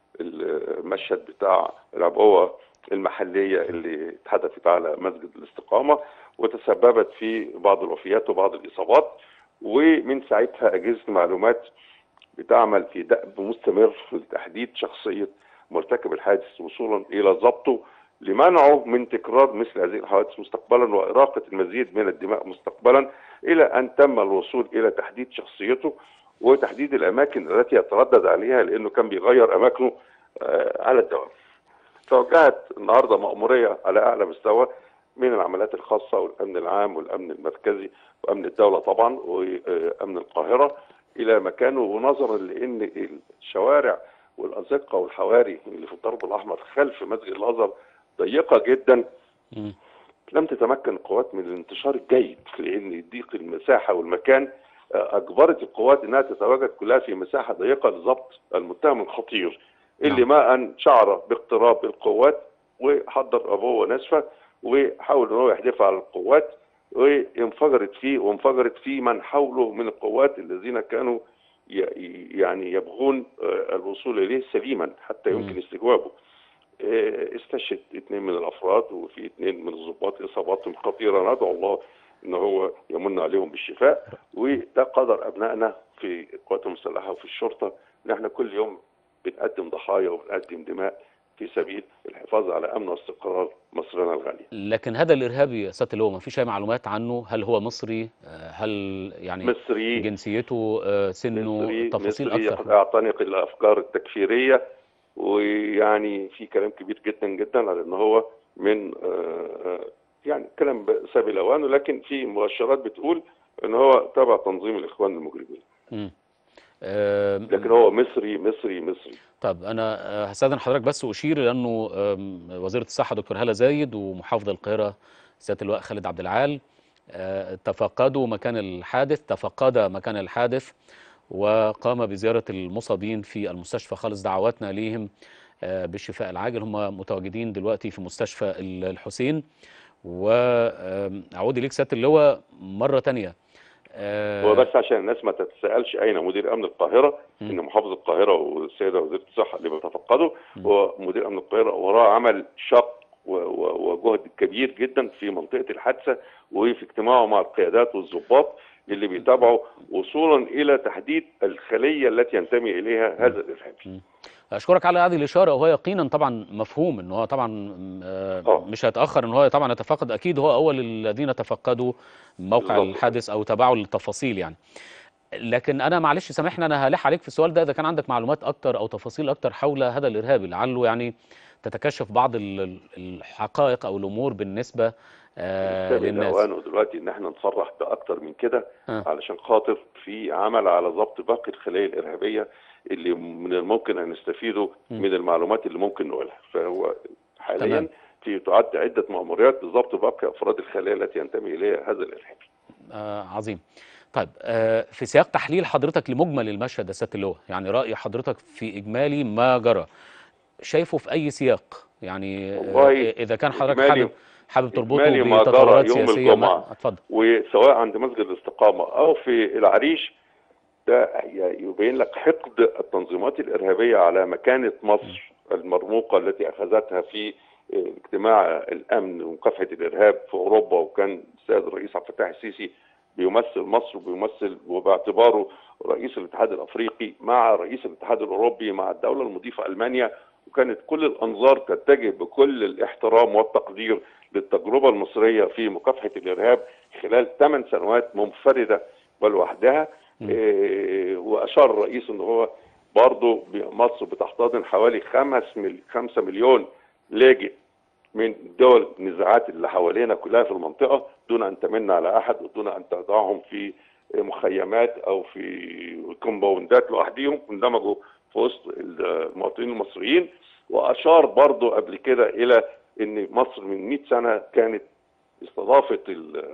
المشهد بتاع العبوه المحليه اللي اتحدثت على مسجد الاستقامه وتسببت في بعض الوفيات وبعض الاصابات ومن ساعتها اجهزه المعلومات بتعمل في دأب مستمر لتحديد شخصيه مرتكب الحادث وصولا الى ضبطه لمنعه من تكرار مثل هذه الحوادث مستقبلا واراقه المزيد من الدماء مستقبلا الى ان تم الوصول الى تحديد شخصيته وتحديد الاماكن التي يتردد عليها لانه كان بيغير اماكنه آه، على الدوام. توجهت النهارده مأموريه على اعلى مستوى من العمليات الخاصه والامن العام والامن المركزي وامن الدوله طبعا وامن القاهره الى مكانه ونظرا لان الشوارع والازقه والحواري اللي في الضرب الاحمر خلف مسجد الازهر ضيقه جدا لم تتمكن القوات من الانتشار الجيد لان ضيق المساحه والمكان آه، اجبرت القوات انها تتواجد كلها في مساحه ضيقه لضبط المتهم الخطير اللي ما ان شعر باقتراب القوات وحضر ابوه ناسفه وحاول ان هو يحدفها على القوات وانفجرت فيه وانفجرت في من حوله من القوات الذين كانوا ي- يعني يبغون آه، الوصول اليه سليما حتى يمكن استجوابه. آه، استشهد اثنين من الافراد وفي اثنين من الضباط اصاباتهم خطيره ندعو الله ان هو يمن عليهم بالشفاء وده قدر ابنائنا في القوات المسلحه وفي الشرطه ان احنا كل يوم بنقدم ضحايا وبنقدم دماء في سبيل الحفاظ على امن واستقرار مصرنا الغاليه. لكن هذا الإرهابي يا سيادة اللواء ما فيش أي معلومات عنه هل هو مصري آه، هل يعني مصري جنسيته آه، سنه مصري تفاصيل مصري أكثر قد اعتنق الافكار التكفيريه ويعني في كلام كبير جدا جدا على ان هو من آه، آه، يعني كلام سابق اوانه لكن في مؤشرات بتقول ان هو تبع تنظيم الاخوان المجرمين مم. آم، لكن هو مصري مصري مصري طب انا آه، هستاذن حضرتك بس اشير لانه آم، وزيره الصحه دكتور هاله زايد ومحافظ القاهره سياده اللواء خالد عبد العال آه، تفقدوا مكان الحادث تفقد مكان الحادث وقام بزياره المصابين في المستشفى خالص دعواتنا ليهم آه، بالشفاء العاجل هم متواجدين دلوقتي في مستشفى ال- الحسين واعود اليك سياده اللواء مره تانية آه، هو بس عشان الناس ما تتساءلش اين مدير امن القاهره ان محافظ القاهره والسيده وزيره الصحه اللي بتفقده هو مدير امن القاهره وراه عمل شق و- و- وجهد كبير جدا في منطقه الحادثه وفي اجتماعه مع القيادات والضباط اللي بيتابعوا وصولا الى تحديد الخليه التي ينتمي اليها هذا الارهابي. اشكرك على هذه الاشاره وهو يقينا طبعا مفهوم ان هو طبعا آه، مش هيتاخر ان هو طبعا يتفقد اكيد هو اول الذين تفقدوا موقع بالظبط. الحادث او تابعوا التفاصيل يعني لكن انا معلش سامحني انا هلح عليك في السؤال ده اذا كان عندك معلومات اكتر او تفاصيل اكتر حول هذا الارهابي لعله يعني تتكشف بعض ال- ال- الحقائق او الامور بالنسبه آه سابق للناس اوانه دلوقتي ان احنا نصرح باكتر من كده آه. علشان خاطر في عمل على ضبط باقي الخلايا الارهابيه اللي من الممكن ان نستفيده مم. من المعلومات اللي ممكن نقولها فهو حاليا تمام. في تعد عده مأموريات لضبط باقي افراد الخلايا التي ينتمي اليها هذا الارهابي آه عظيم طيب آه في سياق تحليل حضرتك لمجمل المشهد يا سياده اللواء يعني راي حضرتك في اجمالي ما جرى شايفه في اي سياق يعني آه والله اذا كان حضرتك إجمالي- حابب حابب تربطه إجمالي ما جرى بتطورات يوم سياسيه ما الجمعة. اتفضل وسواء عند مسجد الاستقامه او في العريش ده يبين لك حقد التنظيمات الارهابيه على مكانه مصر المرموقه التي اخذتها في اجتماع الامن ومكافحه الارهاب في اوروبا وكان السيد الرئيس عبد الفتاح السيسي بيمثل مصر وبيمثل وباعتباره رئيس الاتحاد الافريقي مع رئيس الاتحاد الاوروبي مع الدوله المضيفه المانيا وكانت كل الانظار تتجه بكل الاحترام والتقدير للتجربه المصريه في مكافحه الارهاب خلال ثمان سنوات منفرده ولوحدها إيه واشار الرئيس ان هو برضه مصر بتحتضن حوالي خمس مل... خمسة مليون لاجئ من دول النزاعات اللي حوالينا كلها في المنطقه دون ان تمن على احد ودون ان تضعهم في مخيمات او في كومباوندات لوحدهم اندمجوا في وسط المواطنين المصريين واشار برضه قبل كده الى ان مصر من 100 سنه كانت استضافت ال-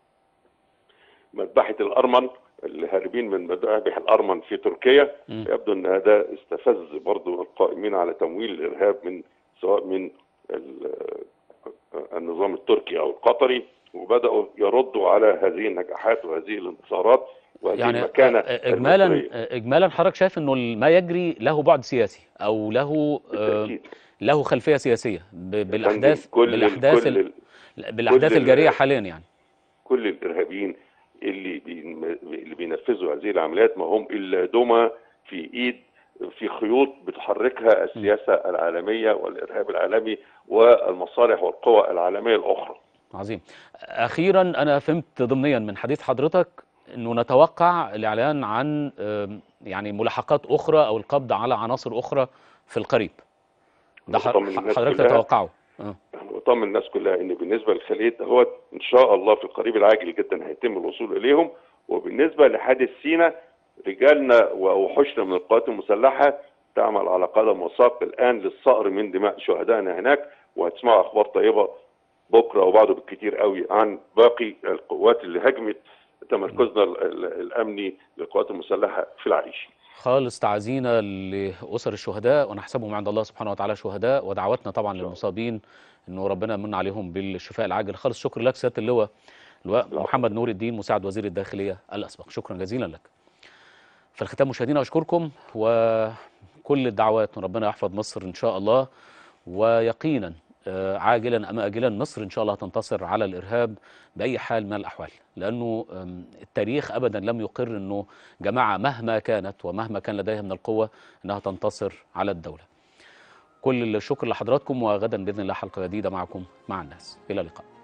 مذبحه الارمن الهاربين من مذابح الارمن في تركيا يبدو ان هذا استفز برضه القائمين على تمويل الارهاب من سواء من ال- النظام التركي او القطري وبداوا يردوا على هذه النجاحات وهذه الانتصارات وهذه يعني المكانه آه، اجمالا المصرية. آه، اجمالا حضرتك شايف انه ما يجري له بعد سياسي او له آه، له خلفيه سياسيه ب- بالاحداث كل بالاحداث كل ال- بالاحداث كل الجاريه ال- حاليا يعني كل الارهابيين اللي بين- اللي بينفذوا هذه العمليات ما هم الا دمى في ايد في خيوط بتحركها السياسه العالميه والارهاب العالمي والمصالح والقوى العالميه الاخرى. عظيم اخيرا انا فهمت ضمنيا من حديث حضرتك انه نتوقع الاعلان عن آم، يعني ملاحقات اخرى او القبض على عناصر اخرى في القريب ده ح- بطمن الناس حضرتك كلها. تتوقعه آه. وطمن الناس كلها ان بالنسبه لخليه هو ان شاء الله في القريب العاجل جدا هيتم الوصول اليهم وبالنسبه لحادث سينا رجالنا ووحوشنا من القوات المسلحه تعمل على قدم وساق الان للصقر من دماء شهدائنا هناك وهتسمعوا اخبار طيبه بكره وبعده بالكتير قوي عن باقي القوات اللي هجمت تمركزنا ال- ال- الامني للقوات المسلحه في العريش. خالص تعزينا لأسر الشهداء ونحسبهم عند الله سبحانه وتعالى شهداء ودعواتنا طبعا للمصابين انه ربنا يمن عليهم بالشفاء العاجل خالص شكر لك سياده اللواء اللواء محمد نور الدين مساعد وزير الداخليه الاسبق شكرا جزيلا لك في الختام مشاهدينا اشكركم وكل الدعوات ان ربنا يحفظ مصر ان شاء الله ويقينا آه، عاجلا ام اجلا مصر ان شاء الله هتنتصر على الارهاب باي حال من الاحوال لانه آم، التاريخ ابدا لم يقر انه جماعه مهما كانت ومهما كان لديها من القوه انها تنتصر على الدوله كل الشكر لحضراتكم وغدا باذن الله حلقه جديده معكم مع الناس الى اللقاء